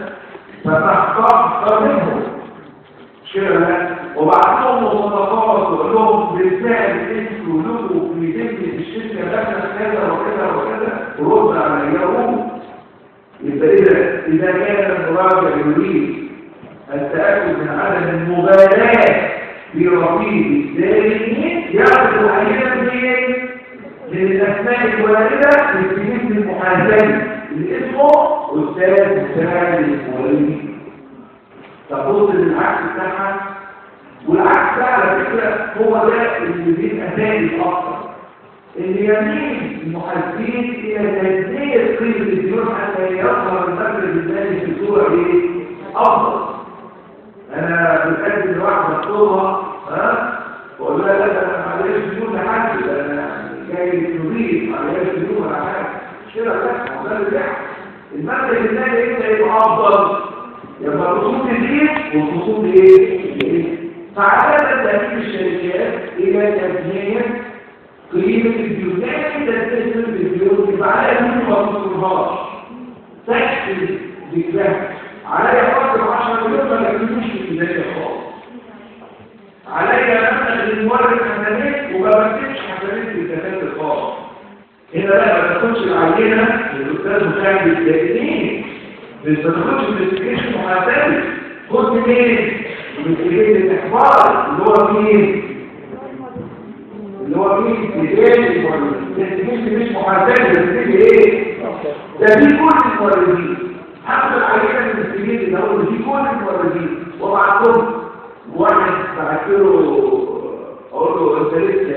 فتحتاج منهم مش كده لا وبعت لهم مصطلحات وقول لهم بالفعل انتوا لكم في ذمه الشركه مثلا كذا وكذا وكذا ورد على اليوم يبقى اذا اذا كان المراجع يريد التاكد من عدم المبالاه في رصيد الدائمين ياخذ العينه منين؟ من الاسماء الوارده في مثل المحاسبه اللي اسمه استاذ مساعد الموالين تقول العكس بتاعها والعكس ده على فكره هو ده اللي بيبقى ثاني اكتر اللي يميل المحاسبين الى تجزئه قيمه الديون حتى يظهر المبلغ المالي في صوره ايه؟ افضل انا بتقدم لواحده مطلوبه ها واقول لها لا ده انا ما عليش ديون لحد ده انا جاي نضيف ما عليش ديون ولا حاجه مش كده لا هو ده اللي بيحصل المبلغ المالي امتى يبقى افضل؟ يبقى الرسوم تزيد والرسوم ايه؟ فعادة تأتي الشركات إلى تبنية قيمة الديون يعني تستثمر بالديون يبقى عليها مين ما تصرفهاش تحت ذكرها عليا فقط 10 مليون ما يكتبوش في الميزانية خالص عليا مبلغ المورد حسنات وما بكتبش حسنات في الزكاة الخاص هنا بقى ما تاخدش العينة للأستاذ مساعد الدائمين مش بتاخدش الانفستيجيشن محاسبي خد منين؟ من ايدين الاحبار اللي هو مين؟ اللي هو مين؟ ايدين الانفستيجيشن مش محاسبي بس دي ايه؟ ده في كل الموردين حتى العينه الانفستيجيشن اللي هو في كل الموردين وبعتهم واحد بعت له اقول له انت ليك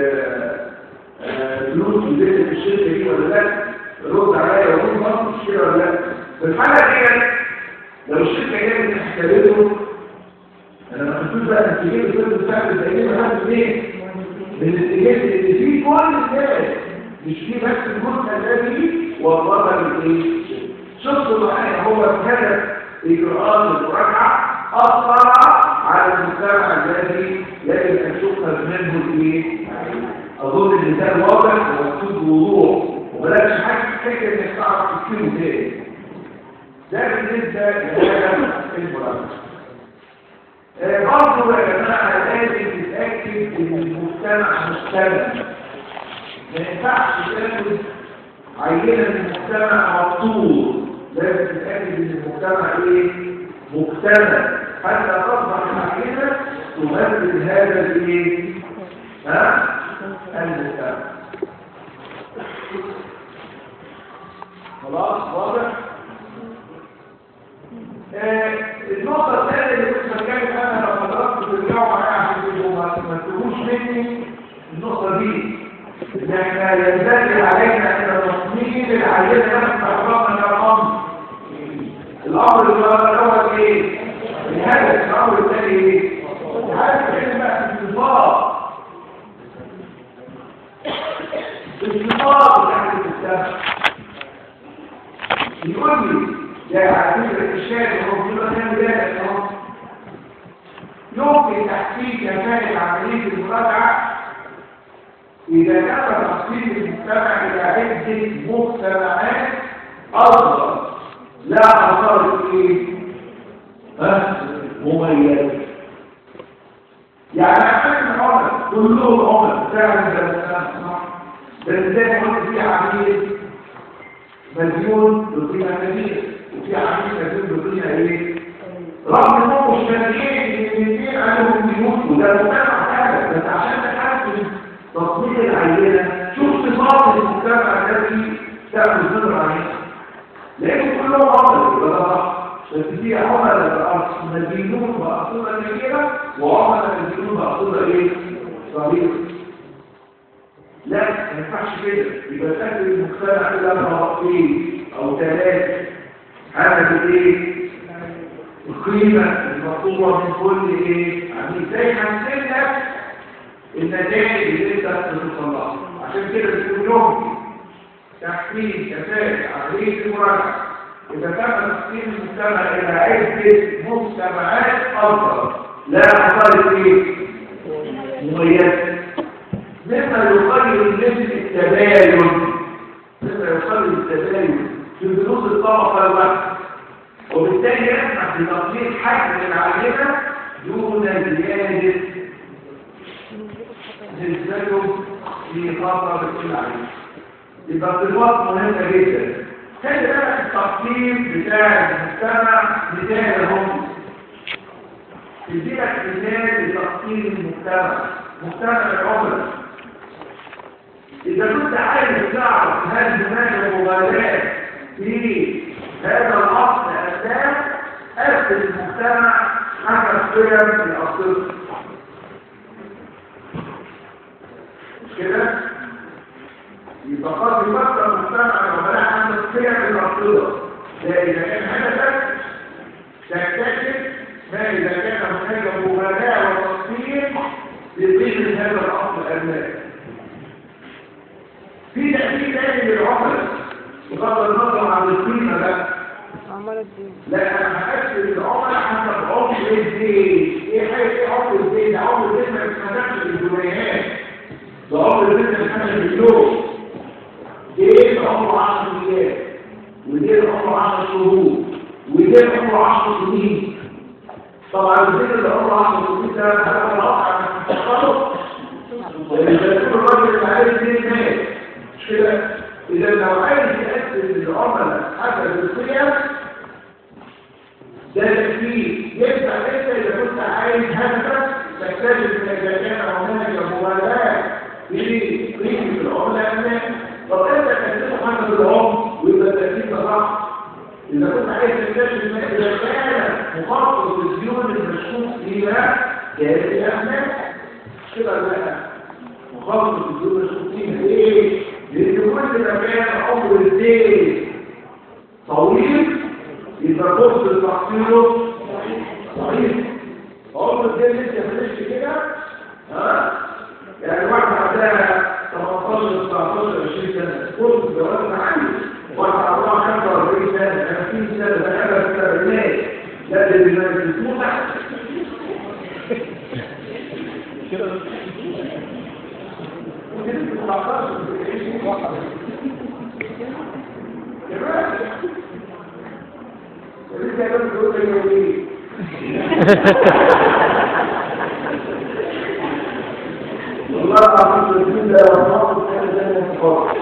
فلوس في بيتك في الشركه دي ولا لا؟ رد عليا وقول ما مش كده ولا لا؟ في الحالة دي لو الشركة جاية تحتاجه انا ما كنتوش بقى الاتجاه اللي بتاعت التأجيل لحد فين من الاتجاه اللي فيه كل الناس مش فيه بس الجزء الذي وضرب الايه شفتوا معايا هو هدف اجراءات المراجعه اثر على المجتمع الذي يجب ان تؤخذ منه الايه اظن المثال واضح ومكتوب بوضوح وبلاش حاجه تفتكر انك تعرف تفكيره تاني ده بالنسبة لهذا المراجعة برضه يا جماعة لازم تتأكد إن المجتمع مستند ما ينفعش تاخد عينة من المجتمع مبطول لازم تتأكد إن المجتمع إيه؟ مجتمع حتى تصبح العينة تمثل هذا الإيه؟ ها؟ المجتمع خلاص واضح؟ النقطة الثانية اللي كنت بتكلم عنها لو حضرتك بترجعوا معايا عشان تبقوا ما تقولوش مني النقطة دي إن إحنا ينبغي علينا أن تصميم العينة نفس أحرارنا كالأمر الأمر الأول إيه؟ الهدف الأمر الثاني إيه؟ الهدف الثاني بقى الانتصار الانتصار يعني السبب يقول لي يا عزيز الشارع هو كان ذلك يمكن تحقيق كفاءة عملية المراجعة إذا كان تحصيل المجتمع إلى عدة مجتمعات أفضل لا أثرت إيه؟ ها؟ مميزة يعني عشان عمر كلهم عمر فعلا ده بس زي ما قلت في عملية مليون بقيمة كبيرة وفي عملية مليون بقيمة ايه؟ رغم انهم مش ماليين الاثنين عليهم بيوت وده مجتمع حاجة بس عشان تحسن تصميم العينة شوف صفات المجتمع تعمل صدر عليه لأنه كلهم عمل يبقى ده صح بس في عمل مدينون بأصولة كبيرة وعمل مدينون بأصولة ايه؟ صغيرة لا ما ينفعش كده يبقى تاكل المجتمع كده مرتين او ثلاثة هذا ايه؟ القيمة المطلوبة من كل ايه؟ يعني ازاي هنسلك النتائج اللي انت بتوصل لها عشان كده بتقول لهم تحسين كفاءة عملية المراجعة إذا كان تحسين المجتمع إلى عدة مجتمعات أفضل لا أفضل إيه؟ مميزة مما يقلل نسبة التباين مما يقلل التباين في دروس الطبقة الواحدة وبالتالي يسمح بتقليل حجم العينة دون زيادة نسبته في خطر كل عينة يبقى الصفات مهمة جدا خلي بالك التقسيم بتاع المجتمع مثال هم تديلك مثال لتقسيم المجتمع مجتمع العمر إذا كنت عايز تعرف هل هناك مبالاة في هذا الأصل أساس أسس المجتمع حسب قيم الأصل مش كده؟ يبقى قد يفكر المجتمع العملاء عن القيم الأصل ده إذا كان هدفك تكتشف ما إذا كان هناك مبالاة وتصوير لذكر هذا الأصل الأساسي في تأثير تاني للعمل بغض النظر عن القيمة لا عمال الدين لا أنا هأكد العمل حسب عمر الزين إيه حاجة إيه عمر الزين ده عمر الزين ما يتحدثش بالجنيهات ده عمر الزين ما يتحدثش باليوم دين عمره 10 أيام ودين عمره 10 شهور ودين عمره 10 سنين طبعا الزين اللي عمره 10 سنين ده هذا واقع من التخلص إذا يكون الراجل اللي عليه الدين مات مش كده إذا لو عايز يأثر العملاء حسب القيم ده تأثير ينفع انت إذا كنت عايز هدفك تكتشف إن إذا كان هناك مبالاة في قيمة العملة أمامك طب أنت تكتشف حسب العمر ويبقى التأثير ده صح إذا كنت عايز تكتشف إن إذا كان مخصص الديون المشكوك فيها جاهز الأملاك كده بقى مخصص الديون المشكوك فيها إيه؟ لأن كل ما كان عمر الدين طويل يبقى فرصة تحصيله صحيح عمر الدين لسه مفيش كده ها يعني واحد عندها 18 19 20 سنة فرصة جواز عالي واحد عندها 45 سنة 50 سنة بقى في السبعينات لا ده بالمجلس تحت والله العظيم الدين ده والله كان زي الفقر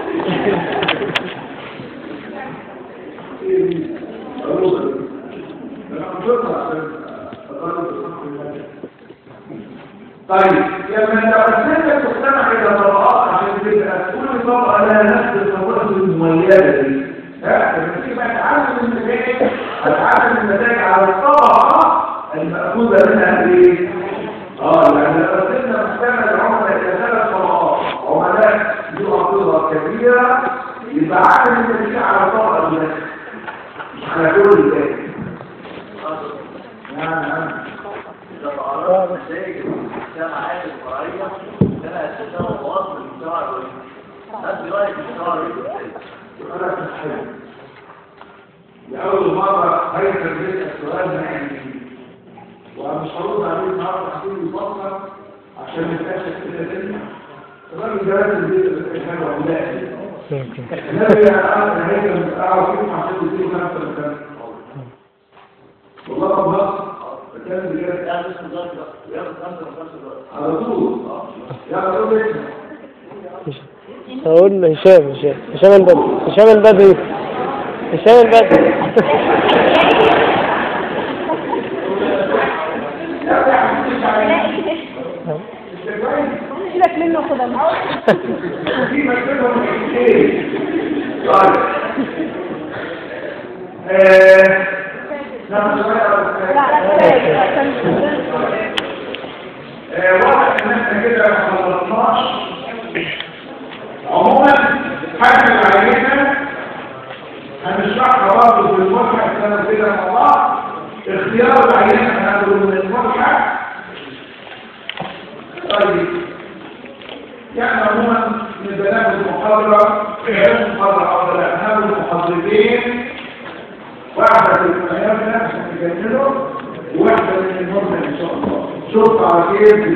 طيب لما انت قسمت المجتمع الى طبقات عشان تبقى كل طبقه لها نفس الطبقات المميزه دي ها لما تيجي بقى تعلم النتائج هتعلم النتائج على الطبقه المأخوذه منها ايه؟ اه يعني لو قسمنا مجتمع العملاء الى ثلاث طبقات عملاء ذو عقيده كبيره يبقى عامل النتيجه على الطبقه دي مش على كل الباقي نعم نعم نتائج المجتمعات الفرعية لها تساوي واصل المجتمع الوحيد هل رأيك المجتمع الوحيد لأول مرة هيثم بيسأل السؤال ده يعني ومش هرد عليه النهارده هسيبه يفكر عشان نتأكد كده تاني الراجل ده لازم يبقى حاجة ولا لا النبي أنا هيثم أعرف كيف عشان يديله خمسة من خمسة والله طب بص بتكلم بجد يعني اسمه دلوقتي بقى وياخد خمسة من خمسة دلوقتي على طول يلا قول لي هقول هشام هشام هشام البدري هشام البدري هشام البدري لا يا حبيبي عليك انت كويس سيبك منه كده في مكتبهم كتير طيب آه، نعم شوية ولا لا كفاية؟ لا عشان آه، واضح ان احنا كده ما خلصناش عموما حاجه العينه هنشرحها برضه في الملحق السنه كده مع بعض اختيار العينه هناخده من الملحق طيب يعني عموما نبقى ناخد محاضره غير محاضره افضل هناخد محاضرتين واحده في المعيار عشان نجمله وواحده من المرضى ان شاء الله شوف على خير